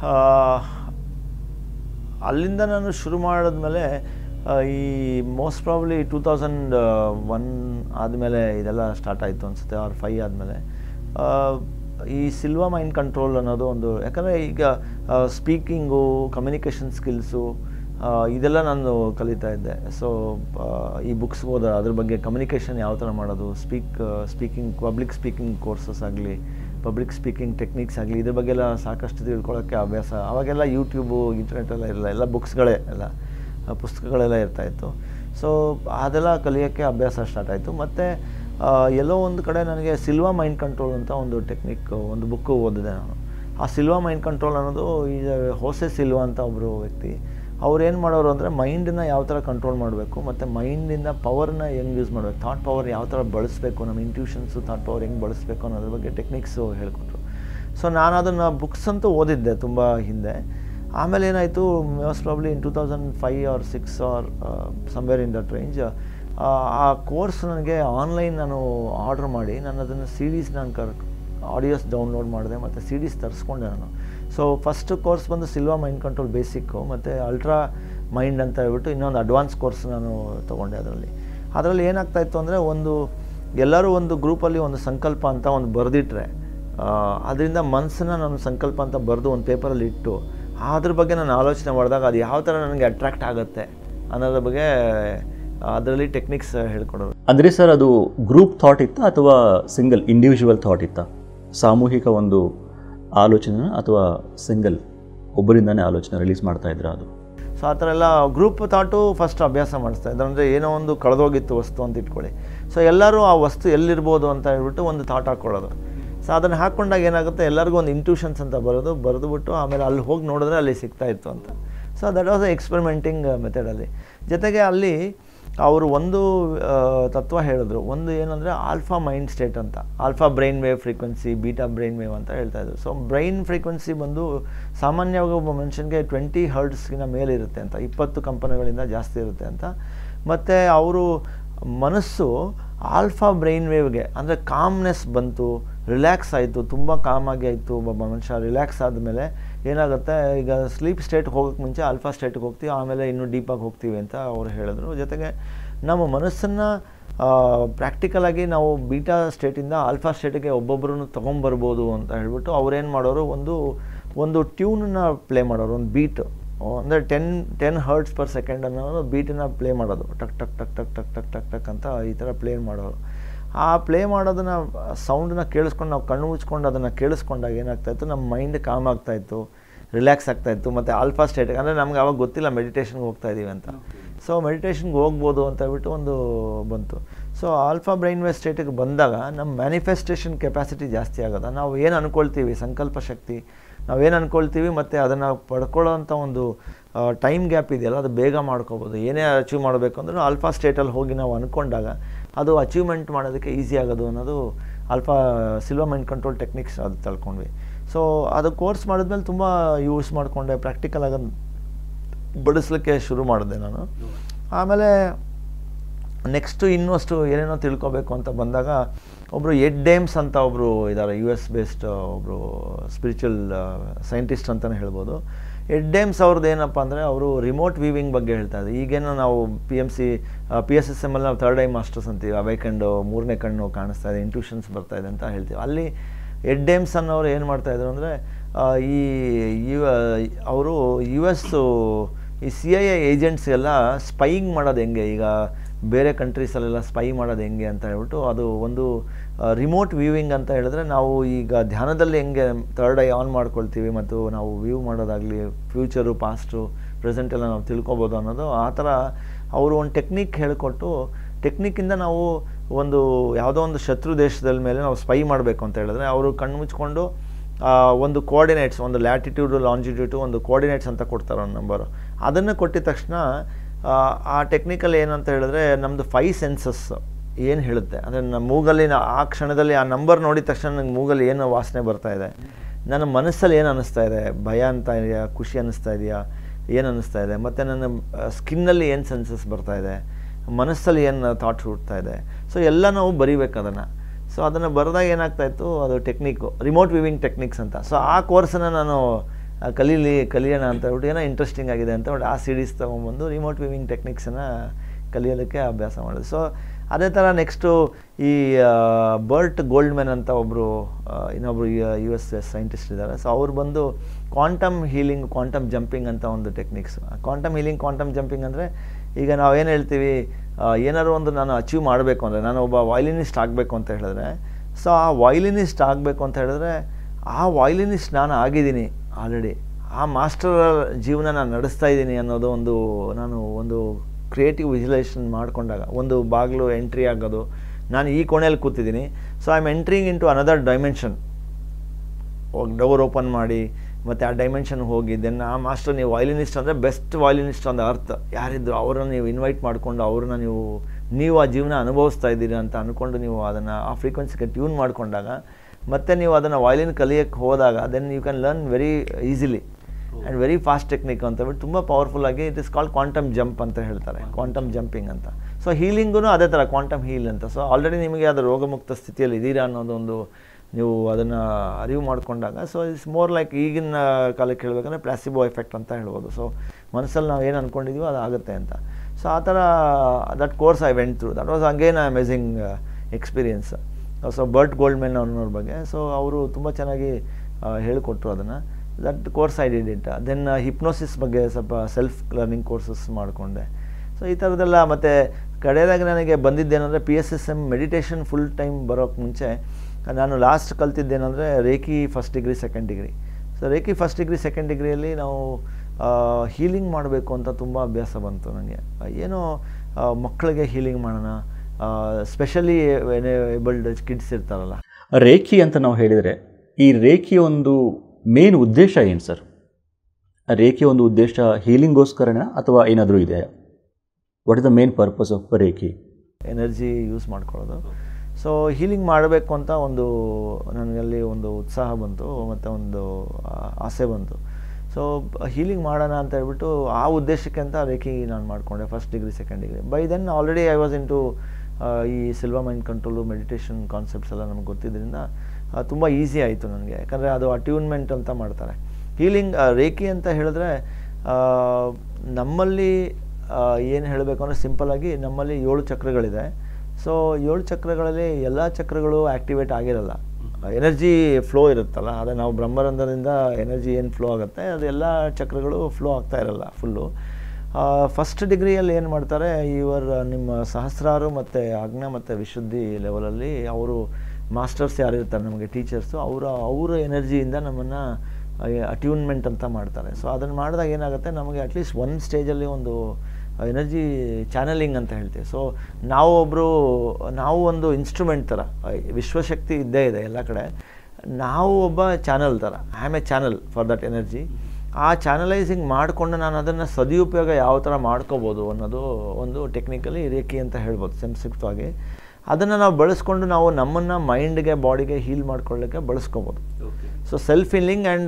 ಅಲ್ಲಿಂದ ನಾನು ಶುರು ಮಾಡಿದ್ಮೇಲೆ ಆ, ಈ most probably two thousand one ಆದಮೇಲೆ ಇದೆಲ್ಲ ಸ್ಟಾರ್ಟ್ ಆಯಿತು ಅನಿಸುತ್ತೆ ಆರ್ ಫೈ ಆದಮೇಲೆ ಈ ಸಿಲ್ವಾ ಮೈಂಡ್ ಕಂಟ್ರೋಲ್ ಅನ್ನೋದು ಒಂದು ಯಾಕಂದರೆ ಈಗ ಸ್ಪೀಕಿಂಗು ಕಮ್ಯುನಿಕೇಷನ್ ಸ್ಕಿಲ್ಸು ಇದೆಲ್ಲ ನಾನು ಕಲಿತಾ ಇದ್ದೆ ಸೊ ಈ ಬುಕ್ಸ್ ಓದ ಅದ್ರ ಬಗ್ಗೆ ಕಮ್ಯುನಿಕೇಷನ್ ಯಾವ ಥರ ಮಾಡೋದು speak speaking public speaking courses ಆಗಲಿ ಪಬ್ಲಿಕ್ ಸ್ಪೀಕಿಂಗ್ ಟೆಕ್ನಿಕ್ಸ್ ಆಗಲಿ ಇದ್ರ ಬಗ್ಗೆ ಎಲ್ಲ ಸಾಕಷ್ಟು ತಿಳ್ಕೊಳ್ಳೋಕ್ಕೆ ಅಭ್ಯಾಸ ಅವಾಗೆಲ್ಲ ಯೂಟ್ಯೂಬು ಇಂಟರ್ನೆಟ್ ಎಲ್ಲ ಇರಲ್ಲ ಎಲ್ಲ ಬುಕ್ಸ್ಗಳೇ ಎಲ್ಲ ಆ, ಪುಸ್ತಕಗಳೆಲ್ಲ ಇರ್ತಾಯಿತ್ತು ಸೊ ಅದೆಲ್ಲ ಕಲಿಯೋಕ್ಕೆ ಅಭ್ಯಾಸ ಸ್ಟಾರ್ಟ್ ಆಯಿತು ಮತ್ತು ಎಲ್ಲೋ ಒಂದು ಕಡೆ ನನಗೆ ಸಿಲ್ವಾ ಮೈಂಡ್ ಕಂಟ್ರೋಲ್ ಅಂತ ಒಂದು ಟೆಕ್ನಿಕ್ ಒಂದು ಬುಕ್ಕು ಓದಿದೆ ನಾನು ಆ ಸಿಲ್ವಾ ಮೈಂಡ್ ಕಂಟ್ರೋಲ್ ಅನ್ನೋದು ಈಗ ಹೋಸೆ ಸಿಲ್ವಾ ಅಂತ ಒಬ್ಬರು ವ್ಯಕ್ತಿ ಅವ್ರು ಏನು ಮಾಡೋರು ಅಂದರೆ ಮೈಂಡನ್ನ ಯಾವ ಥರ ಕಂಟ್ರೋಲ್ ಮಾಡಬೇಕು ಮತ್ತು ಮೈಂಡಿಂದ ಪವರ್ನ ಹೆಂಗೆ ಯೂಸ್ ಮಾಡಬೇಕು ಥಾಟ್ ಪವರ್ ಯಾವ ಥರ ಬಳಸಬೇಕು ನಮ್ಮ ಇಂಟ್ಯೂಷನ್ಸು ಥಾಟ್ ಪವರ್ ಹೆಂಗೆ ಬಳಸಬೇಕು ಅನ್ನೋದ್ರ ಬಗ್ಗೆ ಟೆಕ್ನಿಕ್ಸು ಹೇಳ್ಕೊಟ್ರು ಸೊ ನಾನು ಅದನ್ನು ಬುಕ್ಸ್ ಅಂತೂ ಓದಿದ್ದೆ ತುಂಬ ಹಿಂದೆ ಆಮೇಲೆ ಏನಾಯಿತು most probably in two thousand five or six or somewhere in that range ಆ ಕೋರ್ಸ್ ನನಗೆ ಆನ್ಲೈನ್ ನಾನು ಆರ್ಡ್ರ್ ಮಾಡಿ ನಾನು ಅದನ್ನು ಸಿ ಡಿಸ್ ನಾನು ಕರ್ ಆಡಿಯೋಸ್ ಡೌನ್ಲೋಡ್ ಮಾಡಿದೆ ಮತ್ತು ಸಿ ಡಿಸ್ ತರಿಸ್ಕೊಂಡೆ ನಾನು ಸೊ ಫಸ್ಟ್ ಕೋರ್ಸ್ ಬಂದು ಸಿಲ್ವಾ ಮೈಂಡ್ ಕಂಟ್ರೋಲ್ ಬೇಸಿಕ್ಕು ಮತ್ತು ಅಲ್ಟ್ರಾ ಮೈಂಡ್ ಅಂತ ಹೇಳ್ಬಿಟ್ಟು ಇನ್ನೊಂದು ಅಡ್ವಾನ್ಸ್ ಕೋರ್ಸ್ ನಾನು ತೊಗೊಂಡೆ ಅದರಲ್ಲಿ ಅದರಲ್ಲಿ ಏನಾಗ್ತಾಯಿತ್ತು ಅಂದರೆ ಒಂದು ಎಲ್ಲರೂ ಒಂದು ಗ್ರೂಪಲ್ಲಿ ಒಂದು ಸಂಕಲ್ಪ ಅಂತ ಒಂದು ಬರೆದಿಟ್ರೆ ಅದರಿಂದ ಮನಸ್ಸನ್ನ ನಾನು ಸಂಕಲ್ಪ ಅಂತ ಬರೆದು ಒಂದು ಪೇಪರಲ್ಲಿ ಇಟ್ಟು ಅದ್ರ ಬಗ್ಗೆ ನಾನು ಆಲೋಚನೆ ಮಾಡಿದಾಗ ಅದು ಯಾವ ಥರ ನನಗೆ ಅಟ್ರಾಕ್ಟ್ ಆಗುತ್ತೆ ಅನ್ನೋದ್ರ ಬಗ್ಗೆ ಅದರಲ್ಲಿ ಟೆಕ್ನಿಕ್ಸ್ ಹೇಳ್ಕೊಡೋರು ಅಂದರೆ ಸರ್ ಅದು ಗ್ರೂಪ್ ಥಾಟ್ ಇತ್ತಾ ಅಥವಾ ಸಿಂಗಲ್ ಇಂಡಿವಿಜುವಲ್ ಥಾಟ್ ಇತ್ತಾ ಸಾಮೂಹಿಕ ಒಂದು ಆಲೋಚನೆ ಅಥವಾ ಸಿಂಗಲ್ ಒಬ್ಬರಿಂದನೇ ಆಲೋಚನೆ ರಿಲೀಸ್ ಮಾಡ್ತಾ ಇದ್ರ ಅದು ಸೊ ಆ ಥರ ಎಲ್ಲ ಗ್ರೂಪ್ ಥಾಟು ಫಸ್ಟ್ ಅಭ್ಯಾಸ ಮಾಡಿಸ್ತಾ ಇದ್ದಾರೆ ಅಂದರೆ ಏನೋ ಒಂದು ಕಳೆದೋಗಿತ್ತು ವಸ್ತು ಅಂತ ಇಟ್ಕೊಳ್ಳಿ ಸೊ ಎಲ್ಲರೂ ಆ ವಸ್ತು ಎಲ್ಲಿರ್ಬೋದು ಅಂತ ಹೇಳ್ಬಿಟ್ಟು ಒಂದು ಥಾಟ್ ಹಾಕ್ಕೊಳ್ಳೋದು ಸೊ ಅದನ್ನು ಹಾಕ್ಕೊಂಡಾಗ ಏನಾಗುತ್ತೆ ಎಲ್ಲರಿಗೂ ಒಂದು ಇಂಟ್ಯೂಷನ್ಸ್ ಅಂತ ಬರೋದು ಬರೆದುಬಿಟ್ಟು ಆಮೇಲೆ ಅಲ್ಲಿ ಹೋಗಿ ನೋಡಿದ್ರೆ ಅಲ್ಲಿ ಸಿಗ್ತಾ ಇತ್ತು ಅಂತ ಸೊ ದಟ್ ವಾಸ್ ಎಕ್ಸ್ಪೆರಿಮೆಂಟಿಂಗ್ ಮೆಥಡಲ್ಲಿ ಜೊತೆಗೆ ಅಲ್ಲಿ ಅವರು ಒಂದು ಆ, ತತ್ವ ಹೇಳಿದ್ರು ಒಂದು ಏನಂದರೆ ಆಲ್ಫಾ ಮೈಂಡ್ ಸ್ಟೇಟ್ ಅಂತ alpha brain wave frequency beta brain wave ಅಂತ ಹೇಳ್ತಾ ಇದ್ರು ಸೊ ಬ್ರೈನ್ ಫ್ರೀಕ್ವೆನ್ಸಿ ಬಂದು ಸಾಮಾನ್ಯವಾಗಿ ಒಬ್ಬ ಮನುಷ್ಯನಿಗೆ ಟ್ವೆಂಟಿ ಹರ್ಡ್ಸ್ಗಿನ ಮೇಲಿರುತ್ತೆ ಅಂತ ಇಪ್ಪತ್ತು ಕಂಪನಿಗಳಿಂದ ಜಾಸ್ತಿ ಇರುತ್ತೆ ಅಂತ ಮತ್ತು ಅವರು ಮನಸ್ಸು ಆಲ್ಫಾ ಬ್ರೈನ್ ವೇವ್ಗೆ ಅಂದರೆ ಕಾಮ್ನೆಸ್ ಬಂತು ರಿಲ್ಯಾಕ್ಸ್ ಆಯಿತು ತುಂಬ ಕಾಮಾಗಿ ಆಯಿತು ಒಬ್ಬ ಮನುಷ್ಯ ರಿಲ್ಯಾಕ್ಸ್ ಆದಮೇಲೆ ಏನಾಗುತ್ತೆ ಈಗ ಸ್ಲೀಪ್ ಸ್ಟೇಟ್ಗೆ ಹೋಗೋಕ್ಕೆ ಮುಂಚೆ ಆಲ್ಫಾ ಸ್ಟೇಟ್ಗೆ ಹೋಗ್ತೀವಿ ಆಮೇಲೆ ಇನ್ನೂ ಡೀಪಾಗಿ ಹೋಗ್ತೀವಿ ಅಂತ ಅವ್ರು ಹೇಳಿದ್ರು ಜೊತೆಗೆ ನಮ್ಮ ಮನಸ್ಸನ್ನು ಪ್ರಾಕ್ಟಿಕಲ್ ಆಗಿ ನಾವು ಬೀಟಾ ಸ್ಟೇಟಿಂದ ಆಲ್ಫಾ ಸ್ಟೇಟಿಗೆ ಒಬ್ಬೊಬ್ಬರನ್ನು ತೊಗೊಂಬರ್ಬೋದು ಅಂತ ಹೇಳ್ಬಿಟ್ಟು ಅವ್ರೇನು ಮಾಡೋರು ಒಂದು ಒಂದು ಟ್ಯೂನನ್ನ ಪ್ಲೇ ಮಾಡೋರು ಒಂದು ಬೀಟ್ ಅಂದರೆ ten ten hertz per second ಅನ್ನೋ ಬೀಟನ್ನ ಪ್ಲೇ ಮಾಡೋದು ಟಕ್ ಟಕ್ ಟಕ್ ಟಕ್ ಟಕ್ ಟಕ್ ಟಕ್ ಟಕ್ ಅಂತ ಈ ಥರ ಪ್ಲೇ ಮಾಡೋರು ಆ ಪ್ಲೇ ಮಾಡೋದನ್ನ ಸೌಂಡನ್ನ ಕೇಳಿಸ್ಕೊಂಡು ನಾವು ಕಣ್ಣು ಮುಚ್ಕೊಂಡು ಅದನ್ನು ಕೇಳಿಸ್ಕೊಂಡಾಗ ಏನಾಗ್ತಾಯಿತ್ತು ನಮ್ಮ ಮೈಂಡ್ ಕಾಮ್ ಆಗ್ತಾಯಿತ್ತು ರಿಲ್ಯಾಕ್ಸ್ ಆಗ್ತಾಯಿತ್ತು ಮತ್ತು ಆಲ್ಫಾ ಸ್ಟೇಟಿಗೆ ಅಂದರೆ ನಮ್ಗೆ ಅವಾಗ ಗೊತ್ತಿಲ್ಲ ಮೆಡಿಟೇಷನ್ಗೆ ಹೋಗ್ತಾ ಇದ್ದೀವಿ ಅಂತ ಸೊ ಮೆಡಿಟೇಷನ್ಗೆ ಹೋಗ್ಬೋದು ಅಂತ ಹೇಳ್ಬಿಟ್ಟು ಒಂದು ಬಂತು ಸೊ ಆಲ್ಫಾ ಬ್ರೈನ್ ವೇವ್ ಸ್ಟೇಟಿಗೆ ಬಂದಾಗ ನಮ್ಮ ಮ್ಯಾನಿಫೆಸ್ಟೇಷನ್ ಕೆಪಾಸಿಟಿ ಜಾಸ್ತಿ ಆಗೋದ ನಾವು ಏನು ಅಂದ್ಕೊಳ್ತೀವಿ ಸಂಕಲ್ಪ ಶಕ್ತಿ ನಾವೇನು ಅಂದ್ಕೊಳ್ತೀವಿ ಮತ್ತು ಅದನ್ನು ಪಡ್ಕೊಳ್ಳೋವಂಥ ಒಂದು ಟೈಮ್ ಗ್ಯಾಪ್ ಇದೆಯಲ್ಲ ಅದು ಬೇಗ ಮಾಡ್ಕೋಬೋದು ಏನೇ ಅಚೀವ್ ಮಾಡಬೇಕು ಅಂದ್ರೂ ಆಲ್ಫಾ ಸ್ಟೇಟಲ್ಲಿ ಹೋಗಿ ನಾವು ಅಂದ್ಕೊಂಡಾಗ ಅದು ಅಚೀವ್ಮೆಂಟ್ ಮಾಡೋದಕ್ಕೆ ಈಸಿ ಆಗೋದು ಅನ್ನೋದು alpha silver mind control techniques ಅದು ತಿಳ್ಕೊಂಡ್ವಿ ಸೊ ಅದು ಕೋರ್ಸ್ ಮಾಡಿದ್ಮೇಲೆ ತುಂಬ ಯೂಸ್ ಮಾಡಿಕೊಂಡೆ ಪ್ರಾಕ್ಟಿಕಲ್ ಆಗೋದು ಬಡಿಸ್ಲಿಕ್ಕೆ ಶುರು ಮಾಡಿದೆ ನಾನು ಆಮೇಲೆ ನೆಕ್ಸ್ಟು ಇನ್ನಷ್ಟು ಏನೇನೋ ತಿಳ್ಕೊಬೇಕು ಅಂತ ಬಂದಾಗ ಒಬ್ಬರು ಎಡ್ ಡೇಮ್ಸ್ ಅಂತ ಒಬ್ಬರು ಇದ್ದಾರೆ ಯು ಎಸ್ ಬೇಸ್ಡ್ ಒಬ್ಬರು ಸ್ಪಿರಿಚುವಲ್ ಸೈಂಟಿಸ್ಟ್ ಅಂತಲೇ ಹೇಳ್ಬೋದು ಎಡ್ ಡೇಮ್ಸ್ ಅವ್ರದ್ದು ಏನಪ್ಪ ಅಂದರೆ ಅವರು ರಿಮೋಟ್ ವೀವಿಂಗ್ ಬಗ್ಗೆ ಹೇಳ್ತಾ ಇದ್ದಾರೆ ಈಗೇನೋ ನಾವು P M C P S S M ಅಲ್ಲಿ ನಾವು ಥರ್ಡ್ ಐ ಮಾಸ್ಟರ್ಸ್ ಅಂತೀವಿ ಅವೈಕಂಡು ಮೂರನೇ ಕಣ್ಣು ಕಾಣಿಸ್ತಾ ಇದೆ ಇಂಟ್ಯೂಷನ್ಸ್ ಬರ್ತಾ ಇದೆ ಅಂತ ಹೇಳ್ತೀವಿ ಅಲ್ಲಿ ಎಡ್ ಡೇಮ್ಸ್ ಅನ್ನೋರು ಏನು ಮಾಡ್ತಾಯಿದ್ರು ಅಂದರೆ ಈ ಯು ಅವರು ಯು ಎಸ್ಸು ಈ ಸಿ ಐ ಎ ಏಜೆಂಟ್ಸ್ ಎಲ್ಲ ಸ್ಪೈಯಿಂಗ್ ಮಾಡೋದು ಹೆಂಗೆ ಈಗ ಬೇರೆ ಕಂಟ್ರೀಸಲ್ಲೆಲ್ಲ ಸ್ಪೈ ಮಾಡೋದು ಹೆಂಗೆ ಅಂತ ಹೇಳ್ಬಿಟ್ಟು ಅದು ಒಂದು ರಿಮೋಟ್ ವ್ಯೂವಿಂಗ್ ಅಂತ ಹೇಳಿದ್ರೆ ನಾವು ಈಗ ಧ್ಯಾನದಲ್ಲಿ ಹೆಂಗೆ ಥರ್ಡ್ ಐ ಆನ್ ಮಾಡ್ಕೊಳ್ತೀವಿ ಮತ್ತು ನಾವು ವ್ಯೂ ಮಾಡೋದಾಗಲಿ ಫ್ಯೂಚರು ಪಾಸ್ಟು ಪ್ರೆಸೆಂಟ್ ಎಲ್ಲ ನಾವು ತಿಳ್ಕೊಬೋದು ಅನ್ನೋದು ಆ ಥರ ಅವರು ಒಂದು ಟೆಕ್ನಿಕ್ ಹೇಳಿಕೊಟ್ಟು ಟೆಕ್ನಿಕ್ಕಿಂದ ನಾವು ಒಂದು ಯಾವುದೋ ಒಂದು ಶತ್ರು ದೇಶದ ಮೇಲೆ ನಾವು ಸ್ಪೈ ಮಾಡಬೇಕು ಅಂತ ಹೇಳಿದ್ರೆ ಅವರು ಕಣ್ಣು ಮುಚ್ಕೊಂಡು ಒಂದು ಕೋಆರ್ಡಿನೇಟ್ಸ್ ಒಂದು ಲ್ಯಾಟಿಟ್ಯೂಡು ಲಾಂಜಿಟ್ಯೂಡು ಒಂದು ಕೋಆರ್ಡಿನೇಟ್ಸ್ ಅಂತ ಕೊಡ್ತಾರೆ ಒಂದು ನಂಬರು ಅದನ್ನು ಕೊಟ್ಟಿದ ತಕ್ಷಣ ಆ ಟೆಕ್ನಿಕಲ್ ಏನಂತ ಹೇಳಿದ್ರೆ ನಮ್ಮದು ಫೈ ಸೆನ್ಸಸ್ ಏನು ಹೇಳುತ್ತೆ ಅಂದರೆ ನಮ್ಮ ಮೂಗಲ್ಲಿ ಆ ಕ್ಷಣದಲ್ಲಿ ಆ ನಂಬರ್ ನೋಡಿದ ತಕ್ಷಣ ನಂಗೆ ಮೂಗಲ್ಲಿ ಏನು ವಾಸನೆ ಬರ್ತಾ ಇದೆ ನನ್ನ ಮನಸ್ಸಲ್ಲಿ ಏನು ಅನ್ನಿಸ್ತಾ ಇದೆ ಭಯ ಅಂತ ಇದೆಯಾ ಖುಷಿ ಅನ್ನಿಸ್ತಾ ಇದೆಯಾ ಏನು ಅನ್ನಿಸ್ತಾ ಇದೆ ಮತ್ತು ನನ್ನ ಸ್ಕಿನ್ನಲ್ಲಿ ಏನು ಸೆನ್ಸಸ್ ಬರ್ತಾ ಇದೆ ಮನಸ್ಸಲ್ಲಿ ಏನು ಥಾಟ್ಸ್ ಹುಡ್ತಾ ಇದೆ ಸೊ ಎಲ್ಲ ನಾವು ಬರಿಬೇಕು ಅದನ್ನು ಸೊ ಅದನ್ನು ಬರೆದಾಗ ಏನಾಗ್ತಾಯಿತ್ತು ಅದು ಟೆಕ್ನಿಕ್ಕು ರಿಮೋಟ್ ವಿವಿಂಗ್ ಟೆಕ್ನಿಕ್ಸ್ ಅಂತ ಸೊ ಆ ಕೋರ್ಸನ್ನು ನಾನು ಕಲೀಲಿ ಕಲಿಯೋಣ ಅಂತ ಹೇಳ್ಬಿಟ್ಟು ಏನೋ ಇಂಟ್ರೆಸ್ಟಿಂಗ್ ಆಗಿದೆ ಅಂತ ಹೇಳ್ಬಿಟ್ಟು ಆ ಸೀರೀಸ್ ತೊಗೊಂಬಂದು ರಿಮೋಟ್ ವಿವಿಂಗ್ ಟೆಕ್ನಿಕ್ಸನ್ನು ಕಲಿಯೋದಕ್ಕೆ ಅಭ್ಯಾಸ ಮಾಡೋದು ಸೊ ಅದೇ ಥರ ನೆಕ್ಸ್ಟು ಈ ಬರ್ಟ್ ಗೋಲ್ಡ್ಮೆನ್ ಅಂತ ಒಬ್ಬರು ಇನ್ನೊಬ್ಬರು ಯು ಎಸ್ ಎಸ್ ಸೈಂಟಿಸ್ಟ್ ಇದ್ದಾರೆ ಸೊ ಅವ್ರು ಬಂದು ಕ್ವಾಂಟಮ್ ಹೀಲಿಂಗ್ ಕ್ವಾಂಟಮ್ ಜಂಪಿಂಗ್ ಅಂತ ಒಂದು techniques quantum healing quantum jumping ಅಂದರೆ ಈಗ ನಾವೇನು ಹೇಳ್ತೀವಿ ಏನಾದ್ರು ಒಂದು ನಾನು ಅಚೀವ್ ಮಾಡಬೇಕು ಅಂದರೆ ನಾನು ಒಬ್ಬ ವೈಲಿನಿಸ್ಟ್ ಆಗಬೇಕು ಅಂತ ಹೇಳಿದ್ರೆ ಸೊ ಆ ವೈಲಿನಿಸ್ಟ್ ಆಗಬೇಕು ಅಂತ ಹೇಳಿದ್ರೆ ಆ ವೈಲಿನಿಸ್ಟ್ ನಾನು ಆಗಿದ್ದೀನಿ ಆಲ್ರೆಡಿ ಆ ಮಾಸ್ಟರ್ ಜೀವನ ನಾನು ನಡೆಸ್ತಾ ಇದ್ದೀನಿ ಅನ್ನೋದು ಒಂದು ನಾನು ಒಂದು ಕ್ರಿಯೇಟಿವ್ ವಿಜುಲೇಷನ್ ಮಾಡಿಕೊಂಡಾಗ ಒಂದು ಬಾಗಿಲು ಎಂಟ್ರಿ ಆಗೋದು ನಾನು ಈ ಕೋಣೆಯಲ್ಲಿ ಕೂತಿದ್ದೀನಿ so I am entering into another dimension door open ಮಾಡಿ ಮತ್ತು ಆ ಡೈಮೆನ್ಷನ್ ಹೋಗಿ ದೆನ್ ಆ ಮಾಸ್ಟರ್ ನೀವು ವೈಲಿನಿಸ್ಟ್ ಅಂದರೆ ಬೆಸ್ಟ್ ವೈಲಿನಿಸ್ಟ್ ಅಂತ ಅರ್ಥ ಯಾರಿದ್ರು ಅವರನ್ನು ನೀವು ಇನ್ವೈಟ್ ಮಾಡಿಕೊಂಡು ಅವ್ರನ್ನ ನೀವು ನೀವು ಆ ಜೀವನ ಅನುಭವಿಸ್ತಾ ಇದ್ದೀರಿ ಅಂತ ಅಂದ್ಕೊಂಡು ನೀವು ಅದನ್ನು ಆ ಫ್ರೀಕ್ವೆನ್ಸಿಗೆ ಟ್ಯೂನ್ ಮಾಡಿಕೊಂಡಾಗ ಮತ್ತು ನೀವು ಅದನ್ನು ವೈಲಿನ್ ಕಲಿಯೋಕ್ಕೆ ಹೋದಾಗ then you can learn very easily and very fast technique ಅಂತ ಬಿಟ್ಟು ತುಂಬ ಪವರ್ಫುಲ್ಲಾಗಿ it is called quantum jump ಅಂತ ಹೇಳ್ತಾರೆ ಕ್ವಾಂಟಮ್ ಜಂಪಿಂಗ್ ಅಂತ ಸೊ ಹೀಲಿಂಗೂ ಅದೇ ಥರ ಕ್ವಾಂಟಮ್ ಹೀಲ್ ಅಂತ ಸೊ ಆಲ್ರೆಡಿ ನಿಮಗೆ ಅದು ರೋಗಮುಕ್ತ ಸ್ಥಿತಿಯಲ್ಲಿ ಇದ್ದೀರಾ ಅನ್ನೋದೊಂದು ನೀವು ಅದನ್ನು ಅರಿವು ಮಾಡಿಕೊಂಡಾಗ ಸೊ ಇಟ್ಸ್ ಮೋರ್ ಲೈಕ್ ಈಗಿನ ಕಾಲಕ್ಕೆ ಹೇಳಬೇಕಂದ್ರೆ ಪ್ಲಾಸಿಬೋ ಎಫೆಕ್ಟ್ ಅಂತ ಹೇಳ್ಬೋದು ಸೊ ಮನಸ್ಸಲ್ಲಿ ನಾವು ಏನು ಅಂದ್ಕೊಂಡಿದ್ದೀವೋ ಅದು ಆಗುತ್ತೆ ಅಂತ ಸೊ ಆ ಥರ that course I went through that was again amazing experience so Burt Goldman ಅವ್ರನ್ನವ್ರ ಬಗ್ಗೆ ಸೊ ಅವರು ತುಂಬ ಚೆನ್ನಾಗಿ ಹೇಳಿಕೊಟ್ರು ಅದನ್ನು that course I did it then hypnosis ಬಗ್ಗೆ ಸ್ವಲ್ಪ ಸೆಲ್ಫ್ ಲರ್ನಿಂಗ್ ಕೋರ್ಸಸ್ ಮಾಡಿಕೊಂಡೆ ಸೊ ಈ ಥರದ್ದೆಲ್ಲ ಮತ್ತು ಕಡೆಯದಾಗಿ ನನಗೆ ಬಂದಿದ್ದೇನೆಂದರೆ P S S M meditation full time ಬರೋಕ್ಕೆ ಮುಂಚೆ ನಾನು ಲಾಸ್ಟ್ ಕಲ್ತಿದ್ದೇನೆಂದರೆ Reiki first degree second degree so Reiki first degree second degree ನಾವು ಹೀಲಿಂಗ್ ಮಾಡಬೇಕು ಅಂತ ತುಂಬ ಅಭ್ಯಾಸ ಬಂತು ನನಗೆ ಏನೋ ಮಕ್ಕಳಿಗೆ ಹೀಲಿಂಗ್ ಮಾಡೋಣ ಸ್ಪೆಷಲಿ ಏಬಲ್ಡ್ ಕಿಡ್ಸ್ ಇರ್ತಾರಲ್ಲ ರೇಖಿ ಅಂತ ನಾವು ಹೇಳಿದರೆ ಈ ರೇಖಿಯ ಒಂದು ಮೇನ್ ಉದ್ದೇಶ ಏನು ಸರ್ ರೇಖೆಯ ಒಂದು ಉದ್ದೇಶ ಹೀಲಿಂಗೋಸ್ಕರನ ಅಥವಾ ಏನಾದರೂ ಇದೆಯಾ what is the main purpose of Reiki energy use ಮಾಡ್ಕೊಳ್ಳೋದು ಸೊ ಹೀಲಿಂಗ್ ಮಾಡಬೇಕು ಅಂತ ಒಂದು ನನಗಲ್ಲಿ ಒಂದು ಉತ್ಸಾಹ ಬಂತು ಮತ್ತು ಒಂದು ಆಸೆ ಬಂತು ಸೊ ಹೀಲಿಂಗ್ ಮಾಡೋಣ ಅಂತ ಹೇಳ್ಬಿಟ್ಟು ಆ ಉದ್ದೇಶಕ್ಕೆ ಅಂತ ರೇಖಿ ನಾನು ಮಾಡಿಕೊಂಡೆ first degree second degree by then already I was into ಈ silver mind control meditation concepts ಎಲ್ಲ ನಮ್ಗೆ ಗೊತ್ತಿದ್ದರಿಂದ ತುಂಬ ಈಸಿ ಆಯಿತು ನನಗೆ ಯಾಕಂದರೆ ಅದು ಅಟ್ಯೂನ್ಮೆಂಟ್ ಅಂತ ಮಾಡ್ತಾರೆ ಹೀಲಿಂಗ್ ರೇಖಿ ಅಂತ ಹೇಳಿದ್ರೆ ನಮ್ಮಲ್ಲಿ ಏನು ಹೇಳಬೇಕು ಅಂದರೆ ಸಿಂಪಲ್ಲಾಗಿ ನಮ್ಮಲ್ಲಿ ಏಳು ಚಕ್ರಗಳಿದೆ ಸೊ ಏಳು ಚಕ್ರಗಳಲ್ಲಿ ಎಲ್ಲ ಚಕ್ರಗಳು ಆ್ಯಕ್ಟಿವೇಟ್ ಆಗಿರಲ್ಲ ಎನರ್ಜಿ ಫ್ಲೋ ಇರುತ್ತಲ್ಲ ಅದೇ ನಾವು ಬ್ರಹ್ಮರಂಧ್ರದಿಂದ ಎನರ್ಜಿ ಏನು ಫ್ಲೋ ಆಗುತ್ತೆ ಅದೆಲ್ಲ ಚಕ್ರಗಳು ಫ್ಲೋ ಆಗ್ತಾ ಇರಲ್ಲ ಫುಲ್ಲು ಫಸ್ಟ್ ಡಿಗ್ರಿಯಲ್ಲಿ ಏನು ಮಾಡ್ತಾರೆ ಇವರ್ ನಿಮ್ಮ ಸಹಸ್ರಾರು ಮತ್ತು ಆಜ್ಞಾ ಮತ್ತು ವಿಶುದ್ಧಿ ಲೆವೆಲಲ್ಲಿ ಅವರು ಮಾಸ್ಟರ್ಸ್ ಯಾರು ಇರ್ತಾರೆ ನಮಗೆ ಟೀಚರ್ಸು ಅವರ ಅವರ ಎನರ್ಜಿಯಿಂದ ನಮ್ಮನ್ನು ಅಟ್ಯೂನ್ಮೆಂಟ್ ಅಂತ ಮಾಡ್ತಾರೆ ಸೊ ಅದನ್ನು ಮಾಡಿದಾಗ ಏನಾಗುತ್ತೆ ನಮಗೆ ಅಟ್ಲೀಸ್ಟ್ ಒಂದು ಸ್ಟೇಜಲ್ಲಿ ಒಂದು ಎನರ್ಜಿ ಚಾನಲಿಂಗ್ ಅಂತ ಹೇಳ್ತೀವಿ ಸೊ ನಾವು ಒಬ್ಬರು ನಾವು ಒಂದು ಇನ್ಸ್ಟ್ರೂಮೆಂಟ್ ಥರ ವಿಶ್ವಶಕ್ತಿ ಇದ್ದೇ ಇದೆ ಎಲ್ಲ ಕಡೆ ನಾವು ಒಬ್ಬ ಚಾನಲ್ ಥರ I am a channel for that energy ಆ ಚಾನಲೈಸಿಂಗ್ ಮಾಡಿಕೊಂಡು ನಾನು ಅದನ್ನು ಸದುಪಯೋಗ ಯಾವ ಥರ ಮಾಡ್ಕೋಬೋದು ಅನ್ನೋದು ಒಂದು ಟೆಕ್ನಿಕಲಿ ರೇಖಿ ಅಂತ ಹೇಳ್ಬೋದು ಸಂಕ್ಷಿಪ್ತವಾಗಿ ಅದನ್ನು ನಾವು ಬಳಸ್ಕೊಂಡು ನಾವು ನಮ್ಮನ್ನು ಮೈಂಡ್ಗೆ ಬಾಡಿಗೆ ಹೀಲ್ ಮಾಡ್ಕೊಳ್ಳೋಕ್ಕೆ ಬಳಸ್ಕೋಬೋದು ಸೊ ಸೆಲ್ಫ್ ಹೀಲಿಂಗ್ ಆ್ಯಂಡ್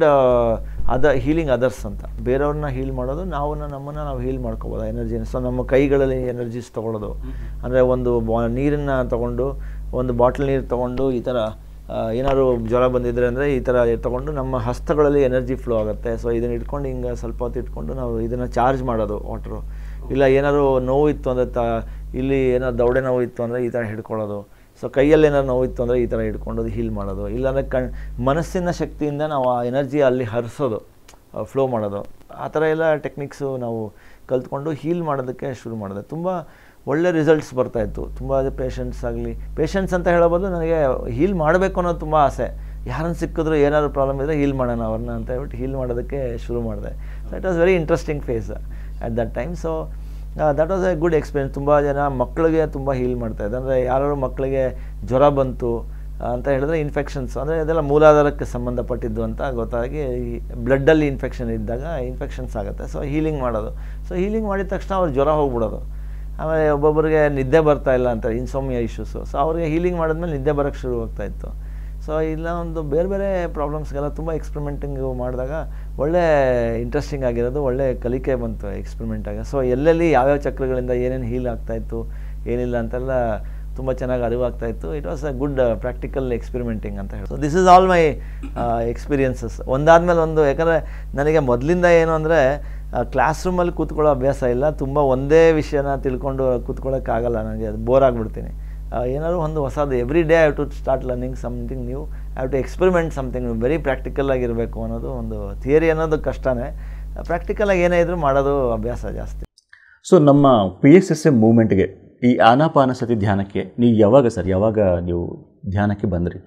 ಅದ ಹೀಲಿಂಗ್ ಅದರ್ಸ್ ಅಂತ ಬೇರೆಯವ್ರನ್ನ ಹೀಲ್ ಮಾಡೋದು ನಾವು ನಮ್ಮನ್ನು ನಾವು ಹೀಲ್ ಮಾಡ್ಕೋಬೋದು ಎನರ್ಜಿನ ಸೊ ನಮ್ಮ ಕೈಗಳಲ್ಲಿ ಎನರ್ಜೀಸ್ ತೊಗೊಳ್ಳೋದು ಅಂದರೆ ಒಂದು ಬಾ ನೀರನ್ನು ತೊಗೊಂಡು ಒಂದು ಬಾಟ್ಲ್ ನೀರು ತೊಗೊಂಡು ಈ ಥರ ಆ, ಏನಾದ್ರು ಜ್ವರ ಬಂದಿದ್ರೆ ಅಂದರೆ ಈ ಥರ ತೊಗೊಂಡು ನಮ್ಮ ಹಸ್ತಗಳಲ್ಲಿ ಎನರ್ಜಿ ಫ್ಲೋ ಆಗುತ್ತೆ ಸೊ ಇದನ್ನು ಇಟ್ಕೊಂಡು ಹಿಂಗೆ ಸ್ವಲ್ಪ ಹೊತ್ತು ಇಟ್ಕೊಂಡು ನಾವು ಇದನ್ನು ಚಾರ್ಜ್ ಮಾಡೋದು ವಾಟ್ರು ಇಲ್ಲ ಏನಾದ್ರು ನೋವು ಇತ್ತು ಅಂದರೆ ತ ಇಲ್ಲಿ ಏನಾದ್ರು ದೌಡೆ ನೋವು ಇತ್ತು ಅಂದರೆ ಈ ಥರ ಹಿಡ್ಕೊಳ್ಳೋದು ಸೊ ಕೈಯಲ್ಲಿ ಏನಾದ್ರು ನೋವು ಇತ್ತು ಅಂದರೆ ಈ ಥರ ಹಿಡ್ಕೊಂಡು ಹೀಲ್ ಮಾಡೋದು ಇಲ್ಲಾಂದರೆ ಕಣ್ ಮನಸ್ಸಿನ ಶಕ್ತಿಯಿಂದ ನಾವು ಆ ಎನರ್ಜಿ ಅಲ್ಲಿ ಹರಿಸೋದು ಫ್ಲೋ ಮಾಡೋದು ಆ ಥರ ಎಲ್ಲ ಟೆಕ್ನಿಕ್ಸು ನಾವು ಕಲ್ತ್ಕೊಂಡು ಹೀಲ್ ಮಾಡೋದಕ್ಕೆ ಶುರು ಮಾಡಿದೆ ತುಂಬ ಒಳ್ಳೆ ರಿಸಲ್ಟ್ಸ್ ಬರ್ತಾಯಿತ್ತು ತುಂಬ ಪೇಷಂಟ್ಸ್ ಆಗಲಿ ಪೇಷಂಟ್ಸ್ ಅಂತ ಹೇಳೋ ಬದಲು ನನಗೆ ಹೀಲ್ ಮಾಡಬೇಕು ಅನ್ನೋದು ತುಂಬ ಆಸೆ ಯಾರನ್ನು ಸಿಕ್ಕಿದ್ರು ಏನಾದ್ರು ಪ್ರಾಬ್ಲಮ್ ಇದ್ದರೆ ಹೀಲ್ ಮಾಡೋಣ ಅವ್ರನ್ನ ಅಂತ ಹೇಳ್ಬಿಟ್ಟು ಹೀಲ್ ಮಾಡೋದಕ್ಕೆ ಶುರು ಮಾಡಿದೆ so it was very interesting phase at that time so that was a good experience ತುಂಬ ಜನ ಮಕ್ಕಳಿಗೆ ತುಂಬ ಹೀಲ್ ಮಾಡ್ತಾಯಿದ್ದೆ ಅಂದರೆ ಯಾರು ಮಕ್ಕಳಿಗೆ ಜ್ವರ ಬಂತು ಅಂತ ಹೇಳಿದ್ರೆ ಇನ್ಫೆಕ್ಷನ್ಸ್ ಅಂದರೆ ಇದೆಲ್ಲ ಮೂಲಾಧಾರಕ್ಕೆ ಸಂಬಂಧಪಟ್ಟಿದ್ದು ಅಂತ ಗೊತ್ತಾಗಿ ಈ ಬ್ಲಡ್ಡಲ್ಲಿ ಇನ್ಫೆಕ್ಷನ್ ಇದ್ದಾಗ ಇನ್ಫೆಕ್ಷನ್ಸ್ ಆಗುತ್ತೆ ಸೊ ಹೀಲಿಂಗ್ ಮಾಡೋದು ಸೊ ಹೀಲಿಂಗ್ ಮಾಡಿದ ತಕ್ಷಣ ಅವ್ರು ಜ್ವರ ಹೋಗ್ಬಿಡೋದು ಆಮೇಲೆ ಒಬ್ಬೊಬ್ಬರಿಗೆ ನಿದ್ದೆ ಬರ್ತಾ ಇಲ್ಲ ಅಂತ ಇನ್ಸೋಮಿಯಾ ಇಶ್ಯೂಸು ಸೊ ಅವ್ರಿಗೆ ಹೀಲಿಂಗ್ ಮಾಡಿದ್ಮೇಲೆ ನಿದ್ದೆ ಬರೋಕ್ಕೆ ಶುರು ಆಗ್ತಾ ಇತ್ತು ಸೊ ಇಲ್ಲ ಒಂದು ಬೇರೆ ಬೇರೆ ಪ್ರಾಬ್ಲಮ್ಸ್ಗೆಲ್ಲ ತುಂಬ ಎಕ್ಸ್ಪೆರಿಮೆಂಟಿಂಗ್ ಮಾಡಿದಾಗ ಒಳ್ಳೆ ಇಂಟ್ರೆಸ್ಟಿಂಗ್ ಆಗಿರೋದು ಒಳ್ಳೆ ಕಲಿಕೆ ಬಂತು ಎಕ್ಸ್ಪೆರಿಮೆಂಟ್ ಆಗಿ ಸೊ ಎಲ್ಲೆಲ್ಲಿ ಯಾವ್ಯಾವ ಚಕ್ರಗಳಿಂದ ಏನೇನು ಹೀಲ್ ಆಗ್ತಾಯಿತ್ತು ಏನಿಲ್ಲ ಅಂತೆಲ್ಲ ತುಂಬ ಚೆನ್ನಾಗಿ ಅರಿವಾಗ್ತಾ ಇತ್ತು it was a good practical experimenting ಅಂತ ಹೇಳಿ so this is all my experiences ಒಂದಾದ್ಮೇಲೆ ಒಂದು ಯಾಕಂದರೆ ನನಗೆ ಮೊದಲಿಂದ ಏನು ಅಂದರೆ ಕ್ಲಾಸ್ ರೂಮಲ್ಲಿ ಕೂತ್ಕೊಳ್ಳೋ ಅಭ್ಯಾಸ ಇಲ್ಲ ತುಂಬ ಒಂದೇ ವಿಷಯನ ತಿಳ್ಕೊಂಡು ಕೂತ್ಕೊಳ್ಳೋಕ್ಕಾಗಲ್ಲ ನನಗೆ ಅದು ಬೋರ್ ಆಗಿಬಿಡ್ತೀನಿ ಏನಾದ್ರು ಒಂದು ಹೊಸದು every day have to start learning something new have to experiment something very practical ಆಗಿರಬೇಕು ಅನ್ನೋದು ಒಂದು ಥಿಯರಿ ಅನ್ನೋದು ಕಷ್ಟನೇ ಪ್ರಾಕ್ಟಿಕಲಾಗಿ ಏನೇ ಇದ್ರೂ ಮಾಡೋದು ಅಭ್ಯಾಸ ಜಾಸ್ತಿ ಸೊ ನಮ್ಮ ಪಿ ಎಸ್ ಎಸ್ ಎಮ್ ಮೂಮೆಂಟ್ಗೆ ಈ ಆನಾಪಾನಸತಿ ಧ್ಯಾನಕ್ಕೆ ನೀವು ಯಾವಾಗ ಸರ್ ಯಾವಾಗ ನೀವು ಧ್ಯಾನಕ್ಕೆ ಬಂದ್ರಿ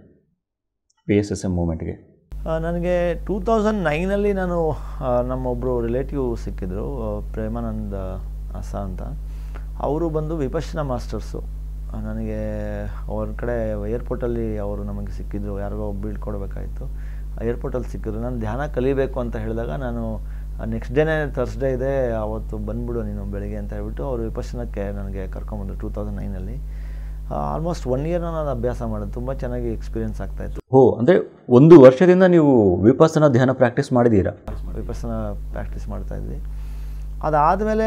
ಪಿ ಎಸ್ ಎಸ್ ಎಮ್ ಮೂಮೆಂಟ್ಗೆ ಆ, ನನಗೆ ಟೂ ತೌಸಂಡ್ ನೈನಲ್ಲಿ ನಾನು ಆ, ನಮ್ಮೊಬ್ಬರು ರಿಲೇಟಿವ್ ಸಿಕ್ಕಿದ್ರು ಆ, ಪ್ರೇಮಾನಂದ ಅಸ ಅಂತ ಅವರು ಬಂದು ವಿಪಶ್ನ ಮಾಸ್ಟರ್ಸು ಆ, ನನಗೆ ಅವ್ರ ಕಡೆ ಏರ್ಪೋರ್ಟಲ್ಲಿ ಅವರು ನಮಗೆ ಸಿಕ್ಕಿದ್ರು ಯಾರಿಗೋ ಬೀಳ್ಕೊಡ್ಬೇಕಾಯಿತು ಏರ್ಪೋರ್ಟಲ್ಲಿ ಸಿಕ್ಕಿದ್ರು ನಾನು ಧ್ಯಾನ ಕಲಿಬೇಕು ಅಂತ ಹೇಳಿದಾಗ ನಾನು ನೆಕ್ಸ್ಟ್ ಡೇನೇ ತರ್ಸ್ಡೇ ಇದೆ ಅವತ್ತು ಬಂದ್ಬಿಡು ನೀನು ಬೆಳಿಗ್ಗೆ ಅಂತ ಹೇಳ್ಬಿಟ್ಟು ಅವರು ವಿಪಶ್ನಕ್ಕೆ ನನಗೆ ಕರ್ಕೊಂಬಂದರು ಟೂ ತೌಸಂಡ್ ನೈನಲ್ಲಿ ಆಲ್ಮೋಸ್ಟ್ ಒನ್ ಇಯರ್ ನಾನು ಅಭ್ಯಾಸ ಮಾಡಿದೆ ತುಂಬ ಚೆನ್ನಾಗಿ ಎಕ್ಸ್ಪೀರಿಯನ್ಸ್ ಆಗ್ತಾಯಿತ್ತು ಓ ಅಂದರೆ ಒಂದು ವರ್ಷದಿಂದ ನೀವು ವಿಪස්සನ ಧ್ಯಾನ ಪ್ರಾಕ್ಟೀಸ್ ಮಾಡಿದ್ದೀರಾ ವಿಪರ್ಸನ ಪ್ರಾಕ್ಟೀಸ್ ಮಾಡ್ತಾ ಇದ್ವಿ ಅದಾದಮೇಲೆ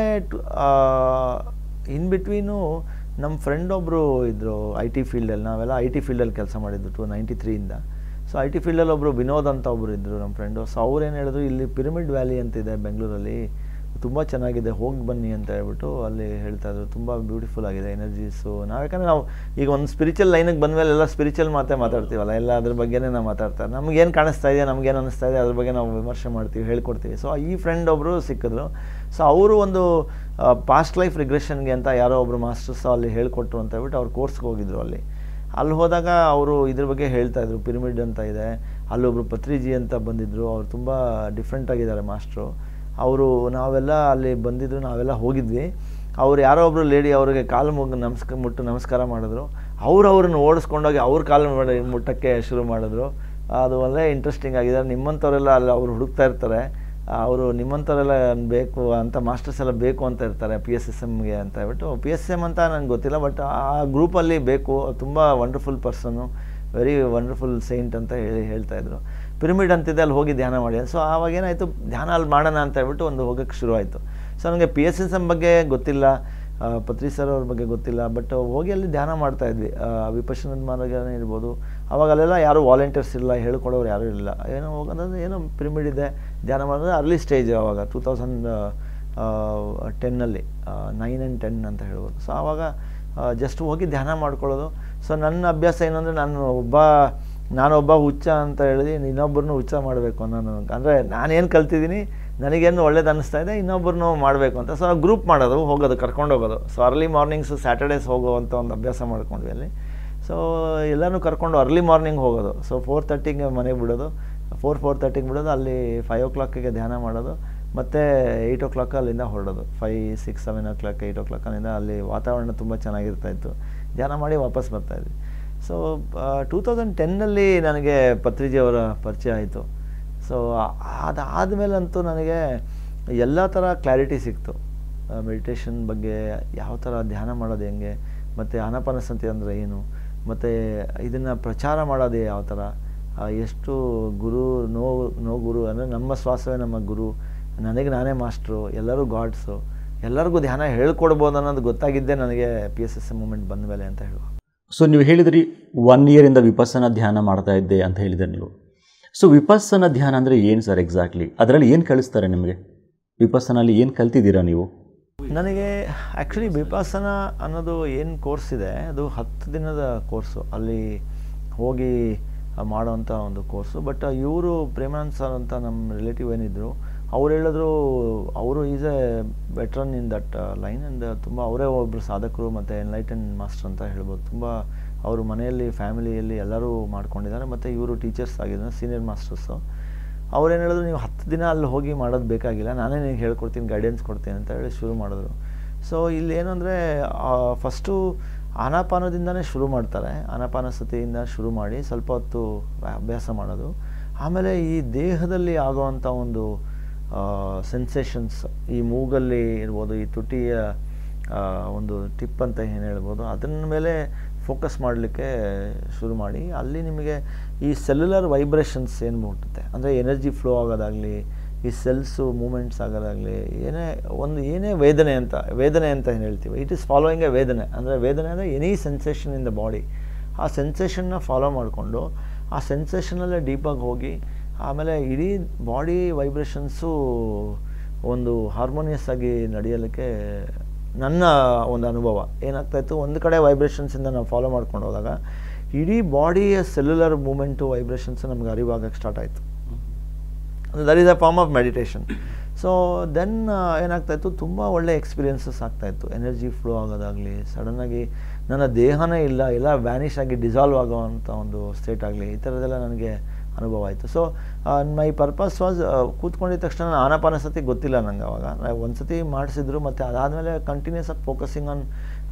ಇನ್ ಬಿಟ್ವೀನು ನಮ್ಮ ಫ್ರೆಂಡ್ ಒಬ್ಬರು ಇದ್ದರು ಐ ಟಿ ಫೀಲ್ಡಲ್ಲಿ ನಾವೆಲ್ಲ ಐ ಟಿ ಫೀಲ್ಡಲ್ಲಿ ಕೆಲಸ ಮಾಡಿದ್ದು ಟು ನೈಂಟಿ ತ್ರೀಯಿಂದ ಸೊ ಐ ಟಿ ಫೀಲ್ಡಲ್ಲಿ ಒಬ್ಬರು ವಿನೋದ್ ಅಂತ ಒಬ್ಬರು ಇದ್ದರು ನಮ್ಮ ಫ್ರೆಂಡು ಸೊ ಅವ್ರು ಏನು ಹೇಳಿದ್ರು ಇಲ್ಲಿ ಪಿರಮಿಡ್ ವ್ಯಾಲಿ ಅಂತಿದೆ ಬೆಂಗಳೂರಲ್ಲಿ ತುಂಬ ಚೆನ್ನಾಗಿದೆ ಹೋಗಿ ಬನ್ನಿ ಅಂತ ಹೇಳ್ಬಿಟ್ಟು ಅಲ್ಲಿ ಹೇಳ್ತಾ ಇದ್ರು ತುಂಬ ಬ್ಯೂಟಿಫುಲ್ ಆಗಿದೆ ಎನರ್ಜೀಸು ನಾವು ಯಾಕಂದರೆ ನಾವು ಈಗ ಒಂದು ಸ್ಪಿರಿಚುವಲ್ ಲೈನಿಗೆ ಬಂದಮೇಲೆ ಎಲ್ಲ ಸ್ಪಿರಿಚುವಲ್ ಮಾತೇ ಮಾತಾಡ್ತೀವಲ್ಲ ಎಲ್ಲ ಅದ್ರ ಬಗ್ಗೆನೇ ನಾವು ಮಾತಾಡ್ತಾರೆ ನಮಗೇನು ಕಾಣಿಸ್ತಾ ಇದೆ ನಮಗೇನು ಅನ್ನಿಸ್ತಾ ಇದೆ ಅದ್ರ ಬಗ್ಗೆ ನಾವು ವಿಮರ್ಶೆ ಮಾಡ್ತೀವಿ ಹೇಳ್ಕೊಡ್ತೀವಿ ಸೊ ಈ ಫ್ರೆಂಡ್ ಒಬ್ಬರು ಸಿಕ್ಕಿದ್ರು ಸೊ ಅವರು ಒಂದು ಪಾಸ್ಟ್ ಲೈಫ್ ರಿಗ್ರೆಷನ್ಗೆ ಅಂತ ಯಾರೋ ಒಬ್ಬರು ಮಾಸ್ಟರ್ಸ್ ಅಲ್ಲಿ ಹೇಳ್ಕೊಟ್ರು ಅಂತ ಹೇಳ್ಬಿಟ್ಟು ಅವ್ರು ಕೋರ್ಸ್ಗೆ ಹೋಗಿದ್ರು ಅಲ್ಲಿ ಅಲ್ಲಿ ಹೋದಾಗ ಅವರು ಇದ್ರ ಬಗ್ಗೆ ಹೇಳ್ತಾ ಇದ್ರು ಪಿರಮಿಡ್ ಅಂತ ಇದೆ ಅಲ್ಲೊಬ್ರು ಪತ್ರಿಜಿ ಅಂತ ಬಂದಿದ್ದರು ಅವ್ರು ತುಂಬ ಡಿಫ್ರೆಂಟ್ ಆಗಿದ್ದಾರೆ ಮಾಸ್ಟ್ರು ಅವರು ನಾವೆಲ್ಲ ಅಲ್ಲಿ ಬಂದಿದ್ರು ನಾವೆಲ್ಲ ಹೋಗಿದ್ವಿ ಅವ್ರು ಯಾರೋ ಒಬ್ಬರು ಲೇಡಿ ಅವ್ರಿಗೆ ಕಾಲು ಮುಗ್ ನಮಸ್ಕಾರ ಮುಟ್ಟು ನಮಸ್ಕಾರ ಮಾಡಿದ್ರು ಅವ್ರು ಅವ್ರನ್ನ ಓಡಿಸ್ಕೊಂಡೋಗಿ ಅವ್ರ ಕಾಲು ಮಾಡಿ ಮುಟ್ಟಕ್ಕೆ ಶುರು ಮಾಡಿದ್ರು ಅದು ಒಳ್ಳೆ ಇಂಟ್ರೆಸ್ಟಿಂಗ್ ಆಗಿದೆ ನಿಮ್ಮಂಥವರೆಲ್ಲ ಅಲ್ಲಿ ಅವ್ರು ಹುಡುಕ್ತಾ ಇರ್ತಾರೆ ಅವರು ನಿಮ್ಮಂಥವರೆಲ್ಲ ಬೇಕು ಅಂತ ಮಾಸ್ಟರ್ಸ್ ಎಲ್ಲ ಬೇಕು ಅಂತ ಇರ್ತಾರೆ ಪಿ ಎಸ್ ಎಸ್ ಎಮ್ಗೆ ಅಂತ ಹೇಳ್ಬಿಟ್ಟು ಪಿ ಎಸ್ ಎಮ್ ಅಂತ ನಂಗೆ ಗೊತ್ತಿಲ್ಲ ಬಟ್ ಆ ಗ್ರೂಪಲ್ಲಿ ಬೇಕು ತುಂಬ wonderful person very wonderful saint ಅಂತ ಹೇಳಿ ಹೇಳ್ತಾ ಇದ್ರು ಪಿರಮಿಡ್ ಅಂತಿದೆ ಅಲ್ಲಿ ಹೋಗಿ ಧ್ಯಾನ ಮಾಡಿ ಸೊ ಆವಾಗ ಏನಾಯಿತು ಧ್ಯಾನ ಅಲ್ಲಿ ಮಾಡೋಣ ಅಂತ ಹೇಳ್ಬಿಟ್ಟು ಒಂದು ಹೋಗೋಕ್ಕೆ ಶುರು ಆಯಿತು ಸೊ ನನಗೆ ಪಿ ಎಸ್ ಎಸ್ ಎಮ್ ಬಗ್ಗೆ ಗೊತ್ತಿಲ್ಲ ಆ, ಪತ್ರಿ ಸರ್ ಅವ್ರ ಬಗ್ಗೆ ಗೊತ್ತಿಲ್ಲ ಬಟ್ ಹೋಗಿ ಅಲ್ಲಿ ಧ್ಯಾನ ಮಾಡ್ತಾ ಇದ್ವಿ ವಿಪಶನದ ಮಾರ್ಗನೇ ಇರ್ಬೋದು ಅವಾಗ ಅಲ್ಲೆಲ್ಲ ಯಾರು ವಾಲಂಟಿಯರ್ಸ್ ಇಲ್ಲ ಹೇಳ್ಕೊಡೋರು ಯಾರೂ ಇಲ್ಲ ಏನೋ ಹೋಗೋದಂದ್ರೆ ಏನೋ ಪಿರಮಿಡ್ ಇದೆ ಧ್ಯಾನ ಮಾಡಿದ್ರೆ ಅರ್ಲಿ ಸ್ಟೇಜ್ ಅವಾಗ ಟೂ ತೌಸಂಡ್ ಟೆನ್ನಲ್ಲಿ ನೈನ್ ಆ್ಯಂಡ್ ಟೆನ್ ಅಂತ ಹೇಳ್ಬೋದು ಸೊ ಆವಾಗ ಜಸ್ಟ್ ಹೋಗಿ ಧ್ಯಾನ ಮಾಡ್ಕೊಳ್ಳೋದು ಸೊ ನನ್ನ ಅಭ್ಯಾಸ ಏನಂದರೆ ನಾನು ಒಬ್ಬ ನಾನೊಬ್ಬ ಹುಚ್ಚ ಅಂತ ಹೇಳಿ ಇನ್ನೊಬ್ಬರನ್ನು ಹುಚ್ಚ ಮಾಡಬೇಕು ಅನ್ನೋ ನನಗೆ ಅಂದರೆ ನಾನೇನು ಕಲ್ತಿದ್ದೀನಿ ನನಗೇನು ಒಳ್ಳೇದು ಅನ್ನಿಸ್ತಾ ಇದೆ ಇನ್ನೊಬ್ಬರನ್ನು ಮಾಡಬೇಕು ಅಂತ ಸೊ ಗ್ರೂಪ್ ಮಾಡೋದು ಹೋಗೋದು ಕರ್ಕೊಂಡು ಹೋಗೋದು ಸೊ ಅರ್ಲಿ ಮಾರ್ನಿಂಗ್ಸು ಸ್ಯಾಟರ್ಡೇಸ್ ಹೋಗುವಂಥ ಒಂದು ಅಭ್ಯಾಸ ಮಾಡ್ಕೊಂಡ್ವಿ ಅಲ್ಲಿ ಸೊ ಎಲ್ಲನೂ ಕರ್ಕೊಂಡು ಅರ್ಲಿ ಮಾರ್ನಿಂಗ್ ಹೋಗೋದು ಸೊ ಫೋರ್ ತರ್ಟಿಗೆ ಮನೆಗೆ ಬಿಡೋದು ಫೋರ್ ಫೋರ್ ತರ್ಟಿಗೆ ಬಿಡೋದು ಅಲ್ಲಿ ಫೈವ್ ಓ ಕ್ಲಾಕಿಗೆ ಧ್ಯಾನ ಮಾಡೋದು ಮತ್ತು ಏಯ್ಟ್ ಓ ಕ್ಲಾಕ್ ಅಲ್ಲಿಂದ ಹೊರಡೋದು five six seven o'clock eight o'clock ಅಲ್ಲಿಂದ ಅಲ್ಲಿ ವಾತಾವರಣ ತುಂಬ ಚೆನ್ನಾಗಿರ್ತಾ ಇತ್ತು ಧ್ಯಾನ ಮಾಡಿ ವಾಪಸ್ ಬರ್ತಾಯಿದ್ವಿ ಸೊ ಟೂ ತೌಸಂಡ್ ಟೆನ್ನಲ್ಲಿ ನನಗೆ ಪತ್ರಿಜಿಯವರ ಪರಿಚಯ ಆಯಿತು ಸೊ ಅದಾದಮೇಲಂತೂ ನನಗೆ ಎಲ್ಲ ಥರ ಕ್ಲಾರಿಟಿ ಸಿಕ್ತು ಮೆಡಿಟೇಷನ್ ಬಗ್ಗೆ ಯಾವ ಥರ ಧ್ಯಾನ ಮಾಡೋದು ಹೆಂಗೆ ಮತ್ತು ಆನಾಪಾನಸತಿ ಅಂದರೆ ಏನು ಮತ್ತು ಇದನ್ನು ಪ್ರಚಾರ ಮಾಡೋದು ಯಾವ ಥರ ಆ, ಎಷ್ಟು ಗುರು ನೋ ನೋ ಗುರು ಅಂದರೆ ನಮ್ಮ ಶ್ವಾಸವೇ ನಮ್ಮ ಗುರು ನನಗೆ ನಾನೇ ಮಾಸ್ಟ್ರು ಎಲ್ಲರೂ ಗಾಡ್ಸು ಎಲ್ಲರಿಗೂ ಧ್ಯಾನ ಹೇಳ್ಕೊಡ್ಬೋದು ಅನ್ನೋದು ಗೊತ್ತಾಗಿದ್ದೇ ನನಗೆ P S S M movement ಬಂದ ಮೇಲೆ ಅಂತ ಹೇಳುವ ಸೊ ನೀವು ಹೇಳಿದ್ರಿ ಒನ್ ಇಯರಿಂದ ವಿಪස්සನ ಧ್ಯಾನ ಮಾಡ್ತಾ ಇದ್ದೆ ಅಂತ ಹೇಳಿದ್ರಿ ನೀವು ಸೊ ವಿಪස්සನ ಧ್ಯಾನ ಅಂದರೆ ಏನು ಸರ್ ಎಕ್ಸಾಕ್ಟ್ಲಿ ಅದರಲ್ಲಿ ಏನು ಕಲಿಸ್ತಾರೆ ನಿಮಗೆ ವಿಪස්සನಲ್ಲಿ ಏನು ಕಲ್ತಿದ್ದೀರಾ ನೀವು ನನಗೆ ಆ್ಯಕ್ಚುಲಿ ವಿಪಾಸನ ಅನ್ನೋದು ಏನು ಕೋರ್ಸ್ ಇದೆ ಅದು ಹತ್ತು ದಿನದ ಕೋರ್ಸು ಅಲ್ಲಿ ಹೋಗಿ ಮಾಡೋವಂಥ ಒಂದು ಕೋರ್ಸು ಬಟ್ ಇವರು ಪ್ರೇಮಾನಂದ್ ಸರ್ ಅಂತ ನಮ್ಮ ರಿಲೇಟಿವ್ ಏನಿದ್ರು ಅವ್ರು ಹೇಳಿದ್ರು ಅವರು is a veteran in that line and ತುಂಬ ಅವರೇ ಒಬ್ಬರು ಸಾಧಕರು ಮತ್ತು ಎನ್ಲೈಟನ್ ಮಾಸ್ಟರ್ ಅಂತ ಹೇಳ್ಬೋದು ತುಂಬ ಅವರು ಮನೆಯಲ್ಲಿ ಫ್ಯಾಮಿಲಿಯಲ್ಲಿ ಎಲ್ಲರೂ ಮಾಡ್ಕೊಂಡಿದ್ದಾರೆ ಮತ್ತು ಇವರು ಟೀಚರ್ಸ್ ಆಗಿದ್ದಾರೆ ಸೀನಿಯರ್ ಮಾಸ್ಟರ್ಸು ಅವ್ರೇನು ಹೇಳಿದ್ರು ನೀವು ಹತ್ತು ದಿನ ಅಲ್ಲಿ ಹೋಗಿ ಮಾಡೋದು ಬೇಕಾಗಿಲ್ಲ ನಾನೇ ನಿನಗೆ ಹೇಳ್ಕೊಡ್ತೀನಿ ಗೈಡೆನ್ಸ್ ಕೊಡ್ತೀನಿ ಅಂತ ಹೇಳಿ ಶುರು ಮಾಡಿದ್ರು ಸೊ ಇಲ್ಲಿ ಏನು ಅಂದರೆ ಫಸ್ಟು ಆನಾಪಾನದಿಂದನೇ ಶುರು ಮಾಡ್ತಾರೆ ಆನಾಪಾನಸತಿಯಿಂದ ಶುರು ಮಾಡಿ ಸ್ವಲ್ಪ ಹೊತ್ತು ಅಭ್ಯಾಸ ಮಾಡೋದು ಆಮೇಲೆ ಈ ದೇಹದಲ್ಲಿ ಆಗುವಂಥ ಒಂದು ಸೆನ್ಸೇಷನ್ಸ್ ಈ ಮೂಗಲ್ಲಿ ಇರ್ಬೋದು ಈ ತುಟಿಯ ಆ, ಒಂದು ಟಿಪ್ ಅಂತ ಏನು ಹೇಳ್ಬೋದು ಅದನ್ನ ಮೇಲೆ ಫೋಕಸ್ ಮಾಡಲಿಕ್ಕೆ ಶುರು ಮಾಡಿ ಅಲ್ಲಿ ನಿಮಗೆ ಈ ಸೆಲ್ಯುಲರ್ ವೈಬ್ರೇಷನ್ಸ್ ಏನು ಮುಟ್ಟುತ್ತೆ ಅಂದರೆ ಎನರ್ಜಿ ಫ್ಲೋ ಆಗೋದಾಗಲಿ ಈ ಸೆಲ್ಸು ಮೂಮೆಂಟ್ಸ್ ಆಗೋದಾಗಲಿ ಏನೇ ಒಂದು ಏನೇ ವೇದನೆ ಅಂತ ವೇದನೆ ಅಂತ ಏನು ಹೇಳ್ತೀವಿ ಇಟ್ ಈಸ್ ಫಾಲೋಯಿಂಗ್ ಎ ವೇದನೆ ಅಂದರೆ ವೇದನೆ ಅಂದರೆ any sensation in the body ಆ ಸೆನ್ಸೇಷನ್ನ ಫಾಲೋ ಮಾಡಿಕೊಂಡು ಆ ಸೆನ್ಸೇಷನಲ್ಲೇ ಡೀಪಾಗಿ ಹೋಗಿ ಆಮೇಲೆ ಇಡೀ ಬಾಡಿ ವೈಬ್ರೇಷನ್ಸು ಒಂದು ಹಾರ್ಮೋನಿಯಸ್ ಆಗಿ ನಡೆಯಲಿಕ್ಕೆ ನನ್ನ ಒಂದು ಅನುಭವ ಏನಾಗ್ತಾಯಿತ್ತು ಒಂದು ಕಡೆ ವೈಬ್ರೇಷನ್ಸಿಂದ ನಾವು ಫಾಲೋ ಮಾಡ್ಕೊಂಡು ಹೋದಾಗ ಇಡೀ ಬಾಡಿಯ ಸೆಲ್ಯುಲರ್ ಮೂಮೆಂಟು ವೈಬ್ರೇಷನ್ಸ್ ನಮ್ಗೆ ಅರಿವಾಗಕ್ಕೆ ಸ್ಟಾರ್ಟ್ ಆಯಿತು that is a form of meditation so then ಏನಾಗ್ತಾಯಿತ್ತು ತುಂಬ ಒಳ್ಳೆ ಎಕ್ಸ್ಪೀರಿಯನ್ಸಸ್ ಆಗ್ತಾಯಿತ್ತು ಎನರ್ಜಿ ಫ್ಲೋ ಆಗೋದಾಗಲಿ ಸಡನ್ನಾಗಿ ನನ್ನ ದೇಹನೇ ಇಲ್ಲ ಎಲ್ಲ ವ್ಯಾನಿಷ್ ಆಗಿ ಡಿಸಾಲ್ವ್ ಆಗೋವಂಥ ಒಂದು ಸ್ಟೇಟ್ ಆಗಲಿ ಈ ಥರದ್ದೆಲ್ಲ ನನಗೆ ಅನುಭವ ಆಯಿತು ಸೊ ಮೈ ಪರ್ಪಸ್ ವಾಸ್ ಕೂತ್ಕೊಂಡಿದ ತಕ್ಷಣ ಆನಾಪಾನಸತಿ ಗೊತ್ತಿಲ್ಲ ನಂಗೆ ಅವಾಗ ಒಂದು ಸತಿ ಮಾಡಿಸಿದ್ರು ಮತ್ತು ಅದಾದಮೇಲೆ ಕಂಟಿನ್ಯೂಸ್ ಆಗಿ focusing on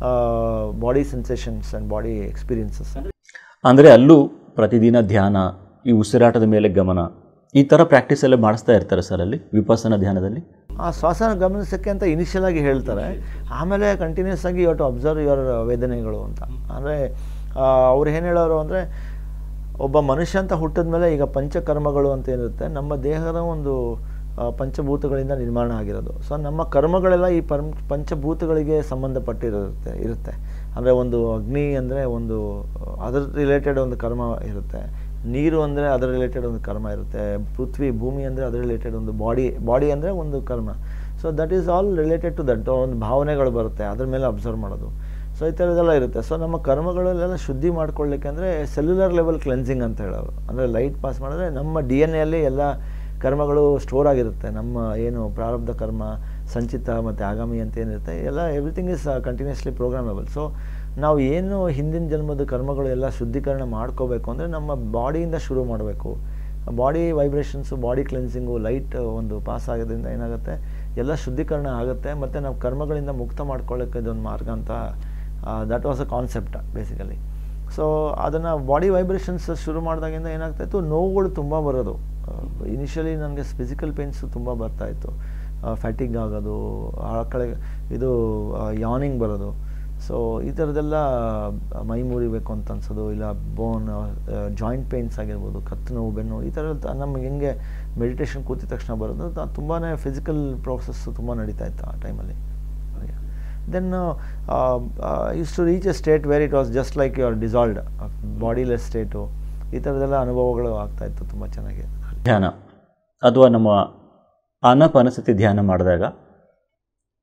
body sensations and body experiences ಅಂದರೆ ಅಲ್ಲೂ ಪ್ರತಿದಿನ ಧ್ಯಾನ ಈ ಉಸಿರಾಟದ ಮೇಲೆ ಗಮನ ಈ ಥರ ಪ್ರಾಕ್ಟೀಸ್ ಎಲ್ಲ ಮಾಡಿಸ್ತಾ ಇರ್ತಾರೆ ಸರ್ ಅಲ್ಲಿ ವಿಪස්සನ ಧ್ಯಾನದಲ್ಲಿ ಆ ಶ್ವಾಸನ ಗಮನಿಸೋಕ್ಕೆ ಅಂತ ಇನಿಷಿಯಲ್ ಆಗಿ ಹೇಳ್ತಾರೆ ಆಮೇಲೆ ಕಂಟಿನ್ಯೂಸ್ ಆಗಿ ಯು ಟು ಅಬ್ಸರ್ವ್ ಯುವರ್ ವೇದನೆಗಳು ಅಂತ ಅಂದರೆ ಅವ್ರು ಏನು ಹೇಳೋರು ಅಂದರೆ ಒಬ್ಬ ಮನುಷ್ಯ ಅಂತ ಹುಟ್ಟಿದ ಮೇಲೆ ಈಗ ಪಂಚಕರ್ಮಗಳು ಅಂತ ಏನಿರುತ್ತೆ ನಮ್ಮ ದೇಹದ ಒಂದು ಆ, ಪಂಚಭೂತಗಳಿಂದ ನಿರ್ಮಾಣ ಆಗಿರೋದು ಸೊ ನಮ್ಮ ಕರ್ಮಗಳೆಲ್ಲ ಈ ಪರಂ ಪಂಚಭೂತಗಳಿಗೆ ಸಂಬಂಧಪಟ್ಟಿರುತ್ತೆ ಇರುತ್ತೆ ಅಂದರೆ ಒಂದು ಅಗ್ನಿ ಅಂದರೆ ಒಂದು ಅದರ ರಿಲೇಟೆಡ್ ಒಂದು ಕರ್ಮ ಇರುತ್ತೆ ನೀರು ಅಂದರೆ ಅದರ ರಿಲೇಟೆಡ್ ಒಂದು ಕರ್ಮ ಇರುತ್ತೆ ಪೃಥ್ವಿ ಭೂಮಿ ಅಂದರೆ ಅದರ ರಿಲೇಟೆಡ್ ಒಂದು ಬಾಡಿ ಬಾಡಿ ಅಂದರೆ ಒಂದು ಕರ್ಮ so that is all related to that ಒಂದು ಭಾವನೆಗಳು ಬರುತ್ತೆ ಅದ್ರ ಮೇಲೆ ಅಬ್ಸರ್ವ್ ಮಾಡೋದು ಸೊ ಈ ಥರದ್ದೆಲ್ಲ ಇರುತ್ತೆ ಸೊ ನಮ್ಮ ಕರ್ಮಗಳಲ್ಲೆಲ್ಲ ಶುದ್ಧಿ ಮಾಡ್ಕೊಳ್ಳಿಕ್ಕೆ ಅಂದರೆ ಸೆಲ್ಯುಲರ್ ಲೆವೆಲ್ ಕ್ಲೆನ್ಸಿಂಗ್ ಅಂತ ಹೇಳೋರು ಅಂದರೆ ಲೈಟ್ ಪಾಸ್ ಮಾಡಿದ್ರೆ ನಮ್ಮ ಡಿ ಎನ್ ಎಲ್ಲಿ ಎಲ್ಲ ಕರ್ಮಗಳು ಸ್ಟೋರ್ ಆಗಿರುತ್ತೆ ನಮ್ಮ ಏನು ಪ್ರಾರಬ್ಧ ಕರ್ಮ ಸಂಚಿತ ಮತ್ತು ಆಗಾಮಿ ಅಂತ ಏನಿರುತ್ತೆ ಎಲ್ಲ everything is continuously programmable so ನಾವು ಏನು ಹಿಂದಿನ ಜನ್ಮದ ಕರ್ಮಗಳು ಎಲ್ಲ ಶುದ್ಧೀಕರಣ ಮಾಡ್ಕೋಬೇಕು ಅಂದರೆ ನಮ್ಮ ಬಾಡಿಯಿಂದ ಶುರು ಮಾಡಬೇಕು body vibrations body cleansing light ಒಂದು ಪಾಸ್ ಆಗೋದ್ರಿಂದ ಏನಾಗುತ್ತೆ ಎಲ್ಲ ಶುದ್ಧೀಕರಣ ಆಗುತ್ತೆ ಮತ್ತು ನಾವು ಕರ್ಮಗಳಿಂದ ಮುಕ್ತ ಮಾಡ್ಕೊಳ್ಳೋಕ್ಕೆ ಇದೊಂದು ಮಾರ್ಗ ಅಂತ that was a concept basically so ಅದನ್ನು ಬಾಡಿ ವೈಬ್ರೇಷನ್ಸ್ ಶುರು ಮಾಡಿದಾಗಿಂದ ಏನಾಗ್ತಾಯಿತ್ತು ನೋವುಗಳು ತುಂಬ ಬರೋದು ಇನಿಷಿಯಲಿ ನನಗೆ ಫಿಸಿಕಲ್ ಪೇನ್ಸು ತುಂಬ ಬರ್ತಾಯಿತ್ತು ಫ್ಯಾಟಿಗ್ ಆಗೋದು ಆ ಕಡೆ ಇದು ಯಾನಿಂಗ್ ಬರೋದು ಸೊ ಈ ಥರದ್ದೆಲ್ಲ ಮೈ ಮುರಿಬೇಕು ಅಂತ ಅನ್ಸೋದು ಇಲ್ಲ ಬೋನ್ ಜಾಯಿಂಟ್ ಪೇನ್ಸ್ ಆಗಿರ್ಬೋದು ಕತ್ತು ನೋವು ಬೆನ್ನು ಈ ಥರ ನಮಗೆ ಹೆಂಗೆ ಮೆಡಿಟೇಷನ್ ಕೂತಿದ ತಕ್ಷಣ ಬರೋದು ತುಂಬಾ ಫಿಸಿಕಲ್ ಪ್ರೋಸೆಸ್ಸು ತುಂಬ ನಡೀತಾ ಇತ್ತು ಆ ಟೈಮಲ್ಲಿ then use to reach a state where it was just like your dissolved bodyless state ಈ ಥರದ್ದೆಲ್ಲ ಅನುಭವಗಳು ಆಗ್ತಾಯಿತ್ತು ತುಂಬ ಚೆನ್ನಾಗಿ ಧ್ಯಾನ ಅಥವಾ ನಮ್ಮ ಆನಾಪಾನಸತಿ ಧ್ಯಾನ ಮಾಡಿದಾಗ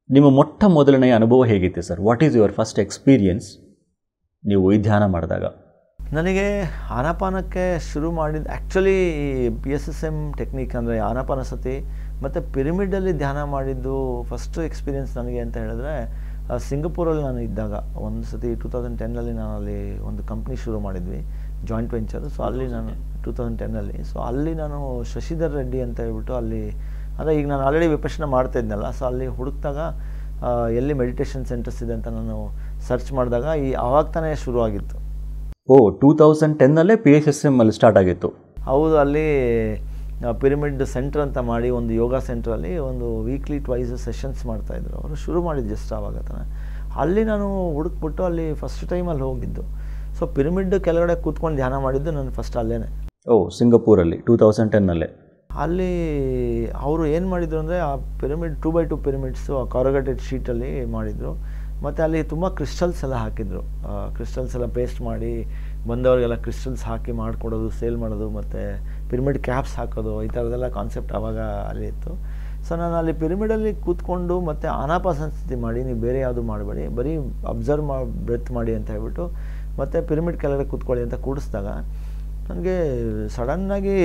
ನಿಮ್ಮ ಮೊಟ್ಟ ಮೊದಲನೆಯ ಅನುಭವ ಹೇಗಿತ್ತು sir what is your first experience ನೀವು ಈ ಧ್ಯಾನ ಮಾಡಿದಾಗ ನನಗೆ ಆನಾಪಾನಕ್ಕೆ ಶುರು ಮಾಡಿದ actually P S S M technique ಅಂದರೆ ಆನಾಪಾನಸತಿ ಮತ್ತು ಪಿರಮಿಡಲ್ಲಿ ಧ್ಯಾನ ಮಾಡಿದ್ದು ಫಸ್ಟು ಎಕ್ಸ್ಪೀರಿಯೆನ್ಸ್ ನನಗೆ ಅಂತ ಹೇಳಿದ್ರೆ ಆ, ಸಿಂಗಪೂರಲ್ಲಿ ನಾನು ಇದ್ದಾಗ ಒಂದು ಸತಿ ಟೂ ತೌಸಂಡ್ ಟೆನ್ನಲ್ಲಿ ನಾನು ಅಲ್ಲಿ ಒಂದು ಕಂಪ್ನಿ ಶುರು ಮಾಡಿದ್ವಿ ಜಾಯಿಂಟ್ ವೆಂಚರು ಸೊ ಅಲ್ಲಿ ನಾನು ಟೂ ತೌಸಂಡ್ ಟೆನ್ನಲ್ಲಿ ಸೊ ಅಲ್ಲಿ ನಾನು ಶಶಿಧರ್ ರೆಡ್ಡಿ ಅಂತ ಹೇಳ್ಬಿಟ್ಟು ಅಲ್ಲಿ ಅಂದರೆ ಈಗ ನಾನು ಆಲ್ರೆಡಿ ವಿಪಶನ ಮಾಡ್ತಾ ಇದ್ನಲ್ಲ ಸೊ ಅಲ್ಲಿ ಹುಡುಕ್ದಾಗ ಆ, ಎಲ್ಲಿ ಮೆಡಿಟೇಷನ್ ಸೆಂಟರ್ಸ್ ಇದೆ ಅಂತ ನಾನು ಸರ್ಚ್ ಮಾಡಿದಾಗ ಈ ಆವಾಗ ತಾನೇ ಶುರುವಾಗಿತ್ತು ಓ ಟೂ ತೌಸಂಡ್ ಟೆನ್ನಲ್ಲೇ ಪಿ ಎಸ್ ಎಸ್ ಎಮ್ ಅಲ್ಲಿ ಸ್ಟಾರ್ಟ್ ಆಗಿತ್ತು ಹೌದು ಅಲ್ಲಿ ಪಿರಮಿಡ್ ಸೆಂಟರ್ ಅಂತ ಮಾಡಿ ಒಂದು ಯೋಗ ಸೆಂಟ್ರಲ್ಲಿ ಒಂದು ವೀಕ್ಲಿ ಟ್ವೈಸ್ ಸೆಷನ್ಸ್ ಮಾಡ್ತಾಯಿದ್ರು ಅವರು ಶುರು ಮಾಡಿದ್ದು ಜಸ್ಟ್ ಆವಾಗ ತಾನೆ ಅಲ್ಲಿ ನಾನು ಹುಡುಕ್ಬಿಟ್ಟು ಅಲ್ಲಿ ಫಸ್ಟ್ ಟೈಮಲ್ಲಿ ಹೋಗಿದ್ದು ಸೊ ಪಿರಮಿಡ್ ಕೆಳಗಡೆ ಕೂತ್ಕೊಂಡು ಧ್ಯಾನ ಮಾಡಿದ್ದು ನಾನು ಫಸ್ಟ್ ಅಲ್ಲೇ ಓ ಸಿಂಗಪೂರಲ್ಲಿ ಟೂ ತೌಸಂಡ್ ಟೆನ್ನಲ್ಲಿ ಅಲ್ಲಿ ಅವರು ಏನು ಮಾಡಿದ್ರು ಅಂದರೆ ಆ pyramid two by two pyramids ಆ ಕಾರ್ಗಟೆಡ್ ಶೀಟಲ್ಲಿ ಮಾಡಿದರು ಮತ್ತು ಅಲ್ಲಿ ತುಂಬ ಕ್ರಿಸ್ಟಲ್ಸ್ ಎಲ್ಲ ಹಾಕಿದರು ಕ್ರಿಸ್ಟಲ್ಸ್ ಎಲ್ಲ ಪೇಸ್ಟ್ ಮಾಡಿ ಬಂದವರಿಗೆಲ್ಲ ಕ್ರಿಸ್ಟಲ್ಸ್ ಹಾಕಿ ಮಾಡಿಕೊಡೋದು ಸೇಲ್ ಮಾಡೋದು ಮತ್ತು ಪಿರಮಿಡ್ ಕ್ಯಾಪ್ಸ್ ಹಾಕೋದು ಈ ಥರದ್ದೆಲ್ಲ ಕಾನ್ಸೆಪ್ಟ್ ಆವಾಗ ಅಲ್ಲಿ ಇತ್ತು ಸೊ ನಾನು ಅಲ್ಲಿ ಪಿರಮಿಡಲ್ಲಿ ಕೂತ್ಕೊಂಡು ಮತ್ತು ಆನಾಪಾಸನ ಮಾಡಿ ನೀವು ಬೇರೆ ಯಾವುದು ಮಾಡಬೇಡಿ ಬರೀ ಅಬ್ಸರ್ವ್ ಮಾ ಬ್ರೆತ್ ಮಾಡಿ ಅಂತ ಹೇಳ್ಬಿಟ್ಟು ಮತ್ತು ಪಿರಮಿಡ್ ಕೆಳಗಡೆ ಕೂತ್ಕೊಳ್ಳಿ ಅಂತ ಕೂಡಿಸಿದಾಗ ನನಗೆ ಸಡನ್ನಾಗಿ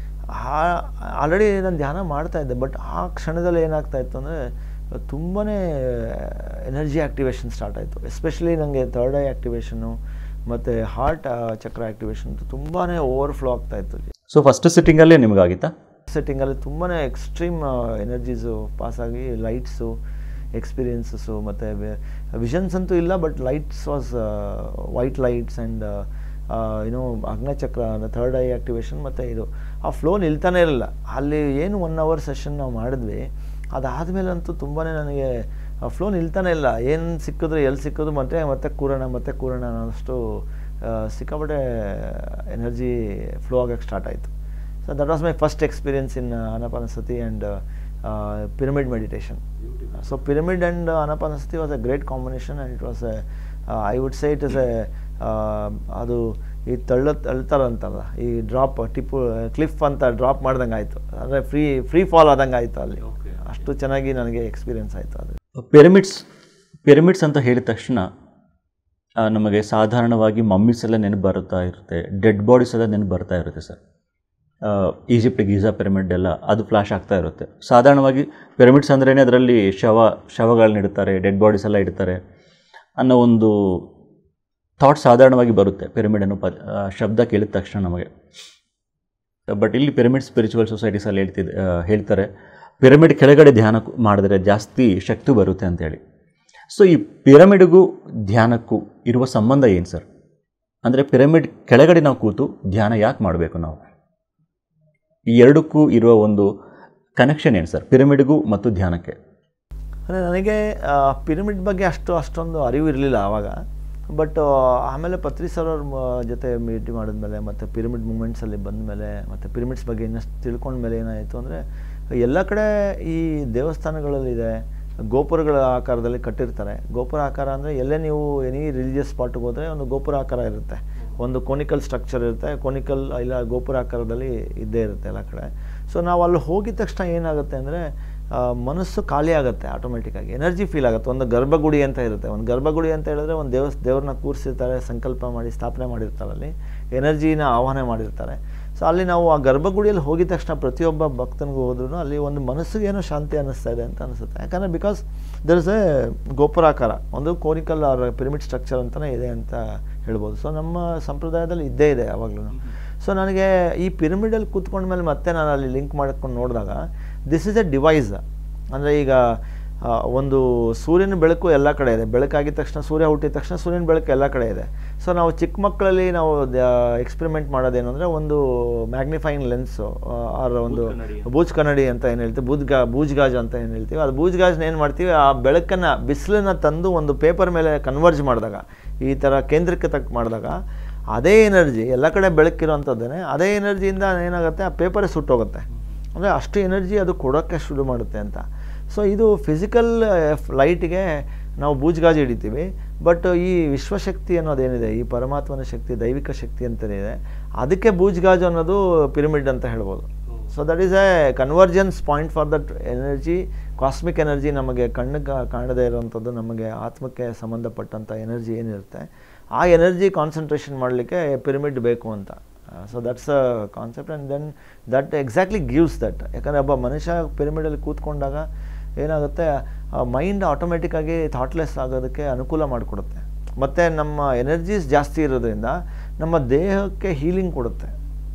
ಆಲ್ರೆಡಿ ನಾನು ಧ್ಯಾನ ಮಾಡ್ತಾ ಇದ್ದೆ ಬಟ್ ಆ ಕ್ಷಣದಲ್ಲಿ ಏನಾಗ್ತಾ ಇತ್ತು ಅಂದರೆ ತುಂಬಾ ಎನರ್ಜಿ ಆ್ಯಕ್ಟಿವೇಶನ್ ಸ್ಟಾರ್ಟ್ ಆಯಿತು ಎಸ್ಪೆಷಲಿ ನನಗೆ ಥರ್ಡ್ ಐ ಆ್ಯಕ್ಟಿವೇಶನು ಮತ್ತು ಹಾರ್ಟ್ ಚಕ್ರ ಆ್ಯಕ್ಟಿವೇಶನ್ ತುಂಬಾ ಓವರ್ಫ್ಲೋ ಆಗ್ತಾ ಇತ್ತು ಸೊ ಫಸ್ಟ್ ಸಿಟ್ಟಿಂಗಲ್ಲೇ ನಿಮಗಾಗಿತ್ತಾ ಸೆಟ್ಟಿಂಗಲ್ಲಿ ತುಂಬಾ ಎಕ್ಸ್ಟ್ರೀಮ್ ಎನರ್ಜೀಸು ಪಾಸಾಗಿ ಲೈಟ್ಸು ಎಕ್ಸ್ಪೀರಿಯನ್ಸಸ್ಸು ಮತ್ತು ವಿಷನ್ಸ್ ಅಂತೂ ಇಲ್ಲ but lights was white lights and ಏನೋ ಅಗ್ನಚಕ್ರ ಥರ್ಡ್ ಐ ಆ್ಯಕ್ಟಿವೇಶನ್ ಮತ್ತು ಇದು ಆ ಫ್ಲೋ ನಿಲ್ತಾನೆ ಇರಲಿಲ್ಲ ಅಲ್ಲಿ ಏನು ಒನ್ ಅವರ್ ಸೆಷನ್ ನಾವು ಮಾಡಿದ್ವಿ ಅದಾದಮೇಲಂತೂ ತುಂಬಾ ನನಗೆ ಆ ಫ್ಲೋ ನಿಲ್ತಾನೆ ಇಲ್ಲ ಏನು ಸಿಕ್ಕಿದ್ರೆ ಎಲ್ಲಿ ಸಿಕ್ಕಿದ್ರು ಮತ್ತೆ ಮತ್ತೆ ಕೂರೋಣ ಮತ್ತೆ ಕೂರೋಣ ಅನ್ನೋಷ್ಟು ಆ, ಸಿಕ್ಕಾಪಟ್ಟೆ ಎನರ್ಜಿ ಫ್ಲೋ ಆಗಕ್ಕೆ ಸ್ಟಾರ್ಟ್ ಆಯಿತು so that was my first experience in Anapanasati and pyramid meditation so pyramid and Anapanasati was a great combination and it was a I would say it is a ಅದು ಈ ತಳ್ಳ ತಳ್ತಾರಂತಲ್ಲ ಈ ಡ್ರಾಪ್ ಟಿಪ್ಪು ಕ್ಲಿಫ್ ಅಂತ ಡ್ರಾಪ್ ಮಾಡ್ದಂಗೆ ಆಯಿತು ಅಂದರೆ ಫ್ರೀ ಫ್ರೀ ಫಾಲ್ ಆದಂಗೆ ಆಯಿತು ಅಲ್ಲಿ ಅಷ್ಟು ಚೆನ್ನಾಗಿ ನನಗೆ ಎಕ್ಸ್ಪೀರಿಯನ್ಸ್ ಆಯಿತು ಅದು ಪಿರಮಿಡ್ಸ್ ಪಿರಮಿಡ್ಸ್ ಅಂತ ಹೇಳಿದ ತಕ್ಷಣ ಆ, ನಮಗೆ ಸಾಧಾರಣವಾಗಿ ಮಮ್ಮೀಸ್ ಎಲ್ಲ ನೆನಪು ಬರ್ತಾ ಇರುತ್ತೆ ಡೆಡ್ ಬಾಡೀಸ್ ಎಲ್ಲ ನೆನಪು ಬರ್ತಾ ಇರುತ್ತೆ ಸರ್ ಈಜಿಪ್ಟ್ ಗೀಜಾ ಪಿರಮಿಡ್ ಎಲ್ಲ ಅದು ಫ್ಲಾಶ್ ಆಗ್ತಾ ಇರುತ್ತೆ ಸಾಧಾರಣವಾಗಿ ಪಿರಮಿಡ್ಸ್ ಅಂದ್ರೇ ಅದರಲ್ಲಿ ಶವ ಶವಗಳನ್ನ ಇಡ್ತಾರೆ ಡೆಡ್ ಬಾಡೀಸ್ ಎಲ್ಲ ಇಡ್ತಾರೆ ಅನ್ನೋ ಒಂದು ಥಾಟ್ ಸಾಧಾರಣವಾಗಿ ಬರುತ್ತೆ ಪಿರಮಿಡ್ ಅನ್ನೋ ಪದ ಆ, ಶಬ್ದ ಕೇಳಿದ ತಕ್ಷಣ ನಮಗೆ ಬಟ್ ಇಲ್ಲಿ ಪಿರಮಿಡ್ ಸ್ಪಿರಿಚುವಲ್ ಸೊಸೈಟೀಸಲ್ಲಿ ಹೇಳ್ತಿದ್ದೆ ಆ, ಹೇಳ್ತಾರೆ ಪಿರಮಿಡ್ ಕೆಳಗಡೆ ಧ್ಯಾನ ಕು- ಮಾಡಿದ್ರೆ ಜಾಸ್ತಿ ಶಕ್ತಿ ಬರುತ್ತೆ ಅಂತೇಳಿ ಸೊ ಈ ಪಿರಮಿಡ್ಗೂ ಧ್ಯಾನಕ್ಕೂ ಇರುವ ಸಂಬಂಧ ಏನು ಸರ್ ಅಂದರೆ ಪಿರಮಿಡ್ ಕೆಳಗಡೆ ನಾವು ಕೂತು ಧ್ಯಾನ ಯಾಕೆ ಮಾಡಬೇಕು ನಾವು ಈ ಎರಡಕ್ಕೂ ಇರುವ ಒಂದು ಕನೆಕ್ಷನ್ ಏನು ಸರ್ ಪಿರಮಿಡ್ಗೂ ಮತ್ತು ಧ್ಯಾನಕ್ಕೆ ಅಂದರೆ ನನಗೆ ಪಿರಮಿಡ್ ಬಗ್ಗೆ ಅಷ್ಟು ಅಷ್ಟೊಂದು ಅರಿವು ಇರಲಿಲ್ಲ ಆವಾಗ ಬಟ್ ಆಮೇಲೆ ಪತ್ರಿ ಸರ್ ಅವ್ರ ಮ- ಜೊತೆ ಮೀಟ್ ಮಾಡಿದ್ಮೇಲೆ ಮತ್ತು ಪಿರಮಿಡ್ ಮೂಮೆಂಟ್ಸಲ್ಲಿ ಬಂದಮೇಲೆ ಮತ್ತು ಪಿರಮಿಡ್ಸ್ ಬಗ್ಗೆ ಇನ್ನಷ್ಟು ತಿಳ್ಕೊಂಡ್ಮೇಲೆ ಏನಾಯಿತು ಅಂದರೆ ಎಲ್ಲ ಕಡೆ ಈ ದೇವಸ್ಥಾನಗಳಲ್ಲಿದೆ ಗೋಪುರಗಳ ಆಕಾರದಲ್ಲಿ ಕಟ್ಟಿರ್ತಾರೆ ಗೋಪುರ ಆಕಾರ ಅಂದರೆ ಎಲ್ಲೇ ನೀವು ಎನಿ ರಿಲಿಜಿಯಸ್ ಸ್ಪಾಟ್ಗೆ ಹೋದರೆ ಒಂದು ಗೋಪುರ ಆಕಾರ ಇರುತ್ತೆ ಒಂದು ಕೋನಿಕಲ್ ಸ್ಟ್ರಕ್ಚರ್ ಇರುತ್ತೆ ಕೋನಿಕಲ್ ಇಲ್ಲ ಗೋಪುರ ಆಕಾರದಲ್ಲಿ ಇದ್ದೇ ಇರುತ್ತೆ ಎಲ್ಲ ಕಡೆ ಸೊ ನಾವು ಅಲ್ಲಿ ಹೋಗಿದ ತಕ್ಷಣ ಏನಾಗುತ್ತೆ ಅಂದರೆ ಮನಸ್ಸು ಖಾಲಿ ಆಗುತ್ತೆ ಆಟೋಮೆಟಿಕ್ಕಾಗಿ ಎನರ್ಜಿ ಫೀಲ್ ಆಗುತ್ತೆ ಒಂದು ಗರ್ಭಗುಡಿ ಅಂತ ಇರುತ್ತೆ ಒಂದು ಗರ್ಭಗುಡಿ ಅಂತ ಹೇಳಿದ್ರೆ ಒಂದು ದೇವಸ್ ದೇವ್ರನ್ನ ಕೂರಿಸಿರ್ತಾರೆ ಸಂಕಲ್ಪ ಮಾಡಿ ಸ್ಥಾಪನೆ ಮಾಡಿರ್ತಾರೆ ಅಲ್ಲಿ ಎನರ್ಜಿನ ಆಹ್ವಾನ ಮಾಡಿರ್ತಾರೆ ಸೊ ಅಲ್ಲಿ ನಾವು ಆ ಗರ್ಭಗುಡಿಯಲ್ಲಿ ಹೋಗಿದ ತಕ್ಷಣ ಪ್ರತಿಯೊಬ್ಬ ಭಕ್ತನಿಗೂ ಹೋದ್ರೂ ಅಲ್ಲಿ ಒಂದು ಮನಸ್ಸಿಗೆ ಏನೋ ಶಾಂತಿ ಅನ್ನಿಸ್ತಾ ಇದೆ ಅಂತ ಅನಿಸುತ್ತೆ ಯಾಕಂದರೆ ಬಿಕಾಸ್ ದರ್ ಇಸ್ ಎ ಗೋಪುರಾಕಾರ ಒಂದು ಕೋನಿಕಲ್ ಆರ್ ಪಿರಮಿಡ್ ಸ್ಟ್ರಕ್ಚರ್ ಅಂತಲೇ ಇದೆ ಅಂತ ಹೇಳ್ಬೋದು ಸೊ ನಮ್ಮ ಸಂಪ್ರದಾಯದಲ್ಲಿ ಇದ್ದೇ ಇದೆ ಯಾವಾಗಲೂ ಸೊ ನನಗೆ ಈ ಪಿರಮಿಡಲ್ಲಿ ಕೂತ್ಕೊಂಡ್ಮೇಲೆ ಮತ್ತೆ ನಾನು ಅಲ್ಲಿ ಲಿಂಕ್ ಮಾಡ್ಕೊಂಡು ನೋಡಿದಾಗ ದಿಸ್ ಇಸ್ ಎ ಡಿವೈಸ್ ಅಂದರೆ ಈಗ ಆ, ಒಂದು ಸೂರ್ಯನ ಬೆಳಕು ಎಲ್ಲ ಕಡೆ ಇದೆ ಬೆಳಕಾಗಿದ ತಕ್ಷಣ ಸೂರ್ಯ ಹುಟ್ಟಿದ ತಕ್ಷಣ ಸೂರ್ಯನ ಬೆಳಕು ಎಲ್ಲ ಕಡೆ ಇದೆ ಸೊ ನಾವು ಚಿಕ್ಕ ಮಕ್ಕಳಲ್ಲಿ ನಾವು ಎಕ್ಸ್ಪೆರಿಮೆಂಟ್ ಮಾಡೋದೇನು ಅಂದರೆ ಒಂದು ಮ್ಯಾಗ್ನಿಫೈಯಿಂಗ್ ಲೆನ್ಸು ಆರ್ ಒಂದು ಬೂಜ್ ಕನ್ನಡಿ ಅಂತ ಏನು ಹೇಳ್ತೀವಿ ಬೂಜ್ ಗಾ ಬೂಜ್ ಗಾಜ್ ಅಂತ ಏನು ಹೇಳ್ತೀವಿ ಅದು ಬೂಜ್ ಗಾಜ್ನ ಏನು ಮಾಡ್ತೀವಿ ಆ ಬೆಳಕನ್ನು ಬಿಸಿಲನ್ನ ತಂದು ಒಂದು ಪೇಪರ್ ಮೇಲೆ ಕನ್ವರ್ಜ್ ಮಾಡಿದಾಗ ಈ ಥರ ಕೇಂದ್ರಕ್ಕೆ ತಕ್ಕ ಮಾಡಿದಾಗ ಅದೇ ಎನರ್ಜಿ ಎಲ್ಲ ಕಡೆ ಬೆಳಕಿರೋಂಥದ್ದೇನೆ ಅದೇ ಎನರ್ಜಿಯಿಂದ ಏನಾಗುತ್ತೆ ಆ ಪೇಪರೇ ಸುಟ್ಟೋಗುತ್ತೆ ಅಂದರೆ ಅಷ್ಟು ಎನರ್ಜಿ ಅದು ಕೊಡೋಕ್ಕೆ ಶುರು ಮಾಡುತ್ತೆ ಅಂತ ಸೊ ಇದು ಫಿಸಿಕಲ್ ಲೈಟ್ಗೆ ನಾವು ಬೂಜ್ಗಾಜು ಹಿಡಿತೀವಿ ಬಟ್ ಈ ವಿಶ್ವಶಕ್ತಿ ಅನ್ನೋದೇನಿದೆ ಈ ಪರಮಾತ್ಮನ ಶಕ್ತಿ ದೈವಿಕ ಶಕ್ತಿ ಅಂತೇನಿದೆ ಅದಕ್ಕೆ ಬೂಜ್ಗಾಜು ಅನ್ನೋದು ಪಿರಮಿಡ್ ಅಂತ ಹೇಳ್ಬೋದು so that is a convergence point for that energy cosmic energy ನಮಗೆ ಕಣ್ಣಿಗೆ ಕಾಣದೇ ಇರುವಂಥದ್ದು ನಮಗೆ ಆತ್ಮಕ್ಕೆ ಸಂಬಂಧಪಟ್ಟಂಥ ಎನರ್ಜಿ ಏನಿರುತ್ತೆ ಆ ಎನರ್ಜಿ ಕಾನ್ಸಂಟ್ರೇಷನ್ ಮಾಡಲಿಕ್ಕೆ ಪಿರಮಿಡ್ ಬೇಕು ಅಂತ so that's a concept and then that exactly gives that ಯಾಕಂದರೆ ಒಬ್ಬ ಮನುಷ್ಯ ಪಿರಮಿಡಲ್ಲಿ ಕೂತ್ಕೊಂಡಾಗ ಏನಾಗುತ್ತೆ ಮೈಂಡ್ ಆಟೋಮೆಟಿಕ್ಕಾಗಿ ಥಾಟ್ಲೆಸ್ ಆಗೋದಕ್ಕೆ ಅನುಕೂಲ ಮಾಡಿಕೊಡುತ್ತೆ ಮತ್ತು ನಮ್ಮ ಎನರ್ಜೀಸ್ ಜಾಸ್ತಿ ಇರೋದ್ರಿಂದ ನಮ್ಮ ದೇಹಕ್ಕೆ ಹೀಲಿಂಗ್ ಕೊಡುತ್ತೆ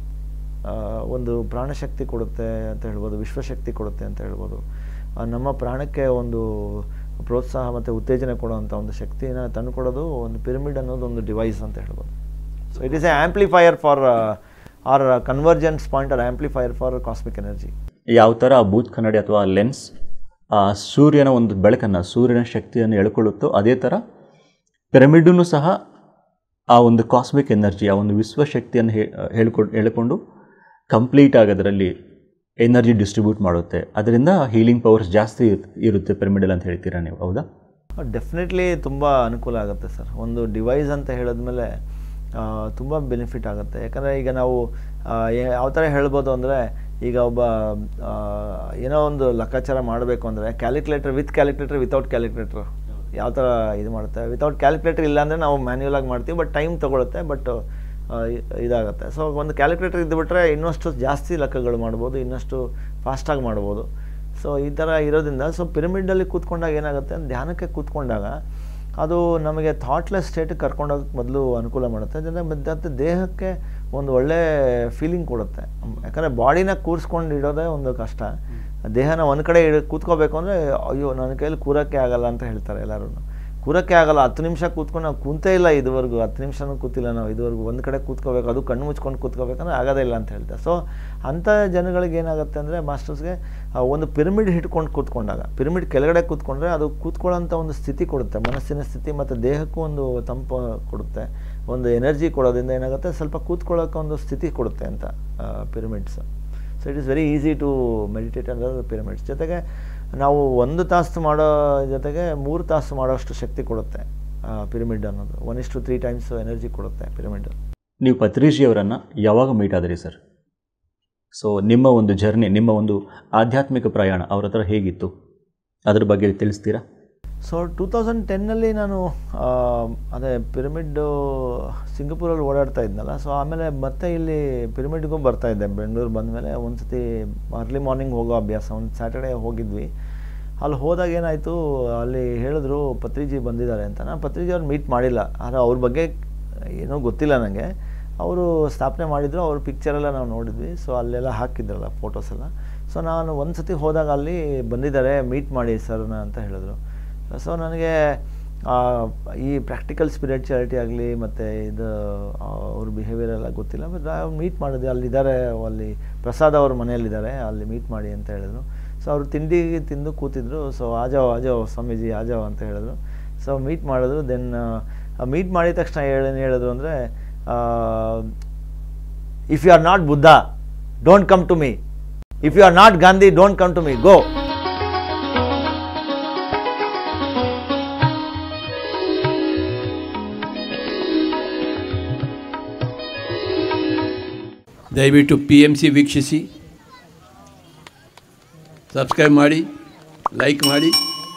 ಆ, ಒಂದು ಪ್ರಾಣಶಕ್ತಿ ಕೊಡುತ್ತೆ ಅಂತ ಹೇಳ್ಬೋದು ವಿಶ್ವಶಕ್ತಿ ಕೊಡುತ್ತೆ ಅಂತ ಹೇಳ್ಬೋದು ಆ, ನಮ್ಮ ಪ್ರಾಣಕ್ಕೆ ಒಂದು ಪ್ರೋತ್ಸಾಹ ಮತ್ತು ಉತ್ತೇಜನ ಕೊಡುವಂಥ ಒಂದು ಶಕ್ತಿನ ತಂದುಕೊಡೋದು ಒಂದು ಪಿರಮಿಡ್ ಅನ್ನೋದು ಒಂದು ಡಿವೈಸ್ ಅಂತ ಹೇಳ್ಬೋದು so it is a amplifier for or convergence point or amplifier for cosmic energy ಯಾವ ಥರ ಆ ಬೂತ್ ಕನ್ನಡಿ ಅಥವಾ ಲೆನ್ಸ್ ಆ ಸೂರ್ಯನ ಒಂದು ಬೆಳಕನ್ನು ಸೂರ್ಯನ ಶಕ್ತಿಯನ್ನು ಎಳ್ಕೊಳ್ಳುತ್ತೋ ಅದೇ ಥರ ಪಿರಮಿಡನ್ನು ಸಹ ಆ ಒಂದು ಕಾಸ್ಮಿಕ್ ಎನರ್ಜಿ ಆ ಒಂದು ವಿಶ್ವಶಕ್ತಿಯನ್ನು ಹೇ ಹೇಳ್ಕೊಂಡು ಹೇಳ್ಕೊಂಡು ಕಂಪ್ಲೀಟ್ ಆಗೋದರಲ್ಲಿ ಎನರ್ಜಿ ಡಿಸ್ಟ್ರಿಬ್ಯೂಟ್ ಮಾಡುತ್ತೆ ಅದರಿಂದ ಹೀಲಿಂಗ್ ಪವರ್ಸ್ ಜಾಸ್ತಿ ಇರ್- ಇರುತ್ತೆ ಪಿರಮಿಡಲ್ ಅಂತ ಹೇಳ್ತೀರಾ ನೀವು ಹೌದಾ ಡೆಫಿನೆಟ್ಲಿ ತುಂಬ ಅನುಕೂಲ ಆಗುತ್ತೆ ಸರ್ ಒಂದು ಡಿವೈಸ್ ಅಂತ ಹೇಳಿದ್ಮೇಲೆ ತುಂಬ ಬೆನಿಫಿಟ್ ಆಗುತ್ತೆ ಯಾಕಂದರೆ ಈಗ ನಾವು ಆ, ಯಾ- ಯಾವ ಥರ ಹೇಳ್ಬೋದು ಅಂದರೆ ಈಗ ಒಬ್ಬ ಆ, ಏನೋ ಒಂದು ಲೆಕ್ಕಾಚಾರ ಮಾಡಬೇಕು ಅಂದರೆ calculator with calculator without calculator ಯಾವ ಥರ ಇದು ಮಾಡುತ್ತೆ ವಿತೌಟ್ ಕ್ಯಾಲ್ಕುಲೇಟರ್ ಇಲ್ಲ ಅಂದರೆ ನಾವು ಮ್ಯಾನ್ಯುಯಲ್ ಆಗಿ ಮಾಡ್ತೀವಿ ಬಟ್ ಟೈಮ್ ತೊಗೊಳುತ್ತೆ ಬಟ್ ಇದಾಗುತ್ತೆ ಸೊ ಒಂದು ಕ್ಯಾಲ್ಕುಲೇಟರ್ ಇದ್ದುಬಿಟ್ರೆ ಇನ್ನಷ್ಟು ಜಾಸ್ತಿ ಲೆಕ್ಕಗಳು ಮಾಡ್ಬೋದು ಇನ್ನಷ್ಟು ಫಾಸ್ಟಾಗಿ ಮಾಡ್ಬೋದು ಸೊ ಈ ಥರ ಇರೋದ್ರಿಂದ ಸೊ ಪಿರಮಿಡಲ್ಲಿ ಕೂತ್ಕೊಂಡಾಗ ಏನಾಗುತ್ತೆ ಧ್ಯಾನಕ್ಕೆ ಕೂತ್ಕೊಂಡಾಗ ಅದು ನಮಗೆ ಥಾಟ್ಲೆಸ್ ಸ್ಟೇಟಿಗೆ ಕರ್ಕೊಂಡೋಗಕ್ಕೆ ಮೊದಲು ಅನುಕೂಲ ಮಾಡುತ್ತೆ ಜೊತೆ ಮತ್ತು ದೇಹಕ್ಕೆ ಒಂದು ಒಳ್ಳೆ ಫೀಲಿಂಗ್ ಕೊಡುತ್ತೆ ಯಾಕಂದರೆ ಬಾಡಿನ ಕೂರಿಸ್ಕೊಂಡು ಇಡೋದೇ ಒಂದು ಕಷ್ಟ ದೇಹನ ಒಂದು ಕಡೆ ಇಡ ಕೂತ್ಕೋಬೇಕು ಅಂದರೆ ಅಯ್ಯೋ ನನ್ನ ಕೈಯಲ್ಲಿ ಕೂರಕ್ಕೆ ಆಗಲ್ಲ ಅಂತ ಹೇಳ್ತಾರೆ ಎಲ್ಲರೂ ಕೂರಕ್ಕೆ ಆಗಲ್ಲ ಹತ್ತು ನಿಮಿಷ ಕೂತ್ಕೊಂಡು ನಾವು ಕೂತೇ ಇಲ್ಲ ಇದುವರೆಗೂ ಹತ್ತು ನಿಮಿಷನೂ ಕೂತಿಲ್ಲ ನಾವು ಇದುವರೆಗೂ ಒಂದು ಕಡೆ ಕೂತ್ಕೋಬೇಕು ಅದು ಕಣ್ಣು ಮುಚ್ಕೊಂಡು ಕೂತ್ಕೋಬೇಕಂದ್ರೆ ಆಗೋದೇ ಇಲ್ಲ ಅಂತ ಹೇಳ್ತಾರೆ ಸೊ ಅಂಥ ಜನಗಳಿಗೆ ಏನಾಗುತ್ತೆ ಅಂದರೆ ಮಾಸ್ಟರ್ಸ್ಗೆ ಆ ಒಂದು ಪಿರಮಿಡ್ ಹಿಡ್ಕೊಂಡು ಕೂತ್ಕೊಂಡಾಗ ಪಿರಮಿಡ್ ಕೆಳಗಡೆ ಕೂತ್ಕೊಂಡ್ರೆ ಅದು ಕೂತ್ಕೊಳ್ಳೋಂಥ ಒಂದು ಸ್ಥಿತಿ ಕೊಡುತ್ತೆ ಮನಸ್ಸಿನ ಸ್ಥಿತಿ ಮತ್ತು ದೇಹಕ್ಕೂ ಒಂದು ತಂಪು ಕೊಡುತ್ತೆ ಒಂದು ಎನರ್ಜಿ ಕೊಡೋದ್ರಿಂದ ಏನಾಗುತ್ತೆ ಸ್ವಲ್ಪ ಕೂತ್ಕೊಳ್ಳೋಕೆ ಒಂದು ಸ್ಥಿತಿ ಕೊಡುತ್ತೆ ಅಂತ pyramids so it is very easy to meditate ಅಂದರೆ ಪಿರಮಿಡ್ಸ್ ಜೊತೆಗೆ ನಾವು ಒಂದು ತಾಸು ಮಾಡೋ ಜೊತೆಗೆ ಮೂರು ತಾಸು ಮಾಡೋಷ್ಟು ಶಕ್ತಿ ಕೊಡುತ್ತೆ ಪಿರಮಿಡ್ ಅನ್ನೋದು ಒನ್ ಇಷ್ಟು ತ್ರೀ ಟೈಮ್ಸ್ ಎನರ್ಜಿ ಕೊಡುತ್ತೆ ಪಿರಮಿಡ್ ನೀವು ಪತ್ರಿಜಿಯವರನ್ನು ಯಾವಾಗ ಮೀಟ್ ಆದ್ರಿ ಸರ್ ಸೊ ನಿಮ್ಮ ಒಂದು ಜರ್ನಿ ನಿಮ್ಮ ಒಂದು ಆಧ್ಯಾತ್ಮಿಕ ಪ್ರಯಾಣ ಅವ್ರ ಹತ್ರ ಹೇಗಿತ್ತು ಅದ್ರ ಬಗ್ಗೆ ತಿಳಿಸ್ತೀರಾ ಸೊ ಟೂ ತೌಸಂಡ್ ಟೆನ್ನಲ್ಲಿ ನಾನು ಆ, ಅದೇ ಪಿರಮಿಡ್ಡು ಸಿಂಗಪೂರಲ್ಲಿ ಓಡಾಡ್ತಾ ಇದ್ನಲ್ಲ ಸೊ ಆಮೇಲೆ ಮತ್ತೆ ಇಲ್ಲಿ ಪಿರಮಿಡ್ಗೂ ಬರ್ತಾ ಇದ್ದೆ ಬೆಂಗಳೂರು ಬಂದಮೇಲೆ ಒಂದು ಸತಿ ಅರ್ಲಿ ಮಾರ್ನಿಂಗ್ ಹೋಗೋ ಅಭ್ಯಾಸ ಒಂದು ಸ್ಯಾಟರ್ಡೇ ಹೋಗಿದ್ವಿ ಅಲ್ಲಿ ಹೋದಾಗ ಏನಾಯಿತು ಅಲ್ಲಿ ಹೇಳಿದ್ರು ಪತ್ರಿಜಿ ಬಂದಿದ್ದಾರೆ ಅಂತ ನಾನು ಪತ್ರಿಜಿ ಅವ್ರು ಮೀಟ್ ಮಾಡಿಲ್ಲ ಆದರೆ ಅವ್ರ ಬಗ್ಗೆ ಏನೂ ಗೊತ್ತಿಲ್ಲ ನನಗೆ ಅವರು ಸ್ಥಾಪನೆ ಮಾಡಿದ್ರು ಅವ್ರ ಪಿಕ್ಚರೆಲ್ಲ ನಾವು ನೋಡಿದ್ವಿ ಸೊ ಅಲ್ಲೆಲ್ಲ ಹಾಕಿದ್ರಲ್ಲ ಫೋಟೋಸ್ ಎಲ್ಲ ಸೊ ನಾನು ಒಂದು ಸತಿ ಹೋದಾಗ ಅಲ್ಲಿ ಬಂದಿದ್ದಾರೆ ಮೀಟ್ ಮಾಡಿ ಸರ್ನ ಅಂತ ಹೇಳಿದ್ರು ಸೊ ನನಗೆ ಆ, ಈ ಪ್ರಾಕ್ಟಿಕಲ್ ಸ್ಪಿರಿಚುಯಾಲಿಟಿ ಆಗಲಿ ಮತ್ತು ಇದು ಆ, ಅವ್ರ ಬಿಹೇವಿಯರ್ ಎಲ್ಲ ಗೊತ್ತಿಲ್ಲ ಬಟ್ ನಾವು ಮೀಟ್ ಮಾಡಿದ್ವಿ ಅಲ್ಲಿದ್ದಾರೆ ಅಲ್ಲಿ ಪ್ರಸಾದ್ ಅವ್ರ ಮನೆಯಲ್ಲಿದ್ದಾರೆ ಅಲ್ಲಿ ಮೀಟ್ ಮಾಡಿ ಅಂತ ಹೇಳಿದ್ರು ಸೊ ಅವರು ತಿಂಡಿ ತಿಂದು ಕೂತಿದ್ರು ಸೊ ಆಜಾವ್ ಆಜಾವ್ ಸ್ವಾಮೀಜಿ ಆಜಾವ್ ಅಂತ ಹೇಳಿದ್ರು ಸೊ ಮೀಟ್ ಮಾಡಿದ್ರು ದೆನ್ ಮೀಟ್ ಮಾಡಿದ ತಕ್ಷಣ ಏನು ಹೇಳಿದ್ರು ಅಂದರೆ if you are not Buddha don't come to me if you are not Gandhi don't come to me go ದಯವಿಟ್ಟು ಪಿ ಎಮ್ ಸಿ ವೀಕ್ಷಿಸಿ ಸಬ್ಸ್ಕ್ರೈಬ್ ಮಾಡಿ ಲೈಕ್ ಮಾಡಿ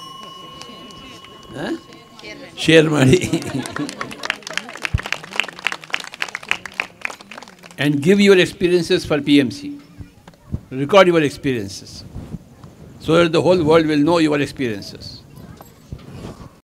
ಶೇರ್ ಮಾಡಿ and give your experiences for P M C record your experiences so that the whole world will know your experiences